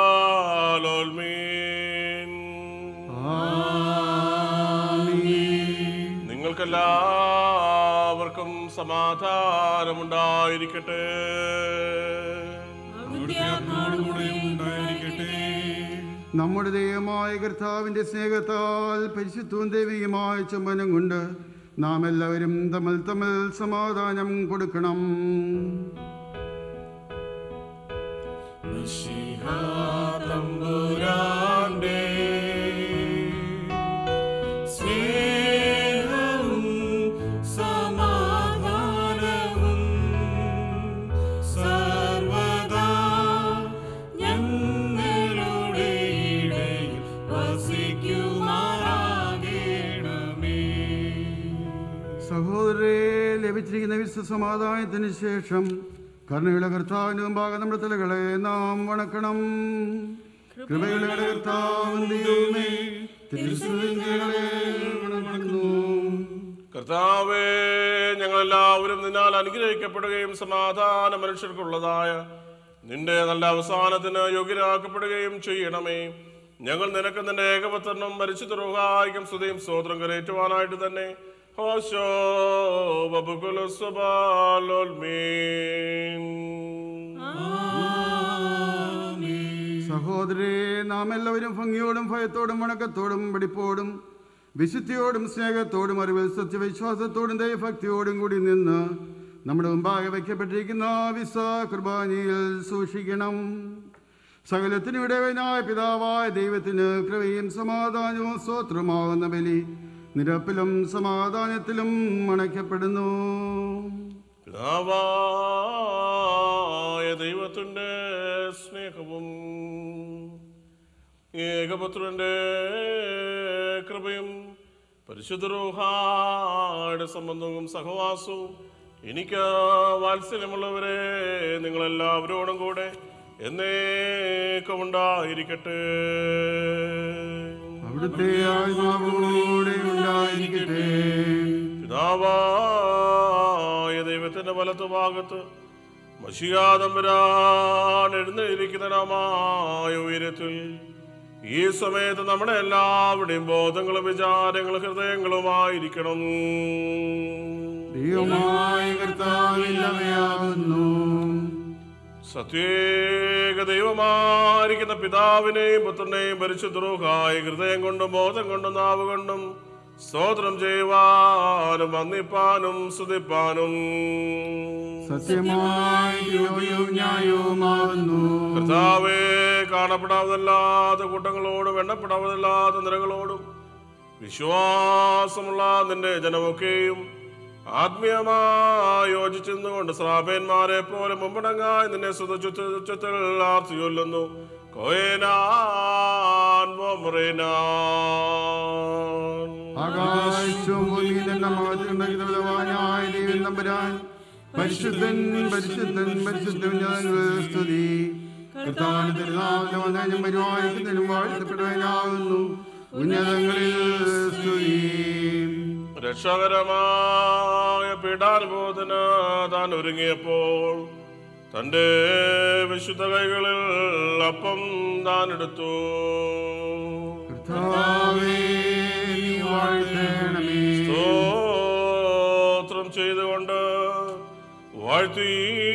സുബാലോൽമീൻ നിങ്ങൾക്കെല്ലാവർക്കും സമാധാനമുണ്ടായിരിക്കട്ടെ നമ്മുടെ ദൈവമായ കർത്താവിന്റെ സ്നേഹത്താൽ പരിശുദ്ധവും ദൈവികമായ ചുംബനം കൊണ്ട് നാം എല്ലാവരും തമ്മിൽ തമ്മിൽ സമാധാനം കൊടുക്കണം സഹോദരരെ ലഭിച്ചിരിക്കുന്ന വിശ്വ സമാധാനത്തിന് ശേഷം കരുണയുടെ കർത്താവിന് മുമ്പാകെ നമ്മുടെ തലകളെ നാം വണക്കണം കൃപയുടെ കർത്താവിൻ ദൈവമേ, തിരുസന്നിധികളെ വണങ്ങുന്നു. കർത്താവേ ഞങ്ങളെല്ലാവരും നിന്നാൽ അനുഗ്രഹിക്കപ്പെടുകയും സമാധാന മനുഷ്യർക്കുള്ളതായ നിന്റെ നല്ല അവസാനത്തിന് യോഗ്യരാക്കപ്പെടുകയും ചെയ്യണമേ ഞങ്ങൾ നിനക്ക് നിന്റെ ഏകപത്രണം മരിച്ചു തുറഹായിക്കും സ്തുതിയും സ്തോത്രം കരേറ്റുവാനായിട്ട് തന്നെ ഹോശോ ബബുകുല സുബാലോൽമീൻ സഹോദരരെ നാം എല്ലാവരും ഭംഗിയോടും ഭയത്തോടും വണക്കത്തോടും വെടിപ്പോടും വിശുദ്ധിയോടും സ്നേഹത്തോടും അറിവിൽ സത്യവിശ്വാസത്തോടും ദൈവഭക്തിയോടും കൂടി നിന്ന് നമ്മുടെ മുമ്പാകെ വയ്ക്കപ്പെട്ടിരിക്കുന്ന വിസ കുർബാനയിൽ സൂക്ഷിക്കണം സകലത്തിനും ഇടവനായ പിതാവായ ദൈവത്തിന് കൃപയും സമാധാനവും സ്വത്രമാകുന്ന ബലി നിരപ്പിലും സമാധാനത്തിലും അണയ്ക്കപ്പെടുന്നു പിതാവായ ദൈവത്തിൻ്റെ സ്നേഹവും ഏകപുത്രൻ്റെ കൃപയും പരിശുദ്ധരൂഹായുടെ സംബന്ധവും സഹവാസവും എനിക്ക് വാത്സല്യമുള്ളവരെ നിങ്ങളെല്ലാവരോടും കൂടെ എന്നേക്കും ഉണ്ടായിരിക്കട്ടെ അവിടുത്തെ ആത്മാവോടെ ഉണ്ടായിരിക്കട്ടെ പിതാവായ ദൈവത്തിന്റെ വലത്ത് ഭാഗത്ത് മഷിയാതമ്പരാൻ എഴുന്നേലിക്കുന്നതിനമായ ഉയരത്തിൽ ഈ സമയത്ത് നമ്മുടെ എല്ലാവരുടെയും ബോധങ്ങളും വിചാരങ്ങളും ഹൃദയങ്ങളുമായിരിക്കണം ദൈവമായ കർത്താവില്ലവയാകുന്നു സത്യേക ദൈവമായിരിക്കുന്ന പിതാവിനെയും പുത്രനെയും പരിശുദ്ധരൂഹായ ഹൃദയം കൊണ്ടും ബോധം കൊണ്ടും നാവ് കൊണ്ടും സ്തോത്രം ചെയ്യുവാനും വന്ദിപ്പാനും സ്തുതിപ്പാനും സത്യമായി യോഗ്യവും ന്യായവുമാകുന്നു കർത്താവേ കാണപ്പെടാവതല്ലാത്ത കൂട്ടങ്ങളോടും എണ്ണപ്പെടാവതല്ലാത്ത നിരകളോടും വിശ്വാസമുള്ള നിന്റെ ജനമൊക്കെയും ആത്മീയമായി യോജിച്ചെന്നുകൊണ്ട് ശ്രാപേന്മാരെ പോലെ മുമ്പടങ്ങായി നിന്നെ സുതചുത്തിൽ ആർത്തി ചൊല്ലുന്നു കോയനാൻ മൊമറേനാൻ. ആകാശവും ഭൂമിയും തന്റെ മഹത്വമായ ദൈവം നമ്പരാൻ പരിശുദ്ധൻ പരിശുദ്ധൻ പരിശുദ്ധൻ ഞങ്ങൾ സ്തുതി കർത്താവിന്റെ തിരുനാളിലും വന്നതിനും പരിപാലിക്കുന്നതിനും വാഴ്ത്തപ്പെടുവാനാകുന്നു ഉന്നതങ്ങളിൽ സ്തുതി രക്ഷകരമായ പീഡാനുഭവത്തിന് താൻ ഒരുങ്ങിയപ്പോൾ തന്റെ വിശുദ്ധ കൈകളിൽ അപ്പം താൻ എടുത്തു കർത്താവേ നീ വാഴ്ത്തണമേ സ്തോത്രം ചെയ്തുകൊണ്ട് വാഴ്ത്തി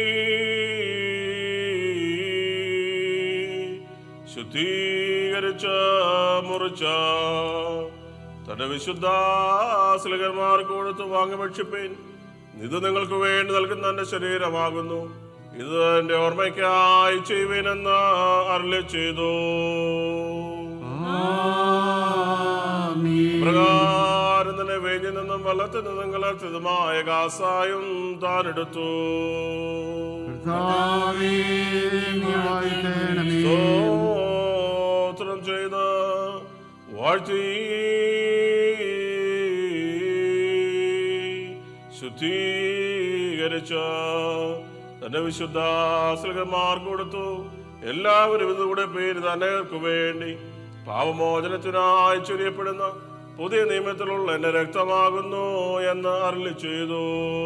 ശുദ്ധീകരിച്ച മുറിച്ച തന്റെ വിശുദ്ധ ശ്ലകന്മാർക്ക് കൊടുത്ത് വാങ്ങി ഭക്ഷിപ്പേൻ ഇത് നിങ്ങൾക്ക് വേണ്ടി നൽകുന്ന എന്റെ ശരീരമാകുന്നു ഇത് എന്റെ ഓർമ്മയ്ക്കായി ചെയ്യുവേനെന്ന് അരളി ചെയ്തു ആമീൻ. പ്രകാരം തന്നെ വേഞ്ഞു നിന്നും വലത്തു നിന്നും കലർത്തതുമായ കാസായും താൻ എടുത്തു കർത്താവേ നീ വാഴ്ത്തണമേ സ്തോത്രം ചെയ്ത് വാഴ്ത്തി ശുദ്ധീകരിച്ച തന്റെ വിശുദ്ധ ശ്ലകന്മാർക്ക് കൊടുത്തു എല്ലാവരും ഇതുകൂടെ പേര് തന്നേർക്ക് വേണ്ടി പാപമോചനത്തിനായി ചൊരിയപ്പെടുന്ന പുതിയ നിയമത്തിലുള്ള എന്റെ രക്തമാകുന്നു എന്ന് അരളി ചെയ്തു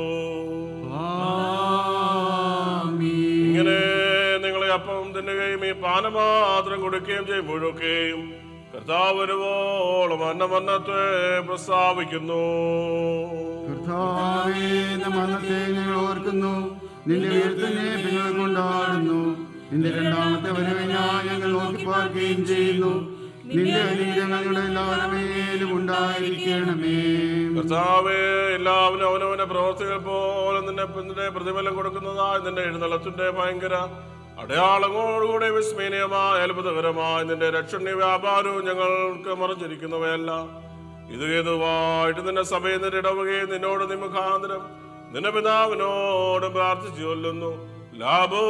ആമീൻ. ഇങ്ങനെ നിങ്ങളെ അപ്പം തിന്നുകയും ഈ പാനമാത്രം കൊടുക്കുകയും ചെയ്യുമ്പോഴൊക്കെയും കർത്താവ് വരുവോളം അന്നമന്നത്തെ പ്രസ്താവിക്കുന്നു കർത്താവേ മരണത്തെ ഞങ്ങൾ ഓർക്കുന്നു നിന്റെ ഉയർത്തനെ ഞങ്ങൾ കൊണ്ടാടുന്നു നിന്റെ രണ്ടാമത്തെ വരവിനായി ഞങ്ങൾ നോക്കി പാർക്കുകയും ചെയ്യുന്നു നിന്റെ അനുഗ്രഹങ്ങളുടെ എല്ലാവരുടെ മേലും ഉണ്ടായിരിക്കണമേ കർത്താവെ എല്ലാവരും അവനവന്റെ പ്രവർത്തികൾ പോലെ നിന്നെ നിന്റെ പ്രതിഫലം കൊടുക്കുന്നതായി നിന്റെ എഴുന്നള്ളത്തിന്റെ ഭയങ്കര അടയാളങ്ങളോടുകൂടെ വിസ്മയനീയമായ അത്ഭുതകരമായ നിന്റെ രക്ഷണീയ വ്യാപാരവും ഞങ്ങൾക്ക് മറഞ്ഞിരിക്കുന്നവയല്ല ഇത് ഹേതുവായിട്ട് നിന്റെ സഭയിൽ നിന്റെ ഇടവുകയും നിന്നോട് നീ മുഖാന്തരം നിന്റെ പിതാവിനോട് പ്രാർത്ഥിച്ചു കൊല്ലുന്നു ലാഭോ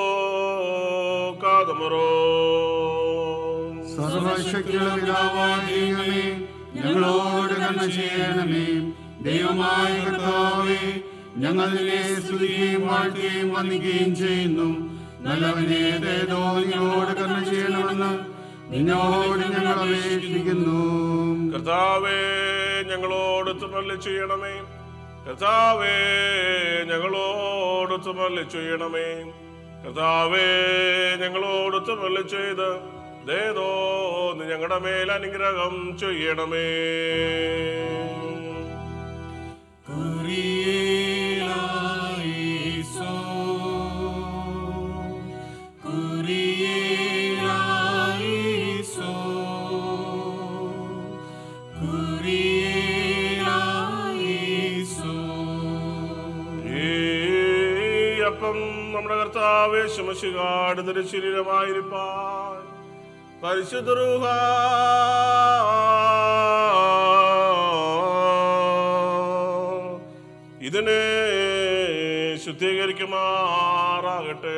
കാതമറോ സർവശക്തിയുള്ള പിതാവായ ദൈവമേ ഞങ്ങളോട് കണ്ണ ചെയ്യണമേ ദൈവമായ കർത്താവേ ഞങ്ങൾ നിന്നെ സ്തുതിക്കുകയും വാഴ്ത്തുകയും വന്ദിക്കുകയും ചെയ്യുന്നു നല്ലവനെ ഏതേതോ നിന്നോട് കണ്ണ ചെയ്യണമെന്ന് നിന്നോട് ഞങ്ങൾ അപേക്ഷിക്കുന്നു കർത്താവേ ഞങ്ങളോട് തുമല്ലി ചെയ്യണമേ കർത്താവേ ഞങ്ങളോട് തുമല്ലി ചെയ്യണമേ കർത്താവേ ഞങ്ങളോട് തുമല്ലി ചെയ്ത് ദേതോ നീ ഞങ്ങളുടെ മേൽ അനുഗ്രഹം ചെയ്യണമേ ഈ അപ്പം നമ്മുടെ കർത്താവേ ശുമശികാട് ശരീരമായിരിക്കാൻ പരിശുദ്ധ രൂഹ ഇതിനെ ശുദ്ധീകരിക്കുമാറാകട്ടെ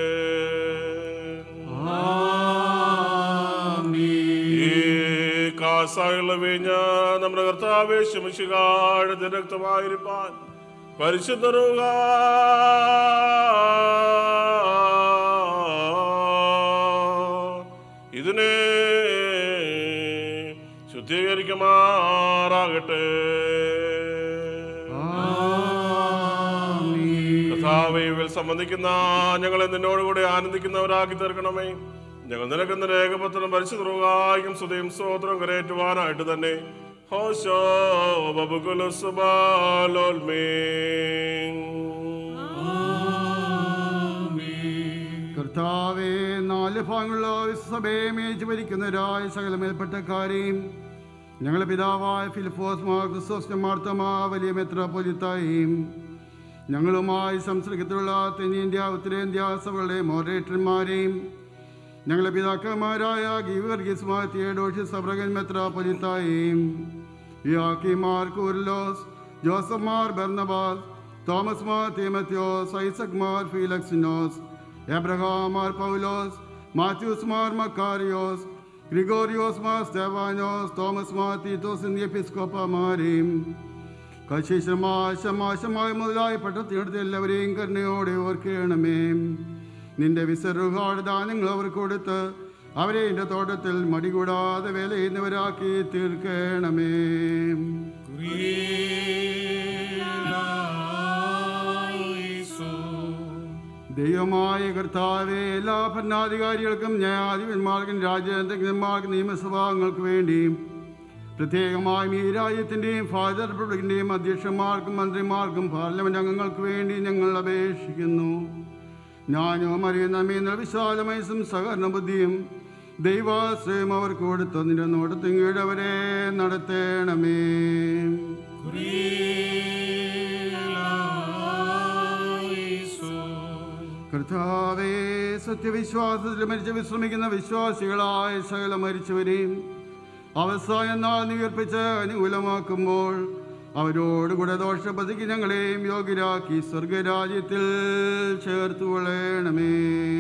ഈ കാസായുള്ള വീഞ്ഞ നമ്മുടെ കർത്താവേ ശുമശികാട് രക്തമായിരിക്കാൻ പരിശുദ്ധ രൂഹ ഇതിനെ ശുദ്ധീകരിക്കുമാറാകട്ടെ കഥാവയിൽ സംബന്ധിക്കുന്ന ഞങ്ങളെ നിന്നോടുകൂടി ആനന്ദിക്കുന്നവരാക്കി തീർക്കണമേ ഞങ്ങൾ നിനക്കുന്ന രേഖപത്രം പരിശുദ്ധായും സ്തുതിയും സ്തോത്രം കരയേറ്റുവാനായിട്ട് തന്നെ ഹോശോ കർത്താവെ നാല് ഭാഗങ്ങളുള്ള വിശ്വസഭയെ മേച്ച് ഭരിക്കുന്നവരായ സകല മേൽപ്പെട്ടക്കാരെയും ഞങ്ങളുടെ പിതാവായ ഫിലിപ്പോസ് മാർ ക്രിസ്തോസ് മാർത്തമാ വലിയ മെത്രാപ്പൊലിത്തായും ഞങ്ങളുമായി സംസർഗത്തിലുള്ള തെന്നിന്ത്യ ഉത്തരേന്ത്യ സഭകളുടെ മോഡറേറ്റർമാരെയും ഞങ്ങളുടെ പിതാക്കന്മാരായ ഗീവർഗീസ് മാർ തിയഡോഷ്യസ് സബ്രഗൻ മെത്രാപ്പൊലിത്തായും യാക്കിമാർ കൂർലോസ് ജോസഫ് മാർ ബർണബാസ് തോമസ് മാർ തീമത്യോസ് ഐസക് മാർ ഫീലക്സിനോസ് എബ്രഹാം മാർ പൗലോസ് മാത്യൂസ് മാർ മക്കാരിയോസ് ഗ്രിഗോറിയോസ് മാർ സ്തേവാനോസ് തോമസ് മാർ തീത്തോസ് എന്നീ എപ്പിസ്കോപ്പമാരെയും കശീശമാശമാശമായ മുതലായ പട്ടത്തിനടുത്ത് എല്ലാവരെയും കരുണയോടെ ഓർക്കണമേ നിന്റെ വിസർഗാട് ദാനങ്ങൾ അവർക്ക് കൊടുത്ത് അവരെ എൻ്റെ തോട്ടത്തിൽ മടികൂടാതെ വേല ചെയ്യുന്നവരാക്കി തീർക്കണമേ ദൈവമായ കർത്താവെ എല്ലാ ഭരണാധികാരികൾക്കും ന്യായാധിപന്മാർക്കും രാജ്യാന്തരന്മാർക്കും നിയമസഭാംഗങ്ങൾക്ക് വേണ്ടിയും പ്രത്യേകമായും ഈ രാജ്യത്തിൻ്റെയും ഫാദർ റിപ്പബ്ലിക്കിൻ്റെയും അധ്യക്ഷന്മാർക്കും മന്ത്രിമാർക്കും പാർലമെന്റ് അംഗങ്ങൾക്ക് വേണ്ടി ഞങ്ങൾ അപേക്ഷിക്കുന്നു ഞാനും അറിയുന്ന മീന വിശാലമായ സഹകരണ ബുദ്ധിയും ദൈവാശ്രയം അവർക്ക് കൊടുത്ത് നിന്റെ നോട്ടത്തിൻ കീഴവരെ നടത്തണമേ കർത്താവേ സത്യവിശ്വാസത്തിൽ മരിച്ച് വിശ്രമിക്കുന്ന വിശ്വാസികളായ സകല മരിച്ചവരെയും അവസാന നാൾ നീർപ്പിച്ച് അനുകൂലമാക്കുമ്പോൾ അവരോടുകൂടെ ദോഷപതിക്ക് ഞങ്ങളെയും യോഗ്യരാക്കി സ്വർഗരാജ്യത്തിൽ ചേർത്ത് കൊള്ളണമേ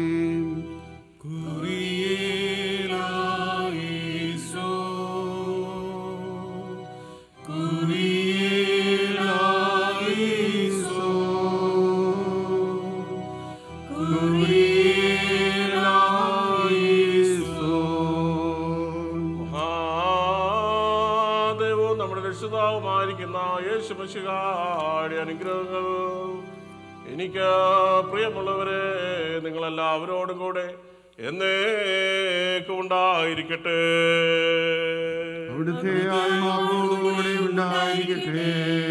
മഹാദേവവും നമ്മുടെ രക്ഷിതാവുമായിരിക്കുന്ന യേശു മഷികാടി അനുഗ്രഹങ്ങൾ എനിക്ക് പ്രിയമുള്ളവരെ നിങ്ങളെല്ലാവരോടും കൂടെ എന്നേക്കും ഉണ്ടായിരിക്കട്ടെ അവിടുത്തെ ആത്മാവോടുകൂടി ഉണ്ടായിരിക്കട്ടെ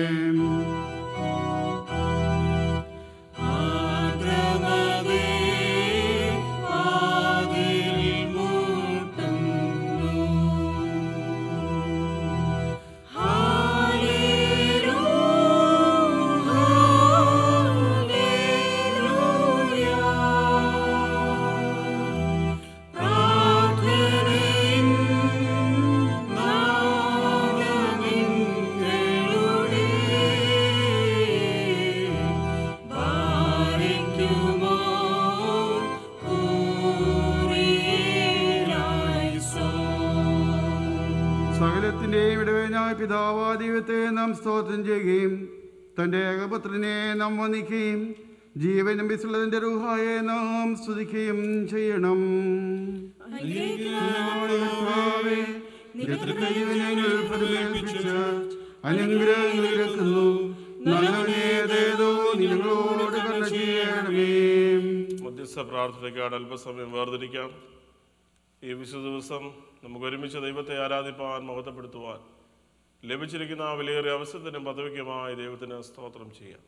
സകലത്തിന്റെയും ഇടവേനായ പിതാവാ ദൈവത്തെ നാം സ്തോത്രം ചെയ്യുകയും തന്റെ ഏകപുത്രനെ നാം വന്ദിക്കുകയും ജീവനും വിസുള്ളതിന്റെ രൂഹായെ നാം സ്തുതിക്കുകയും ചെയ്യണം കർത്താവേ, നിന്റെ ജീവനങ്ങൾ പ്രതിഫലിപ്പിച്ച് അനുഗ്രഹങ്ങൾ ഇറക്കുന്നു നല്ലവനേതേതോ നിങ്ങളോട് കരുണ ചെയ്യണമേ മധ്യസ്ഥ പ്രാർത്ഥനയ്ക്കാണ് അല്പസമയം വേർതിരിക്കാം ഈ വിശുദ്ധ ദിവസം നമുക്ക് ഒരുമിച്ച് ദൈവത്തെ ആരാധിപ്പാൻ മഹത്വപ്പെടുത്തുവാൻ ലഭിച്ചിരിക്കുന്ന ആ വിലയേറിയ അവസരത്തിനും പദവിക്കുമായി ദൈവത്തിന് സ്തോത്രം ചെയ്യാം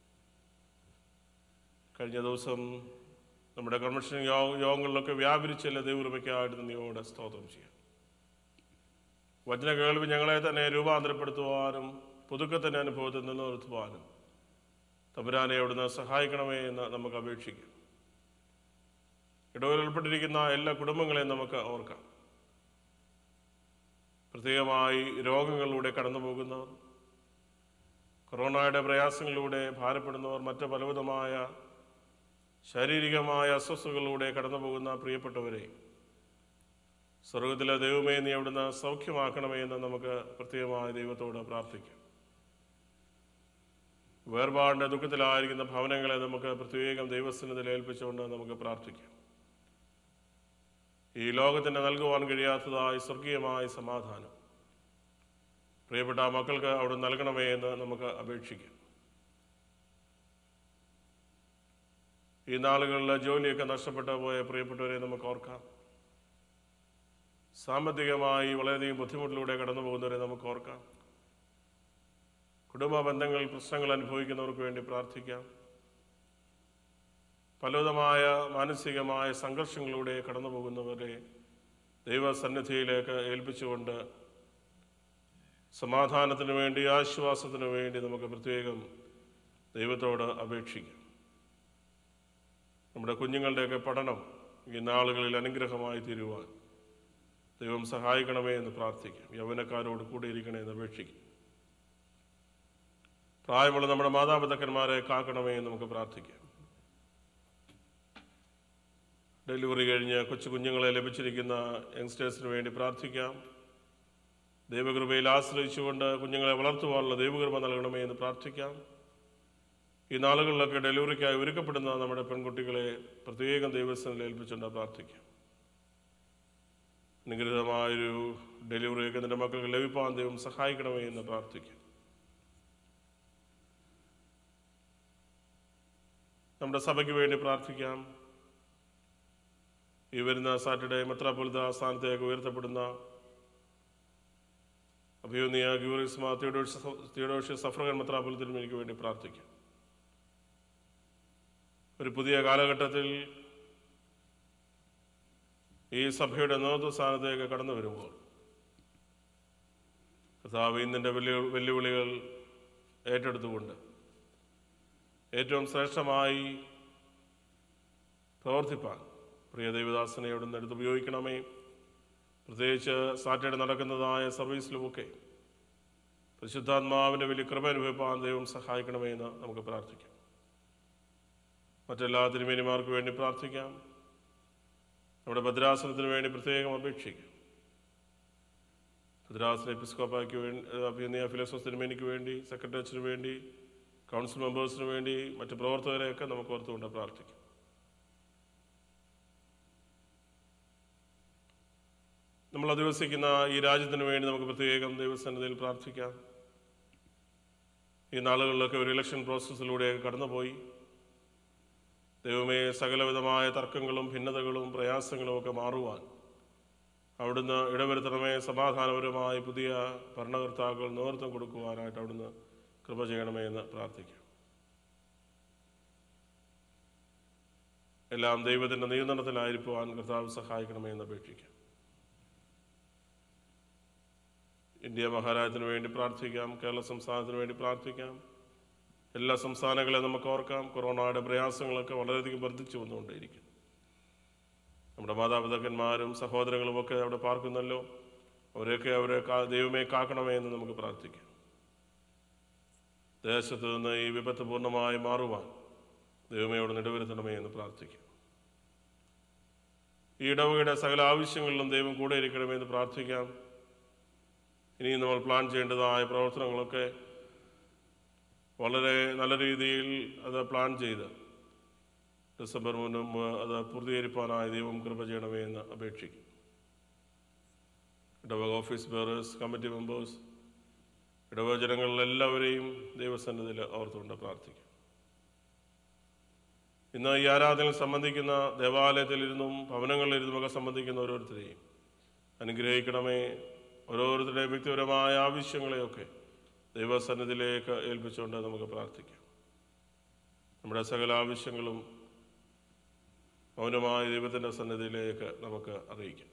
കഴിഞ്ഞ ദിവസം നമ്മുടെ കൺവെൻഷൻ യോഗ യോഗങ്ങളിലൊക്കെ വ്യാപരിച്ചല്ല ദൈവകൃപയ്ക്കായിട്ട് നന്ദിയോടെ സ്തോത്രം ചെയ്യാം വചന കേൾവി ഞങ്ങളെ തന്നെ രൂപാന്തരപ്പെടുത്തുവാനും പുതുക്കത്തിൻ്റെ അനുഭവത്തിൽ നിലനിർത്തുവാനും തമ്പുരാനെ അവിടുന്ന് സഹായിക്കണമേ എന്ന് നമുക്ക് അപേക്ഷിക്കാം ഇടവിൽ ഉൾപ്പെട്ടിരിക്കുന്ന എല്ലാ കുടുംബങ്ങളെയും നമുക്ക് ഓർക്കാം പ്രത്യേകമായി രോഗങ്ങളിലൂടെ കടന്നു പോകുന്നവർ കൊറോണയുടെ പ്രയാസങ്ങളിലൂടെ ഭാരപ്പെടുന്നവർ മറ്റ് പലവിധമായ ശാരീരികമായ അസ്വസ്ഥതകളിലൂടെ കടന്നു പോകുന്ന പ്രിയപ്പെട്ടവരെ സ്വർഗത്തിലെ ദൈവമേ നീ അവിടുന്ന് സൗഖ്യമാക്കണമേ എന്ന് നമുക്ക് പ്രത്യേകമായി ദൈവത്തോട് പ്രാർത്ഥിക്കാം വേർപാടിൻ്റെ ദുഃഖത്തിലായിരിക്കുന്ന ഭവനങ്ങളെ നമുക്ക് പ്രത്യേകം ദൈവസ്ഥനത്തിൽ ഏൽപ്പിച്ചുകൊണ്ട് നമുക്ക് പ്രാർത്ഥിക്കാം ഈ ലോകത്തിന് നൽകുവാൻ കഴിയാത്തതായ സ്വർഗീയമായ സമാധാനം പ്രിയപ്പെട്ട ആ മക്കൾക്ക് അവിടെ നൽകണമേ എന്ന് നമുക്ക് അപേക്ഷിക്കാം ഈ നാളുകളിൽ ജോലിയൊക്കെ നഷ്ടപ്പെട്ടു പോയ പ്രിയപ്പെട്ടവരെ നമുക്ക് ഓർക്കാം സാമ്പത്തികമായി വളരെയധികം ബുദ്ധിമുട്ടിലൂടെ കടന്നു പോകുന്നവരെ നമുക്ക് ഓർക്കാം കുടുംബ ബന്ധങ്ങൾ പ്രശ്നങ്ങൾ അനുഭവിക്കുന്നവർക്ക് വേണ്ടി പ്രാർത്ഥിക്കാം പലവിധമായ മാനസികമായ സംഘർഷങ്ങളിലൂടെ കടന്നു പോകുന്നവരെ ദൈവസന്നിധിയിലേക്ക് ഏൽപ്പിച്ചുകൊണ്ട് സമാധാനത്തിന് വേണ്ടി ആശ്വാസത്തിന് വേണ്ടി നമുക്ക് പ്രത്യേകം ദൈവത്തോട് അപേക്ഷിക്കാം നമ്മുടെ കുഞ്ഞുങ്ങളുടെയൊക്കെ പഠനം ഈ നാളുകളിൽ അനുഗ്രഹമായി തീരുവാൻ ദൈവം സഹായിക്കണമേ എന്ന് പ്രാർത്ഥിക്കാം യൗവനക്കാരോട് കൂടിയിരിക്കണേ എന്ന് അപേക്ഷിക്കും പ്രായമുള്ള നമ്മുടെ മാതാപിതാക്കന്മാരെ കാക്കണമേ എന്ന് നമുക്ക് പ്രാർത്ഥിക്കാം ഡെലിവറി കഴിഞ്ഞ് കൊച്ചു കുഞ്ഞുങ്ങളെ ലഭിച്ചിരിക്കുന്ന യങ്സ്റ്റേഴ്സിന് വേണ്ടി പ്രാർത്ഥിക്കാം ദൈവകൃപയിൽ ആശ്രയിച്ചുകൊണ്ട് കുഞ്ഞുങ്ങളെ വളർത്തുവാനുള്ള ദൈവകൃപ നൽകണമേ എന്ന് പ്രാർത്ഥിക്കാം ഈ നാളുകളിലൊക്കെ ഡെലിവറിക്കായി ഒരുക്കപ്പെടുന്ന നമ്മുടെ പെൺകുട്ടികളെ പ്രത്യേകം ദൈവസ്ഥനിൽ ഏൽപ്പിച്ചുകൊണ്ട് പ്രാർത്ഥിക്കാം അനുഗ്രഹമായൊരു ഡെലിവറിയൊക്കെ നിന്റെ മക്കൾക്ക് ലഭിപ്പാൻ ദൈവം സഹായിക്കണമേ എന്ന് പ്രാർത്ഥിക്കാം നമ്മുടെ സഭയ്ക്ക് വേണ്ടി പ്രാർത്ഥിക്കാം ഈ വരുന്ന സാറ്റർഡേ മെത്രാപൊലിത്ത സ്ഥാനത്തേക്ക് ഉയർത്തപ്പെടുന്ന അഭിയോന്നിയ ഗ്യൂറിസ്മ തിയോഡോഷ് തിയോഡോഷ്യസ് സഫ്രകൻ മെത്രാപൊലിത്തിനും എനിക്ക് വേണ്ടി പ്രാർത്ഥിക്കാം ഒരു പുതിയ കാലഘട്ടത്തിൽ ഈ സഭയുടെ നേതൃത്വ സ്ഥാനത്തേക്ക് കടന്നു വരുമ്പോൾ കർത്താവ് ഇന്നിൻ്റെ വെല്ലു വെല്ലുവിളികൾ ഏറ്റെടുത്തുകൊണ്ട് ഏറ്റവും ശ്രേഷ്ഠമായി പ്രവർത്തിപ്പാൻ പ്രിയ ദൈവദാസനെ അവിടെ നിന്ന് എടുത്ത് ഉപയോഗിക്കണമേ പ്രത്യേകിച്ച് സാറ്റർഡേ നടക്കുന്നതായ സർവീസിലുമൊക്കെ പരിശുദ്ധാത്മാവിൻ്റെ വലിയ കൃപ അനുഭവിപ്പാൻ ദൈവം സഹായിക്കണമേ എന്ന് നമുക്ക് പ്രാർത്ഥിക്കാം മറ്റെല്ലാ തിരുമേനിമാർക്ക് വേണ്ടി പ്രാർത്ഥിക്കാം നമ്മുടെ ഭദ്രാസനത്തിന് വേണ്ടി പ്രത്യേകം അപേക്ഷിക്കാം ഭദ്രാസന എപ്പിസ്കോപ്പായ്ക്ക് വേണ്ടി അഭിനയ ഫിലോസോസ് തിരുമേനിക്ക് വേണ്ടി സെക്രട്ടറിയറ്റിന് വേണ്ടി കൗൺസിൽ മെമ്പേഴ്സിന് വേണ്ടി മറ്റ് പ്രവർത്തകരെയൊക്കെ നമുക്ക് ഓർത്തുകൊണ്ട് പ്രാർത്ഥിക്കാം നമ്മൾ അധിവസിക്കുന്ന ഈ രാജ്യത്തിന് വേണ്ടി നമുക്ക് പ്രത്യേകം ദൈവസന്നിധിയിൽ പ്രാർത്ഥിക്കാം ഈ നാളുകളിലൊക്കെ ഒരു ഇലക്ഷൻ പ്രോസസ്സിലൂടെ കടന്നുപോയി ദൈവമേ സകലവിധമായ തർക്കങ്ങളും ഭിന്നതകളും പ്രയാസങ്ങളും ഒക്കെ മാറുവാൻ അവിടുന്ന് ഇടവരുത്തണമേ സമാധാനപരമായി പുതിയ ഭരണകർത്താക്കൾ നേതൃത്വം കൊടുക്കുവാനായിട്ട് അവിടുന്ന് കൃപ ചെയ്യണമേ എന്ന് പ്രാർത്ഥിക്കാം എല്ലാം ദൈവത്തിൻ്റെ നിയന്ത്രണത്തിലായിരിക്കുവാൻ കർത്താവ് സഹായിക്കണമേ എന്ന് അപേക്ഷിക്കാം ഇന്ത്യ മഹാരാജ്യത്തിന് വേണ്ടി പ്രാർത്ഥിക്കാം കേരള സംസ്ഥാനത്തിന് വേണ്ടി പ്രാർത്ഥിക്കാം എല്ലാ സംസ്ഥാനങ്ങളെ നമുക്ക് ഓർക്കാം കൊറോണയുടെ പ്രയാസങ്ങളൊക്കെ വളരെയധികം വർദ്ധിച്ചു വന്നുകൊണ്ടേയിരിക്കുന്നു നമ്മുടെ മാതാപിതാക്കന്മാരും സഹോദരങ്ങളും ഒക്കെ അവിടെ പാർക്കുന്നല്ലോ അവരെയൊക്കെ അവരെ കാ- ദൈവമേ കാക്കണമേ എന്ന് നമുക്ക് പ്രാർത്ഥിക്കാം ദേശത്ത് നിന്ന് ഈ വിപത്ത് പൂർണ്ണമായി മാറുവാൻ ദൈവമേ അവിടെ നിടവരുത്തണമേ എന്ന് പ്രാർത്ഥിക്കാം ഈ ഇടവകയുടെ സകല ആവശ്യങ്ങളിലും ദൈവം കൂടെ ഇരിക്കണമേ എന്ന് പ്രാർത്ഥിക്കാം ഇനിയും നമ്മൾ പ്ലാൻ ചെയ്യേണ്ടതായ പ്രവർത്തനങ്ങളൊക്കെ വളരെ നല്ല രീതിയിൽ അത് പ്ലാൻ ചെയ്ത് ഡിസംബർ മുൻപ് അത് പൂർത്തീകരിക്കാനായി ദൈവം കൃപ ചെയ്യണമേ എന്ന് അപേക്ഷിക്കും ഇടവക ഓഫീസ് ബേറേഴ്സ് കമ്മിറ്റി മെമ്പേഴ്സ് ഇടവക ജനങ്ങളിലെല്ലാവരെയും ദൈവസന്നിധിയിൽ ഓർത്തുകൊണ്ട് പ്രാർത്ഥിക്കും ഇന്ന് ഈ ആരാധനയിൽ സംബന്ധിക്കുന്ന ദേവാലയത്തിലിരുന്നും ഭവനങ്ങളിലിരുന്നുമൊക്കെ സംബന്ധിക്കുന്ന ഓരോരുത്തരെയും അനുഗ്രഹിക്കണമേ ഓരോരുത്തരുടെയും വ്യക്തിപരമായ ആവശ്യങ്ങളെയൊക്കെ ദൈവസന്നിധിയിലേക്ക് ഏൽപ്പിച്ചുകൊണ്ട് നമുക്ക് പ്രാർത്ഥിക്കാം നമ്മുടെ സകല ആവശ്യങ്ങളും മൗനമായ ദൈവത്തിൻ്റെ സന്നിധിയിലേക്ക് നമുക്ക് അറിയിക്കാം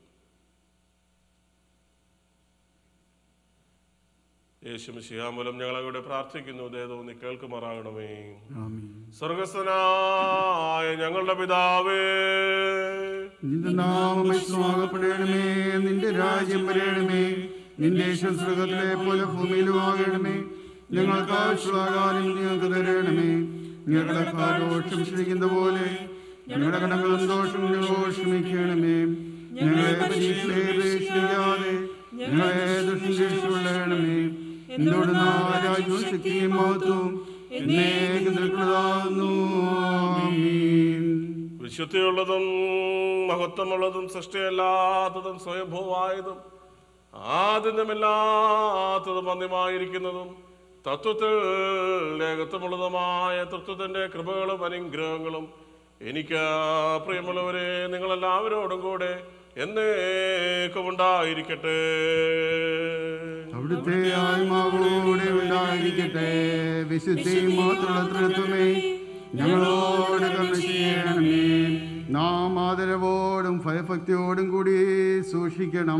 യേശു ശിയാമൂലം ഞങ്ങളവിടെ പ്രാർത്ഥിക്കുന്നു ദേതോ നീ കേൾക്കുമാറാകണമേ ആമീൻ സ്വർഗസ്ഥനായ ഞങ്ങളുടെ പിതാവേ നിന്റെ നാമം വിശ്വാസപ്പെടണമേ നിന്റെ രാജ്യം വരണമേ നിന്റെ ഇഷ്ടം സ്വർഗത്തിലെ പോലെ ഭൂമിയിലും ആകണമേ ഞങ്ങൾക്ക് ആവശ്യമാകാനും ഞങ്ങൾക്ക് തരണമേ ഞങ്ങളുടെ കടക്കാരോട് ക്ഷമിച്ചിരിക്കുന്ന പോലെ ഞങ്ങളുടെ കടങ്ങളും ദോഷവും ഞങ്ങളോട് ക്ഷമിക്കണമേ ഞങ്ങളെ പരീക്ഷയെ പ്രവേശിക്കാതെ ഞങ്ങളെ ദുഷിക്കൊള്ളണമേ എന്നോട് രാജ്യവും ശക്തിയും മഹത്വവും എന്നേക്ക് നിൽക്കുന്നതാകുന്നു ആമീൻ വിശുദ്ധിയുള്ളതും മഹത്വമുള്ളതും സൃഷ്ടിയല്ലാത്തതും സ്വയംഭൂവായതും ആദ്യമില്ലാത്തതും അന്യമായിരിക്കുന്നതും തത്വത്തിൽ ഏകത്വമുള്ളതുമായ തത്വത്തിന്റെ കൃപകളും അനുഗ്രഹങ്ങളും എനിക്ക് പ്രിയമുള്ളവരെ നിങ്ങളെല്ലാവരോടും കൂടെ എന്നേക്കും ഉണ്ടായിരിക്കട്ടെ അവിടുത്തെ ആത്മാവോടെ ഉണ്ടായിരിക്കട്ടെ വിശുദ്ധിയും മാത്രമുള്ള തൃത്വമേ ഞങ്ങളോട് കർമ്മ ചെയ്യണമേ നാം ആദരവോടും ഭയഭക്തിയോടും കൂടി സൂക്ഷിക്കണം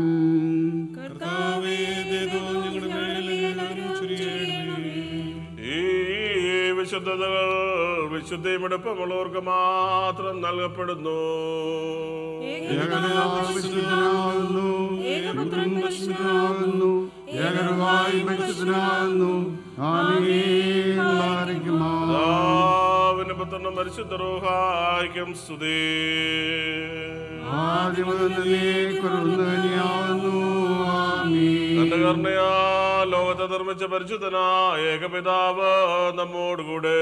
ഈ വിശുദ്ധതകൾ വിശുദ്ധിയും എടുപ്പമുള്ളവർക്ക് മാത്രം നൽകപ്പെടുന്നു ഏകനാവിശുദ്ധനാകുന്നു ഏകപുത്രൻ പരിശുദ്ധനാകുന്നു ഏകരുവായി പരിശുദ്ധനാകുന്നു ആമീൻ ബാരക്കുമാ പിതാവിന് പുത്രനും പരിശുദ്ധ റൂഹായിക്കും സ്തുതി ആദ്യം മുതൽ കുറവുന്നു തന്നെയാകുന്നു ആമീൻ തന്റെ കർണയാ ലോകത്തെ നിർമ്മിച്ച പരിശുദ്ധനായ ഏകപിതാവ് നമ്മോടുകൂടെ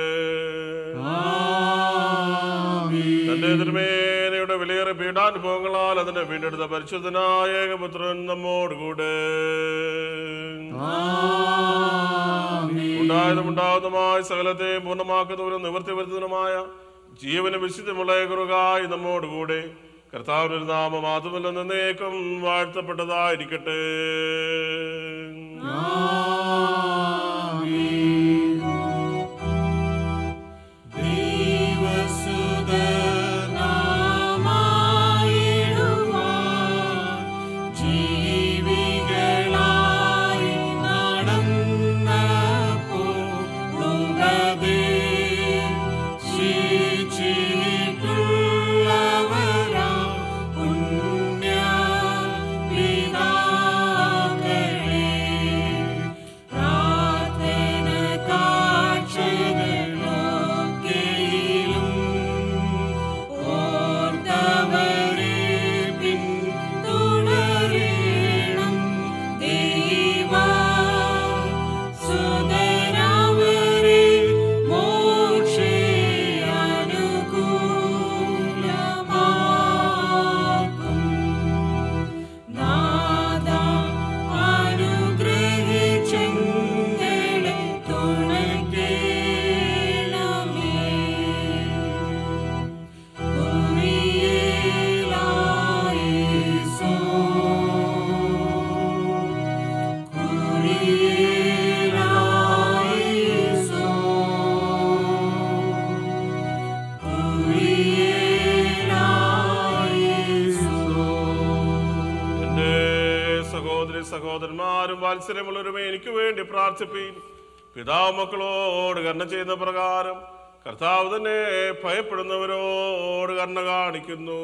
തന്റെ തിരുമേനയുടെ വിലയേറെ പീഡാനുഭവങ്ങളാൽ അതിനെ വീണ്ടെടുത്ത പരിശുദ്ധനായ ഏകപുത്രൻ നമ്മോടുകൂടെ ഉണ്ടായതും ഉണ്ടാകുന്നതുമായ സകലത്തെയും പൂർണ്ണമാക്കുന്നവരും നിവൃത്തി വരുത്തുന്നതുമായ ജീവന് വിശുദ്ധമുള്ള കുറുകായി നമ്മോടുകൂടെ കർത്താവിനൊരു നാമം മാത്രമല്ല എന്നേക്കും വാഴ്ത്തപ്പെട്ടതായിരിക്കട്ടെ എന്റെ സഹോദരി സഹോദരന്മാരും വാത്സല്യമുള്ളവരുമേ എനിക്ക് വേണ്ടി പ്രാർത്ഥിപ്പീൻ പിതാവ് മക്കളോട് കർണ ചെയ്യുന്ന പ്രകാരം കർത്താവ് തന്നെ ഭയപ്പെടുന്നവരോട് കർണ കാണിക്കുന്നു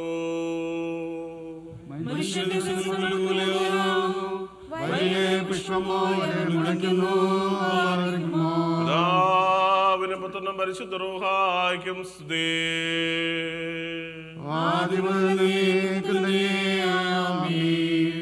വലിയ പുഷ്പം പോലെ മുളയ്ക്കുന്നു ബാരക്കുമാ പിതാവിനും പുത്രനും പരിശുദ്ധ റൂഹായിക്കും സ്തുതി ആദ്യം മുതൽ നീക്കും തന്നെ ആമീൻ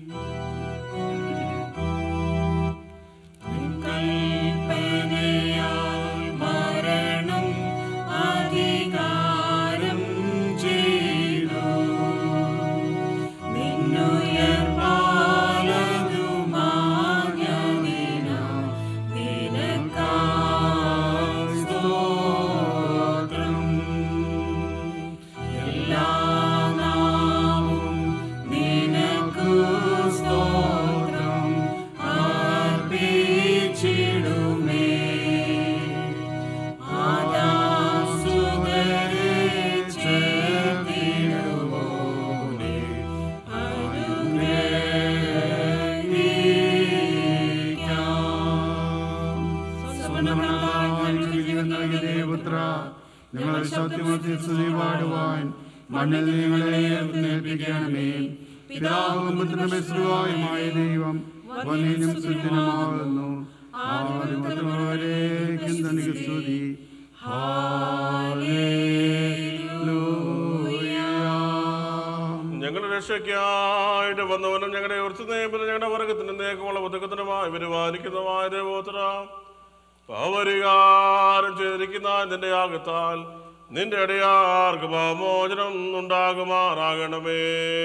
പുത്ര ഞങ്ങളെ സത്യമത്തിൽ സ്തുതി പാടുവാൻ മണ്ണിൽ നിങ്ങളെ നേർപ്പിക്കണമേ പിതാവും പുത്രനും വിശ്രുവായുമായ ദൈവം വന്നിനും ശുദ്ധനുമാകുന്നു ആദ്യമത്രവരേക്കും തനിക്ക് സ്തുതി ഹാലേലൂയ ഞങ്ങളുടെ രക്ഷയ്ക്കായിട്ട് വന്നവനും ഞങ്ങളുടെ ഉറച്ചുനേപ്പിനും ഞങ്ങളുടെ വർഗത്തിനും നേക്കുമുള്ള ബുദ്ധക്കത്തിനുമായി പരിപാലിക്കുന്നതുമായ ദേവോത്ര പവരികാരം ചെയ്തിരിക്കുന്ന നിന്റെ യാഗത്താൽ നിന്റെ അടിയാർക്ക് ഭാമോചനം ഉണ്ടാകുമാറാകണമേ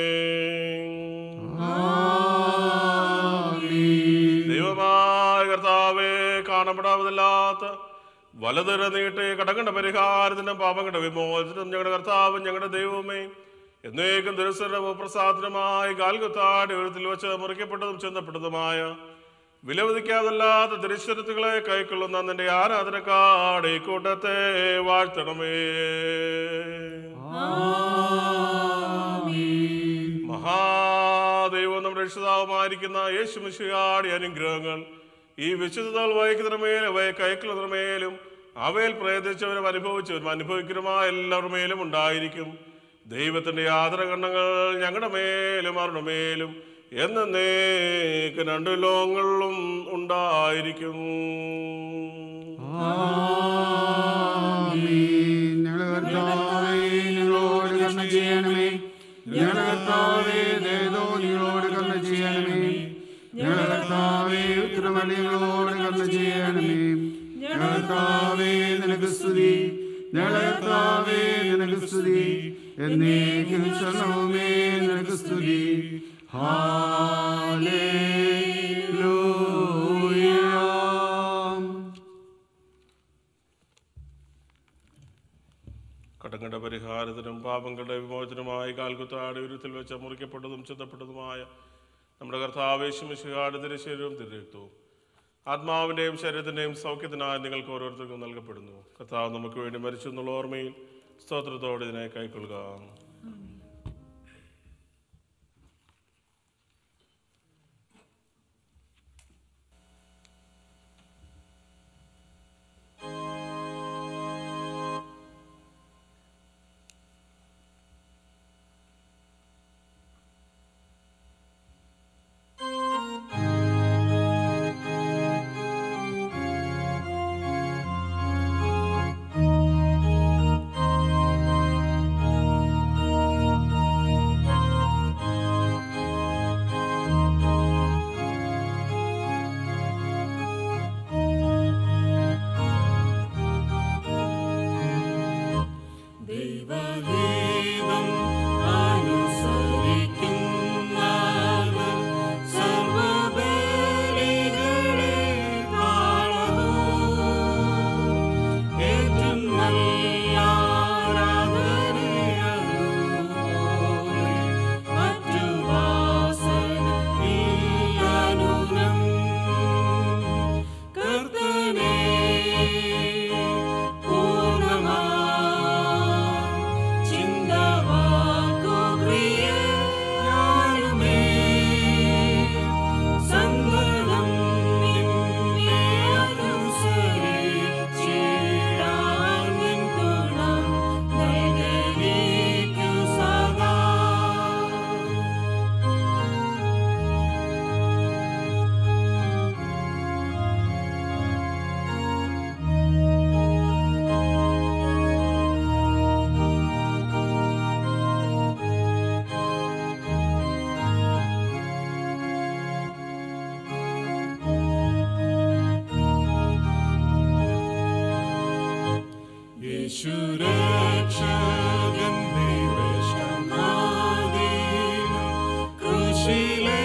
ദൈവമായ കർത്താവേ കാണപ്പെടാവതല്ലാത്ത വലതുര നീട്ടി കടകണ്ട പരിഹാരത്തിനും പാപങ്ങളുടെ വിമോചനം ഞങ്ങളുടെ കർത്താവും ഞങ്ങളുടെ ദൈവമേ എന്നേക്കും ദുരസ്വരവും പ്രസാദനമായ കാൽകുത്താട് എഴുത്തിൽ വെച്ച് മുറിക്കപ്പെട്ടതും ചെന്നപ്പെട്ടതുമായ വിലവധിക്കാതല്ലാത്ത തിരിച്ചരുത്തുകളെ കൈക്കൊള്ളുന്ന നിന്റെ ആരാധനക്കാട് ഈ കൂട്ടത്തെ വാഴ്ത്തണമേ മഹാദൈവം നമ്മുടെ രക്ഷിതാവുമായിരിക്കുന്ന യേശുമിശിയാടി അനുഗ്രഹങ്ങൾ ഈ വിശുദ്ധതാൽ വഹിക്കുന്നതിനുമേലും അവയെ കൈക്കൊള്ളുന്നതിനുമേലും അവയിൽ പ്രയത്നിച്ചവരും അനുഭവിച്ചവരും അനുഭവിക്കുന്നതുമായ എല്ലാവരുടെ മേലും ഉണ്ടായിരിക്കും ദൈവത്തിന്റെ ആദരകണ്ണങ്ങൾ ഞങ്ങളുടെ മേലും അവരുടെ മേലും എന്നേക്ക് രണ്ടു ലോകങ്ങളിലും ഉണ്ടായിരിക്കും ആമീൻ. ഞങ്ങളുടെ കർത്താവേ, ഞങ്ങളോട് കരുണ ചെയ്യണമേ ഞങ്ങളുടെ കർത്താവേ ദയതോ നിങ്ങളോട് കരുണ ചെയ്യണമേ ഞങ്ങളുടെ കർത്താവേ ഉത്തരമലയോട് കരുണ ചെയ്യണമേ ഞങ്ങളുടെ കർത്താവേ നിനക്ക് സ്തുതി ഞങ്ങളുടെ കർത്താവേ നിനക്ക് സ്തുതി എന്നേക്കും ശരണവുമേ നിനക്ക് സ്തുതി ഹാലേലൂയ കടങ്ങളുടെ പരിഹാരത്തിനും പാപങ്ങളുടെ വിമോചനമായി കാൽകുത്താട് ഉരുത്തിൽ വെച്ച് മുറിക്കപ്പെട്ടതും ചിന്തപ്പെട്ടതുമായ നമ്മുടെ കർത്താവേശുമിശുകാട് തിരശരീരവും തിരക്തവും ആത്മാവിൻ്റെയും ശരീരത്തിൻ്റെയും സൗഖ്യത്തിനായി നിങ്ങൾക്ക് ഓരോരുത്തർക്കും നൽകപ്പെടുന്നു കർത്താവ് നമുക്ക് വേണ്ടി മരിച്ചു എന്നുള്ള ഓർമ്മയിൽ സ്തോത്രത്തോടെ ഇതിനെ കൈക്കൊള്ളുക ദൈവഗീതം അനുസരിക്കുന്നത് സർവ്വബലികളെക്കാളവും ഏറ്റവും നല്ല ആരാധനയതുപോലെ മറ്റു വാസനയില്ലനുനം. കർത്തനേ പൂർണ്ണമായി ചിന്തവാക്കു ക്രിയയാലുമേ സങ്കടം നിന്നെ അനുസരിച്ചിടാൻ നിൻ തുണ നൽകനീക്കു സദാ യേശുരക്ഷകൻ ദൈവശമാധീനം കൃഷിയിലെ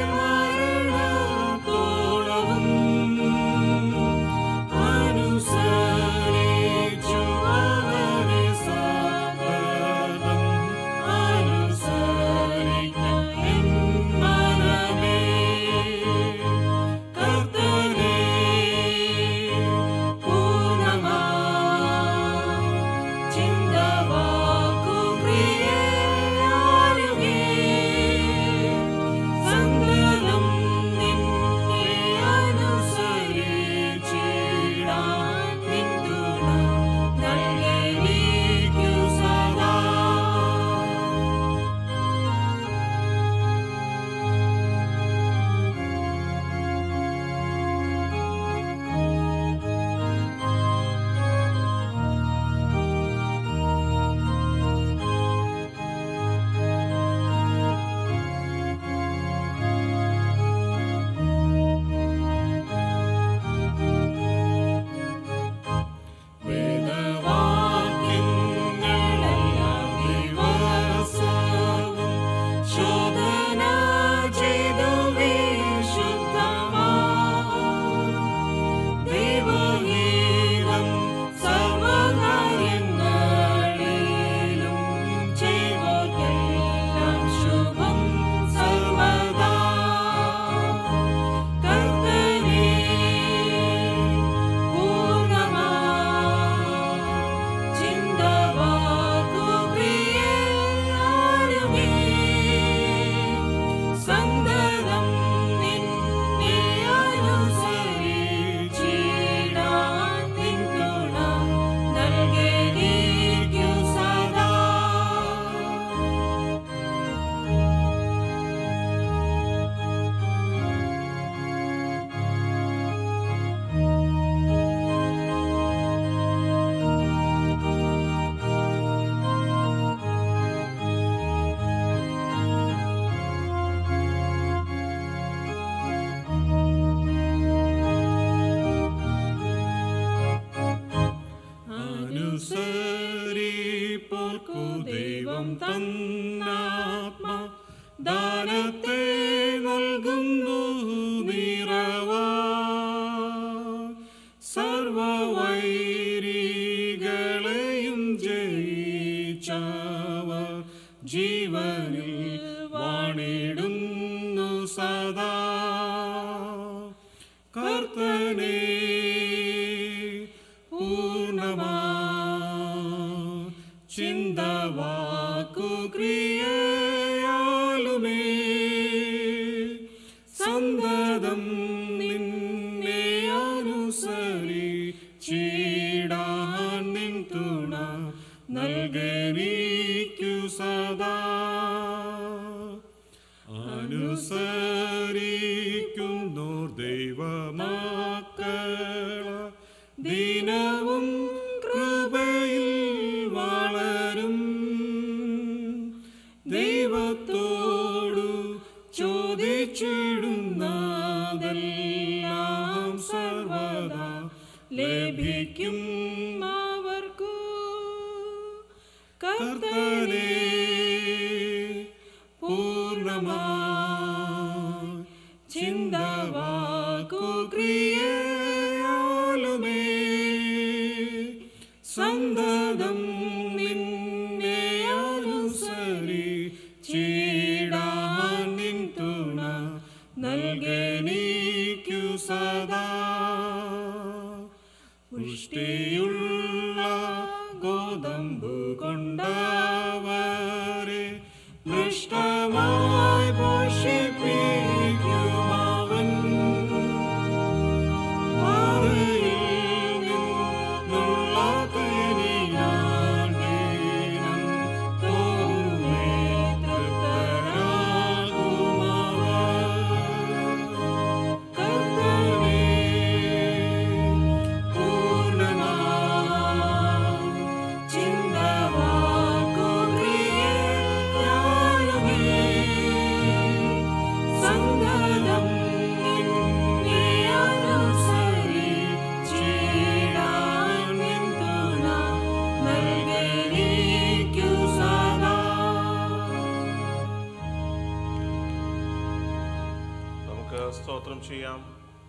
മരണത്തോളവും അനുസരിച്ചു അവനെ സകലം അനുസരിക്കാൻ എൻ മനമേ കർത്തനേ പൂർണ്ണമായി ചിന്തവാ അനുസരിപ്പോർക്കു ദൈവം തന്നാത്മ ദാനത്തെ നൽകുന്നു നിറവാ സർവവൈരികളെയും ജയിച്ചവർ ജീവനിൽ വാണിടുന്നു സദാ കർത്തനെ പൂർണ്ണമാ ചിന്തവാക്കു ക്രിയയാലുമേ സന്തതം നിന്നെ അനുസരിച്ചിടാൻ നിൻ തുണ നൽകനീക്കു സദാ അനുസരിക്കുന്നോർ ദൈവമാക്കള ദിനവും കൃപയിൽ വളരും ദൈവത്തോടു ചോദിച്ചിടുന്നതെല്ലാം സർവദാ ലഭിക്കും അവർക്കു കർത്തനെ പൂർണ്ണമാ ചിന്തവാക്കു ക്രിയയാലുമേ സന്തതം നിന്നെ അനുസരിച്ചിടാൻ നിൻ തുണ നൽകനീക്കു സദാ പുഷ്ടിയുള്ള ഗോതമ്പു കൊണ്ടവരെ നഷ്ടമായി പോഷിപ്പിക്കുമവൻ പാറയിൽ നിന്നുള്ള തേനിയാൽ വീണം തോറുമേ തൃപ്തരാകുമവർ. കർത്താവേ, പൂർണ്ണമാ ചിന്തവാക്കു ക്രിയയാലുമേ സന്തതം നിന്നെ അനുസരിച്ചിടാൻ നിൻ തുണ നൽകനീക്കു സദാ നമുക്ക് സ്തോത്രം ചെയ്യാം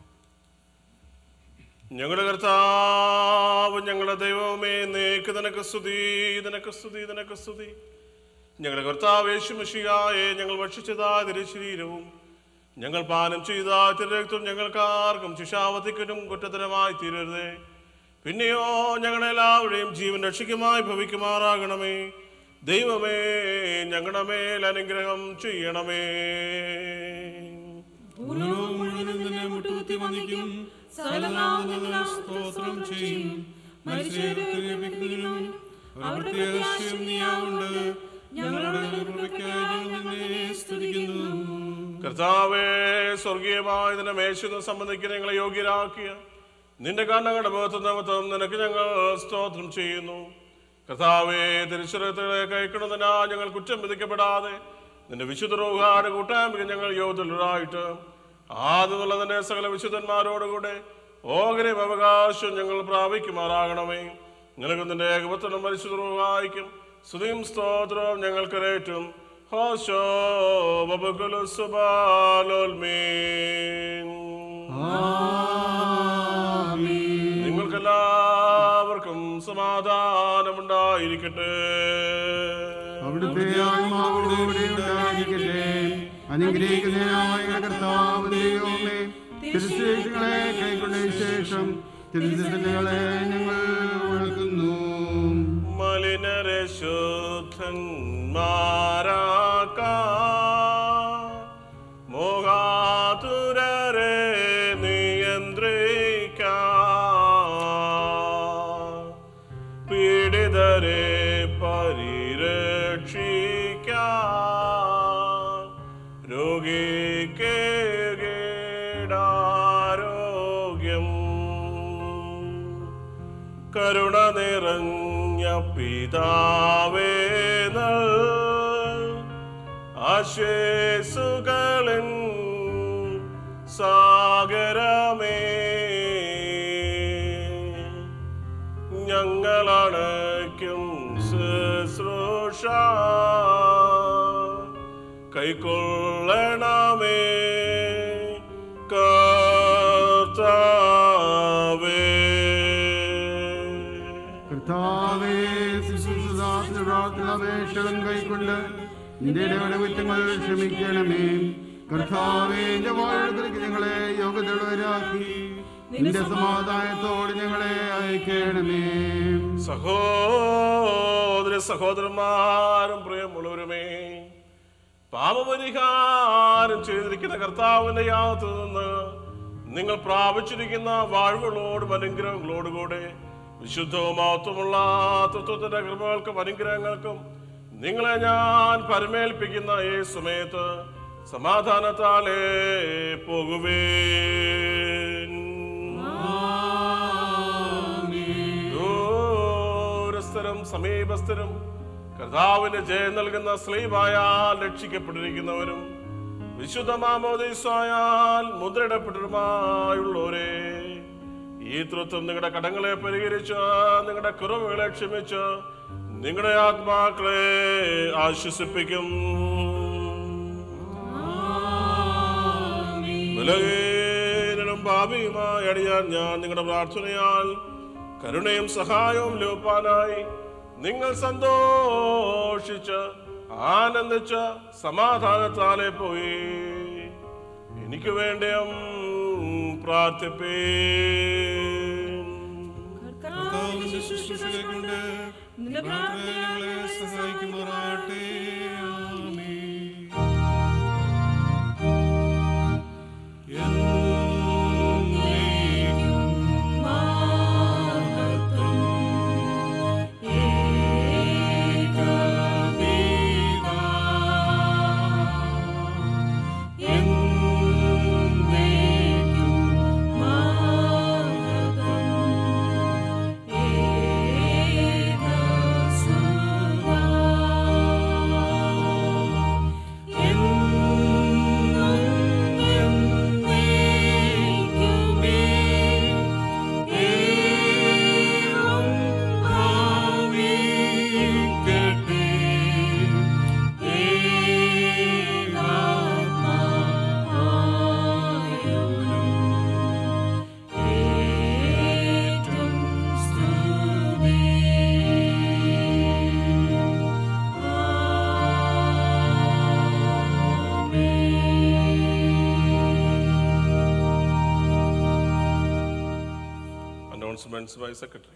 ഞങ്ങളുടെ കർത്താവ് ഞങ്ങളുടെ ദൈവമേ നേക്ക് നിനക്ക് സ്തുതി നിനക്ക് സ്തുതി നിനക്ക് സ്തുതി ഞങ്ങളുടെ കർത്താവ് യേശുമഷിയായെ ഞങ്ങൾ ഭക്ഷിച്ചതായ തിരുശരീരവും ഞങ്ങൾ പാനം ചെയ്ത തിരക്തം ഞങ്ങൾക്കാർക്കും ശിക്ഷാവധിക്കനും കുറ്റത്തരമായി തീരരുതേ പിന്നെയോ ഞങ്ങളെല്ലാവരുടെയും ജീവൻ രക്ഷിക്കുമായി ഭവിക്കുമാറാകണമേ ദൈവമേ ഞങ്ങളുടെ മേൽ അനുഗ്രഹം ചെയ്യണമേ പൂർണ്ണവും മുഴുവനും നിന്നെ മുട്ടുകുത്തി വന്ദിക്കും സകലനാമങ്ങളാൽ സ്തോത്രം ചെയ്യും മനുഷ്യരെ ലഭിക്കുന്നതിനും അവിടുത്തെ ആശയം നീയാവുണ്ട് ഞങ്ങളുടെ കൃപയ്ക്കായി ഞങ്ങൾ നിന്നെ സ്തുതിക്കുന്നു കർത്താവേ സ്വർഗീയമായ നിന്റെ മേശന്ന് സംബന്ധിക്കുന്ന ഞങ്ങളെ യോഗ്യരാക്കിയ നിന്റെ കണ്ണങ്ങളുടെ മുഖത്ത് നിമിത്തം നിനക്ക് ഞങ്ങൾ സ്തോത്രം ചെയ്യുന്നു കർത്താവേ തിരിച്ചറിയത്തുകളെ കൈക്കണമെന്നാ ഞങ്ങൾ കുറ്റം വിധിക്കപ്പെടാതെ നിന്റെ വിശുദ്ധ റോഹാട് കൂട്ടായ്മയ്ക്ക് ഞങ്ങൾ യോഗ്യരായിട്ട് ആദ്യമുള്ള നിന്റെ സകല വിശുദ്ധന്മാരോടുകൂടെ ഓഹരിയും അവകാശം ഞങ്ങൾ പ്രാപിക്കുമാറാകണമേ നിനക്ക് നിന്റെ ഏകപത്രം പരിശുദ്ധ റോഹായിക്കും സ്തുതിയും സ്തോത്രവും ഞങ്ങൾക്കരേറ്റും ഹോശോ ബബുകുലു സുബാലോൽമീൻ നിങ്ങൾക്കെല്ലാവർക്കും സമാധാനമുണ്ടായിരിക്കട്ടെ അവിടുത്തെ ആത്മാവോടുകൂടി ഉണ്ടായിരിക്കട്ടെ അനുഗ്രഹിക്കുന്നതിനായ കർത്താവ് ദൈവമേ തിരുശേഷികളെ കൈക്കൊണ്ട ശേഷം തിരുസകളെ ഞങ്ങൾ വണക്കുന്നു മലിനരെ ശുദ്ധന്മാരാക്ക മോഹാതുരരെ നിയന്ത്രിക്ക പീഡിതരെ പരിരക്ഷിക്ക രോഗിക്ക് കേടാരോഗ്യം കരുണ നിറഞ്ഞ പിതാവേ നൽ ആശേസുകളിൻ സാഗരമേ ഞങ്ങളാ അണയ്ക്കും ശുശ്രൂഷ കൈക്കൊള്ളണമേ കർത്താവേ കർത്താവേ ശിശുസുദാസിന്റെ പ്രാർത്ഥന അപേക്ഷകളും കൈക്കൊണ്ട് നിന്റെ ഇടപെട കുറ്റങ്ങൾ ക്ഷമിക്കണമേ കർത്താവേ എന്റെ വാഴത്തിലേക്ക് ഞങ്ങളെ യോഗ്യതയുള്ളവരാക്കി നിന്റെ സമാധാനത്തോട് ഞങ്ങളെ അയക്കണമേ സഹോദര സഹോദരന്മാരും പ്രിയമുള്ളവരുമേ പാപപരിഹാരം ചെയ്തിരിക്കുന്ന കർത്താവിന്റെ യാത്ര നിന്ന് നിങ്ങൾ പ്രാപിച്ചിരിക്കുന്ന വാഴ്വുകളോടും അനുഗ്രഹങ്ങളോടുകൂടെ വിശുദ്ധവും മഹത്വമുള്ള തത്വത്തിന്റെ കൃപകൾക്കും അനുഗ്രഹങ്ങൾക്കും നിങ്ങളെ ഞാൻ പരമേൽപ്പിക്കുന്ന ഈ സമയത്ത് സമാധാനത്താലേ പോകുവേൻ ദൂരസ്ഥരും സമീപസ്ഥരും കർത്താവിന് ജയം നൽകുന്ന സ്ലീവായാൽ രക്ഷിക്കപ്പെട്ടിരിക്കുന്നവരും വിശുദ്ധ മാമോദീസായാൽ മുദ്രയിടപ്പെട്ടിരുമായുള്ളവരെ ഈ തൃത്വം നിങ്ങളുടെ കടങ്ങളെ പരിഹരിച്ച് നിങ്ങളുടെ കുറവുകളെ ക്ഷമിച്ച് നിങ്ങളുടെ ആത്മാക്കളെ ആശ്വസിപ്പിക്കും ബലഹീനനും പാപിയുമായി അടിയാൻ ഞാൻ നിങ്ങളുടെ പ്രാർത്ഥനയാൽ കരുണയും സഹായവും ലഭിപ്പാനായി നിങ്ങൾ സന്തോഷിച്ച് ആനന്ദിച്ച് സമാധാനത്താലെ പോയി എനിക്ക് വേണ്ടിയും പ്രാർത്ഥിപ്പേ കർത്താവിന്റെ ശുശ്രൂഷകളെ കൊണ്ട് നിന്റെ പ്രാർത്ഥന ഞങ്ങളെ സഹായിക്കുമാറാട്ടെ ആമേൻ. എന്നേക്കും announcements by secretary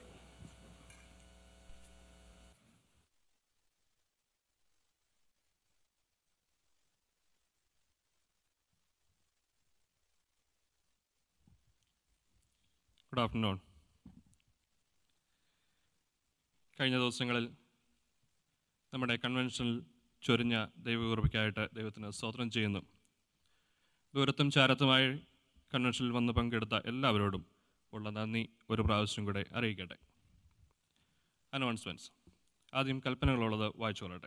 good afternoon കഴിഞ്ഞ ദിവസങ്ങളിൽ നമ്മുടെ കൺവെൻഷനിൽ ചൊരിഞ്ഞ ദൈവകൃപയ്ക്കായിട്ട് ദൈവത്തിന് സ്തോത്രം ചെയ്യുന്നു ദൂരത്തും ചാരത്തുമായി കൺവെൻഷനിൽ വന്ന് പങ്കെടുത്ത എല്ലാവരോടും ഉള്ള നന്ദി ഒരു പ്രാവശ്യം കൂടെ അറിയിക്കട്ടെ അനൗൺസ്മെൻറ്റ്സ് ആദ്യം കൽപ്പനകളുള്ളത് വായിച്ചു കൊള്ളട്ടെ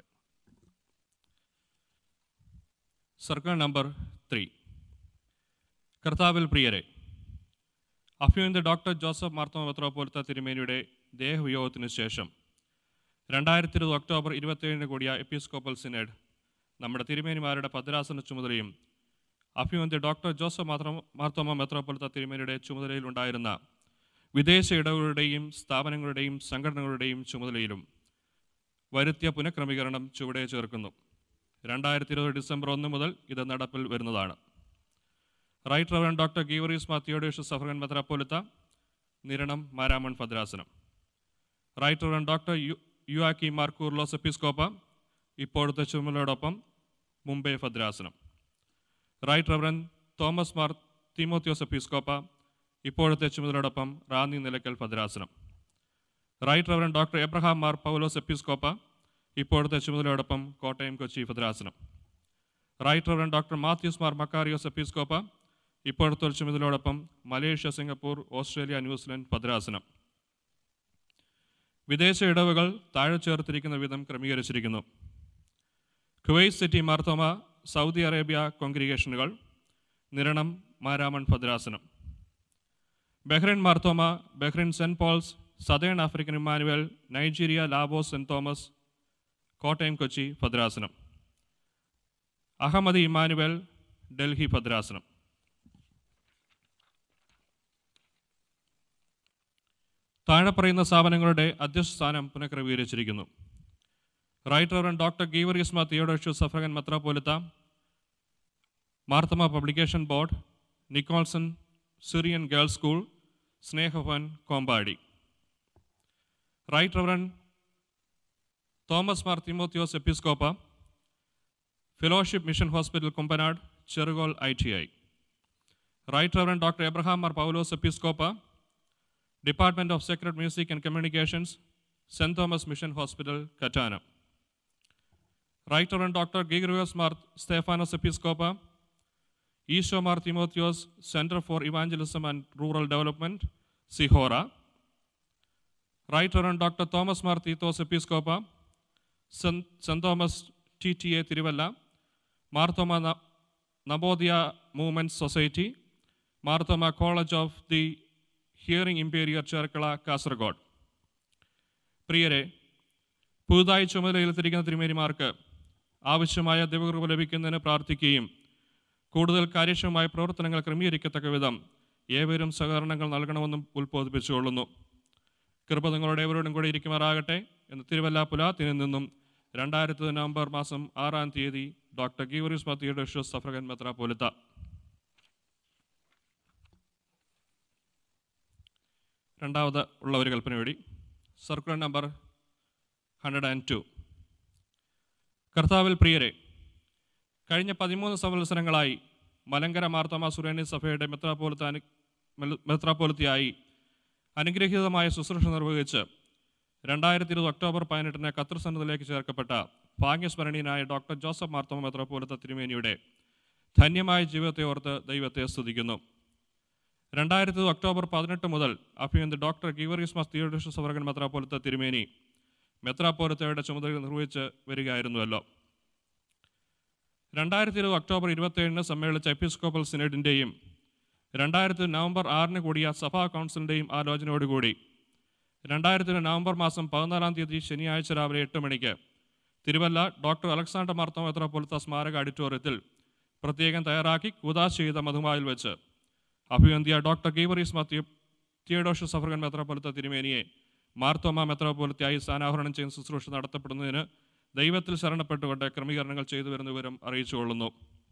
സർക്കാർ നമ്പർ ത്രീ കർത്താവിൽ പ്രിയരെ അഫ്യുവിൻ്റെ ഡോക്ടർ ജോസഫ് മാർത്തോമ മെത്രോപോലിത്ത തിരുമേനിയുടെ ദേഹവിയോഗത്തിനു ശേഷം രണ്ടായിരത്തി ഇരുപത് ഒക്ടോബർ ഇരുപത്തിയേഴിന് കൂടിയ എപ്പിസ്കോപ്പൽ സിനഡ് നമ്മുടെ തിരുമേനിമാരുടെ ഭദ്രാസന ചുമതലയും അഫ്യുവിൻ്റെ ഡോക്ടർ ജോസഫ് മാത്ര മാർത്തോമ മെത്രോപോലിത്ത തിരുമേനിയുടെ ചുമതലയിൽ ഉണ്ടായിരുന്ന വിദേശ ഇടവുകളുടെയും സ്ഥാപനങ്ങളുടെയും സംഘടനകളുടെയും ചുമതലയിലും വരുത്തിയ പുനഃക്രമീകരണം ചുവടെ ചേർക്കുന്നു രണ്ടായിരത്തി ഇരുപത് ഡിസംബർ ഒന്ന് മുതൽ ഇത് നടപ്പിൽ വരുന്നതാണ് റൈറ്റ് റവറൻ ഡോക്ടർ ഗീവറീസ് മാത്യോഡേഷ് സഫറൻ മെത്രാപ്പോലിത്ത നിരണം മാരാമൺ ഭദ്രാസനം റൈറ്റ് റവറൻ ഡോക്ടർ യു യു ആക്കി മാർക്കൂർലോസ് എപ്പിസ്കോപ്പ ഇപ്പോഴത്തെ ചുമതലയോടൊപ്പം മുംബൈ ഭദ്രാസനം റൈറ്റ് റവറൻ തോമസ് മാർ തിമോത്യോസ് എപ്പിസ്കോപ്പ ഇപ്പോഴത്തെ ചുമതലയോടൊപ്പം റാന്നി നിലയ്ക്കൽ ഭദ്രാസനം right reverend doctor Abraham Mar Paulose എപ്പിസ്കോപ്പ ഇപ്പോഴത്തെ ചുമതലയോടൊപ്പം കോട്ടയം കൊച്ചി ഭദ്രാസനം right reverend doctor Mathews Mar Makarios എപ്പിസ്കോപ്പ ഇപ്പോഴത്തെ ചുമതലയോടൊപ്പം മലേഷ്യ സിംഗപ്പൂർ ഓസ്ട്രേലിയ ന്യൂസിലൻഡ് ഭദ്രാസനം വിദേശ ഇടവുകൾ താഴെ ചേർത്തിരിക്കുന്ന വിധം ക്രമീകരിച്ചിരിക്കുന്നു Kuwait city Marthoma Saudi Arabia കോൺഗ്രിഗേഷനുകൾ നിരണം മാരാമൺ ഭദ്രാസനം Bahrain Marthoma Bahrain saint Paul's southern African Immanuel Nigeria Lagos saint Thomas Kottayam Kochi ഭദ്രാസനം അഹമ്മദ് ഇമ്മാനുവൽ ഡൽഹി ഭദ്രാസനം താഴെ പറയുന്ന സ്ഥാപനങ്ങളുടെ അധ്യക്ഷ സ്ഥാനം പുനഃക്രമീകരിച്ചിരിക്കുന്നു റൈറ്റ് റവറൻ ഡോക്ടർ ഗീവറിയസ്മ തിയോഡോഷ്യസ് സഫ്രഗൻ മെത്രാപോലിത്ത Marthoma publication board Nicholson Syrian girls school Snehabhavan Kompady right reverend Thomas Mar Timotheos എപ്പിസ്കോപ്പ fellowship mission hospital Kumbanad Cherukol I T I right reverend doctor Abraham Mar Paulose എപ്പിസ്കോപ്പ department of sacred music and communications saint Thomas mission hospital Kattanam right reverend doctor Gregorios Mar Stephanos എപ്പിസ്കോപ്പ Isho Mar Timotheos centre for evangelism and rural development Sehore right reverend doctor Thomas Mar Theethos എപ്പിസ്കോപ്പ saint Thomas T T A Thiruvalla Marthoma ന- Navodaya movement society Marthoma college of the hearing impaired Cherkala Kasaragod പ്രിയരെ പുതുതായി ചുമതലയിലെത്തിരിക്കുന്ന തിരുമേനിമാർക്ക് ആവശ്യമായ ദൈവകൃപ ലഭിക്കുന്നതിന് പ്രാർത്ഥിക്കുകയും കൂടുതൽ കാര്യക്ഷമമായ പ്രവർത്തനങ്ങൾ ക്രമീകരിക്കത്തക്ക വിധം ഏവരും സഹകരണങ്ങൾ നൽകണമെന്നും ഉത്ബോധിപ്പിച്ചുകൊള്ളുന്നു കൃപ നിങ്ങളുടെ ഏവരോടും കൂടെ ഇരിക്കുമാറാകട്ടെ എന്ന് തിരുവല്ല പുലാത്തിനിൽ നിന്നും രണ്ടായിരത്തി നവംബർ മാസം ആറാം തീയതി ഡോക്ടർ ഗീവറിസ് മത്തിയുടെ സഫ്രഗൻ മെത്രാപോലിത്ത രണ്ടാമത് ഉള്ള ഒരു കൽപ്പന കൂടി circular number hundred and two കർത്താവിൽ പ്രിയരെ കഴിഞ്ഞ പതിമൂന്ന് സംവത്സരങ്ങളായി മലങ്കര മാർത്തമ സുരേനി സഭയുടെ മെത്രാപോലിത്താനി മെത്രാപോലിത്തിയായി അനുഗ്രഹീതമായ ശുശ്രൂഷ നിർവഹിച്ച് രണ്ടായിരത്തി ഇരുപത് ഒക്ടോബർ പതിനെട്ടിന് ഖത്തർ സന്നദ്ധയിലേക്ക് ചേർക്കപ്പെട്ട ഭാഗ്യസ്മരണീയനായ ഡോക്ടർ ജോസഫ് മാർത്തോമ മെത്രാപോലിത്ത തിരുമേനിയുടെ ധന്യമായ ജീവിതത്തെ ഓർത്ത് ദൈവത്തെ സ്തുതിക്കുന്നു രണ്ടായിരത്തി ഒക്ടോബർ പതിനെട്ട് മുതൽ അഭിയന്ത് ഡോക്ടർ ഗീവറിയസ് മാസ് തിയോഡോഷ സവർഗൻ മെത്രാപോലിത്ത തിരുമേനി മെത്രാപോലിത്തയുടെ ചുമതല നിർവഹിച്ച് വരികയായിരുന്നുവല്ലോ രണ്ടായിരത്തി ഇരുപത് ഒക്ടോബർ ഇരുപത്തേഴിന് സമ്മേളിച്ച എപ്പിസ്കോപ്പൽ സിനഡിൻ്റെയും രണ്ടായിരത്തി നവംബർ ആറിന് കൂടിയ സഭാ കൗൺസിലിൻ്റെയും ആലോചനയോടുകൂടി രണ്ടായിരത്തി നവംബർ മാസം പതിനാലാം തീയതി ശനിയാഴ്ച രാവിലെ എട്ട് മണിക്ക് തിരുവല്ല ഡോക്ടർ അലക്സാണ്ടർ മാർത്തോമ മെത്രാപോലിത്ത സ്മാരക ഓഡിറ്റോറിയത്തിൽ പ്രത്യേകം തയ്യാറാക്കി കൂതാശ ചെയ്ത മധുമായിൽ വെച്ച് അഭിവന്തിയ ഡോക്ടർ ഗീവറീസ് മാത്യു തിയഡോഷ സഫർഗൻ മെത്രാപോലിത്ത തിരുമേനിയെ മാർത്തോമ മെത്രാപോലിത്തയായി സ്ഥാനാഹരണം ചെയ്യുന്ന ശുശ്രൂഷ നടത്തപ്പെടുന്നതിന് ദൈവത്തിൽ ശരണപ്പെട്ടുകൊണ്ട് ക്രമീകരണങ്ങൾ ചെയ്തു വരുന്ന വിവരം അറിയിച്ചുകൊള്ളുന്നു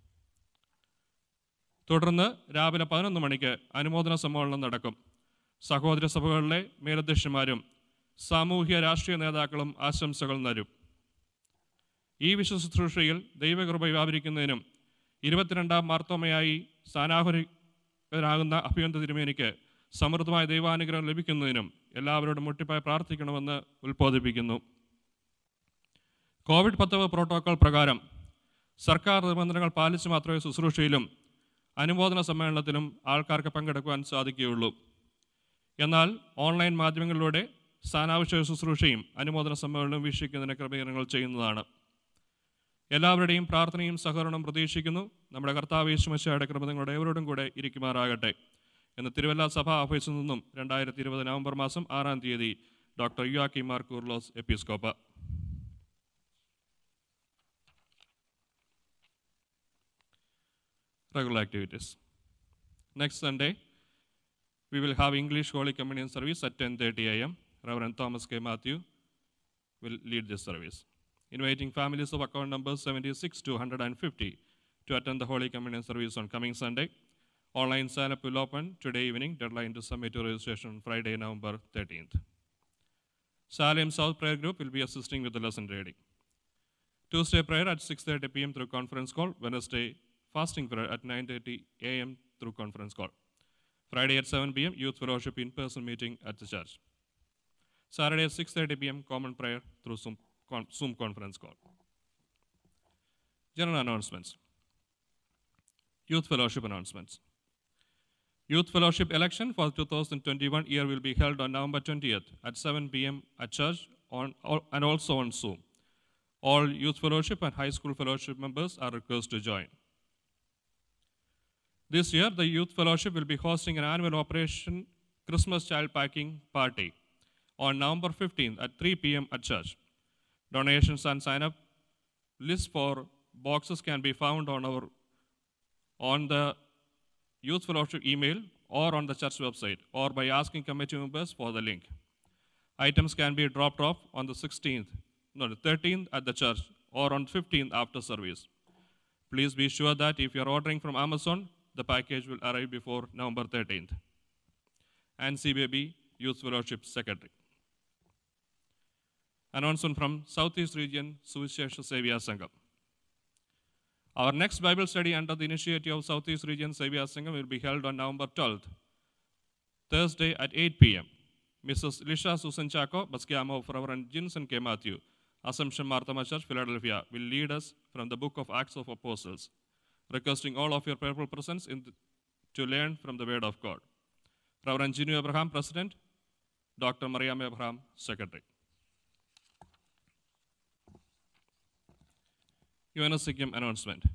തുടർന്ന് രാവിലെ പതിനൊന്ന് മണിക്ക് അനുമോദന സമ്മേളനം നടക്കും സഹോദര സഭകളിലെ മേലധ്യക്ഷന്മാരും സാമൂഹ്യ രാഷ്ട്രീയ നേതാക്കളും ആശംസകൾ നൽകും ഈ വിശ്വശുശ്രൂഷയിൽ ദൈവകൃപ വ്യാപരിക്കുന്നതിനും ഇരുപത്തിരണ്ടാം മാർത്തോമയായി സ്ഥാനാഹരികനാകുന്ന അഭിയന്ത തിരുമേനിക്ക് സമൃദ്ധമായ ദൈവാനുഗ്രഹം ലഭിക്കുന്നതിനും എല്ലാവരോടും മുട്ടിപ്പായി പ്രാർത്ഥിക്കണമെന്ന് ഉത്ബോധിപ്പിക്കുന്നു കോവിഡ് പത്തൊമ്പത് പ്രോട്ടോകോൾ പ്രകാരം സർക്കാർ നിബന്ധനകൾ പാലിച്ച് മാത്രമേ ശുശ്രൂഷയിലും അനുമോദന സമ്മേളനത്തിലും ആൾക്കാർക്ക് പങ്കെടുക്കുവാൻ സാധിക്കുകയുള്ളൂ എന്നാൽ ഓൺലൈൻ മാധ്യമങ്ങളിലൂടെ സ്ഥാനാവശ്യ ശുശ്രൂഷയും അനുമോദന സമ്മേളനവും വീക്ഷിക്കുന്നതിന് ക്രമീകരണങ്ങൾ ചെയ്യുന്നതാണ് എല്ലാവരുടെയും പ്രാർത്ഥനയും സഹകരണവും പ്രതീക്ഷിക്കുന്നു നമ്മുടെ കർത്താവ് യേശുമശയുടെ കൃപ നിങ്ങളുടെ ഏവരോടും കൂടെ ഇരിക്കുമാറാകട്ടെ എന്ന് തിരുവല്ല സഭാ ഓഫീസിൽ നിന്നും രണ്ടായിരത്തി ഇരുപത് നവംബർ മാസം ആറാം തീയതി ഡോക്ടർ യുയാക്കി മാർ കൂർലോസ് എപ്പിസ്കോപ്പ regular activities. Next Sunday, we will have English Holy Communion service at 10:30 a.m. Reverend Thomas K. Matthew will lead this service. Inviting families of account numbers 76 to 150 to attend the Holy Communion service on coming Sunday. Online sign-up will open today evening. Deadline to submit your registration on Friday, November 13th. Salem South Prayer Group will be assisting with the lesson reading. Tuesday prayer at 6:30 p.m. through conference call. Wednesday fasting prayer at 9:30 a.m. through conference call. Friday at 7 p.m. youth fellowship in-person meeting at the church. Saturday at 6:30 p.m. common prayer through Zoom, con- Zoom conference call. General announcements. Youth fellowship announcements. Youth fellowship election for 2021 year will be held on November 20th at 7 p.m. at church on, and also on Zoom. All youth fellowship and high school fellowship members are requested to join. This year, the Youth Fellowship will be hosting an annual Operation Christmas Child Packing Party on November 15th at 3 p.m. at church. Donations and sign up list for boxes can be found on our on the youth fellowship email or on the church website or by asking committee members for the link. Items can be dropped off on the 16th, no, the 13th at the church or on 15th after service. Please be sure that if you are ordering from Amazon, the package will arrive before November 13th. And CBB Youth Fellowship Secretary. Announcement from Southeast Region Suvichesha Sevya Sangam. Our next Bible study under the initiative of Southeast Region Sevya Sangam will be held on November 12th, Thursday at 8 p.m. Mrs. Lisha Susan Chaco, Baskiamo of Reverend Jinson K. Matthew, Assumption Marthama Church, Philadelphia, will lead us from the book of Acts of Apostles, requesting all of your prayerful presence in the, to learn from the Word of God. Reverend Gino Abraham, President, Dr. Mariam Abraham, Secretary. UNSCM announcement.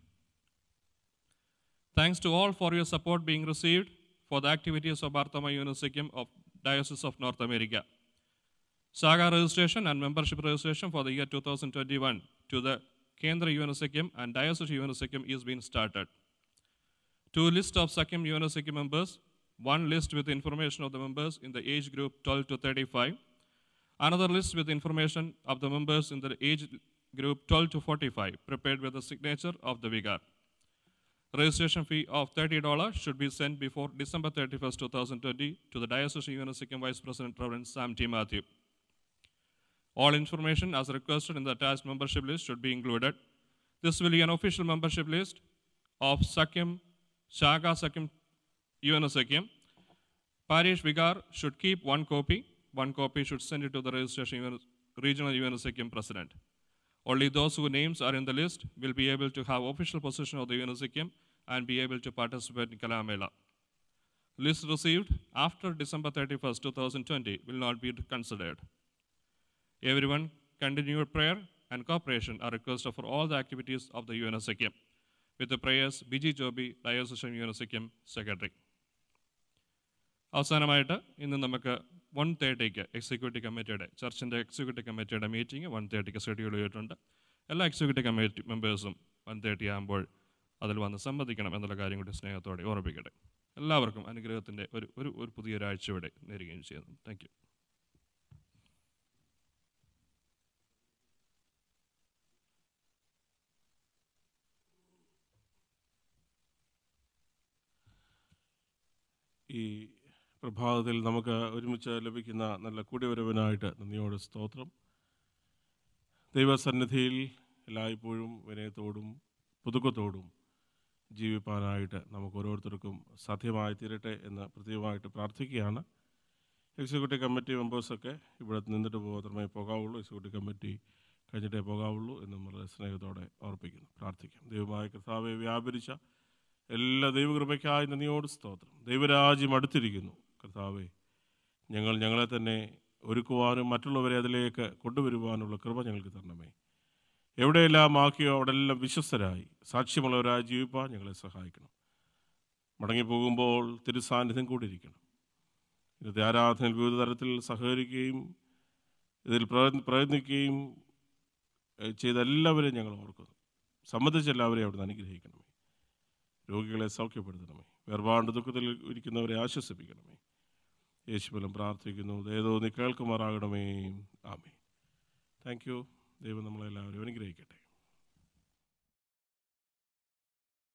Thanks to all for your support being received for the activities of Barthama UNSCM of Diocese of North America. Saga registration and membership registration for the year 2021 to the Kendra UNSCM and Diocese UNSCM is being started. Two lists of SACM UNSCM members, one list with information of the members in the age group 12 to 35, another list with information of the members in the age group 12 to 45, prepared with the signature of the vicar. Registration fee of $30 should be sent before December 31st, 2020 to the Diocese UNSCM Vice President Reverend Sam T. Matthew. All information as requested in the attached membership list should be included. This will be an official membership list of Sakim, Shaga Sakim, UNSCM. Parish Vicar should keep one copy. One copy should send it to the registration UN, regional UNSCM president. Only those whose names are in the list will be able to have official possession of the UNSCM and be able to participate in Kalamela. List received after December 31st, 2020 will not be considered. Everyone, continued prayer and cooperation are requested for all the activities of the UNSCM. With the prayers, Biji Joby diocesan യൂണിവേഴ്സിക്കും secretary അവസാനമായിട്ട് ഇന്ന് നമുക്ക് one തേർട്ടിക്ക് executive കമ്മിറ്റിയുടെ ചർച്ചിൻ്റെ executive കമ്മിറ്റിയുടെ meeting one തേർട്ടിക്ക് schedule ചെയ്തിട്ടുണ്ട് എല്ലാ എക്സിക്യൂട്ടീവ് കമ്മിറ്റി മെമ്പേഴ്സും വൺ തേർട്ടി ആകുമ്പോൾ അതിൽ വന്ന് സംബന്ധിക്കണം എന്നുള്ള കാര്യം കൂടി സ്നേഹത്തോടെ ഓർമ്മിപ്പിക്കട്ടെ എല്ലാവർക്കും അനുഗ്രഹത്തിൻ്റെ ഒരു ഒരു ഒരു പുതിയൊരാഴ്ച ഇവിടെ നേരുകയും ചെയ്യുന്നു താങ്ക് യു ഈ പ്രഭാതത്തിൽ നമുക്ക് ഒരുമിച്ച് ലഭിക്കുന്ന നല്ല കൂടിവരവനായിട്ട് നന്ദിയോട് സ്തോത്രം ദൈവസന്നിധിയിൽ എല്ലായ്പ്പോഴും വിനയത്തോടും പുതുക്കത്തോടും ജീവിപ്പാനായിട്ട് നമുക്ക് ഓരോരുത്തർക്കും സാധ്യമായി തീരട്ടെ എന്ന് പ്രത്യേകമായിട്ട് പ്രാർത്ഥിക്കുകയാണ് എക്സിക്യൂട്ടീവ് കമ്മിറ്റി മെമ്പേഴ്സൊക്കെ ഇവിടെ നിന്നിട്ട് മാത്രമേ പോകാവുള്ളൂ എക്സിക്യൂട്ടീവ് കമ്മിറ്റി കഴിഞ്ഞിട്ടേ പോകാവുള്ളൂ എന്ന് വളരെ സ്നേഹത്തോടെ ഓർപ്പിക്കുന്നു പ്രാർത്ഥിക്കാം ദൈവമായ കർത്താവെ വ്യാപരിച്ച എല്ലാ ദൈവകൃപയ്ക്കായി നന്ദിയോട് സ്തോത്രം ദൈവരാജ്യം അടുത്തിരിക്കുന്നു കർത്താവെ ഞങ്ങൾ ഞങ്ങളെ തന്നെ ഒരുക്കുവാനും മറ്റുള്ളവരെ അതിലേക്ക് കൊണ്ടുവരുവാനുള്ള കൃപ ഞങ്ങൾക്ക് തരണമേ എവിടെയെല്ലാം ആക്കിയോ അവിടെല്ലാം വിശ്വസ്തരായി സാക്ഷ്യമുള്ളവരായി ജീവിപ്പാൻ ഞങ്ങളെ സഹായിക്കണം മടങ്ങിപ്പോകുമ്പോൾ തിരുസാന്നിധ്യം കൂടിയിരിക്കണം ഇന്നത്തെ ആരാധനയിൽ വിവിധ തരത്തിൽ സഹകരിക്കുകയും ഇതിൽ പ്രയത്ന- പ്രയത്നിക്കുകയും ഏഹ്, ചെയ്ത എല്ലാവരെയും ഞങ്ങൾ ഓർക്കുന്നു സംബന്ധിച്ച എല്ലാവരെയും അവിടുന്ന് അനുഗ്രഹിക്കണമേ രോഗികളെ സൗഖ്യപ്പെടുത്തണമേ വേർപാണ്ട് ദുഃഖത്തിൽ ഇരിക്കുന്നവരെ ആശ്വസിപ്പിക്കണമേ യേശുബലം പ്രാർത്ഥിക്കുന്നു ദയതോ നീ കേൾക്കുമാറാകണമേ ആമേ താങ്ക് യു ദൈവം നമ്മളെല്ലാവരും അനുഗ്രഹിക്കട്ടെ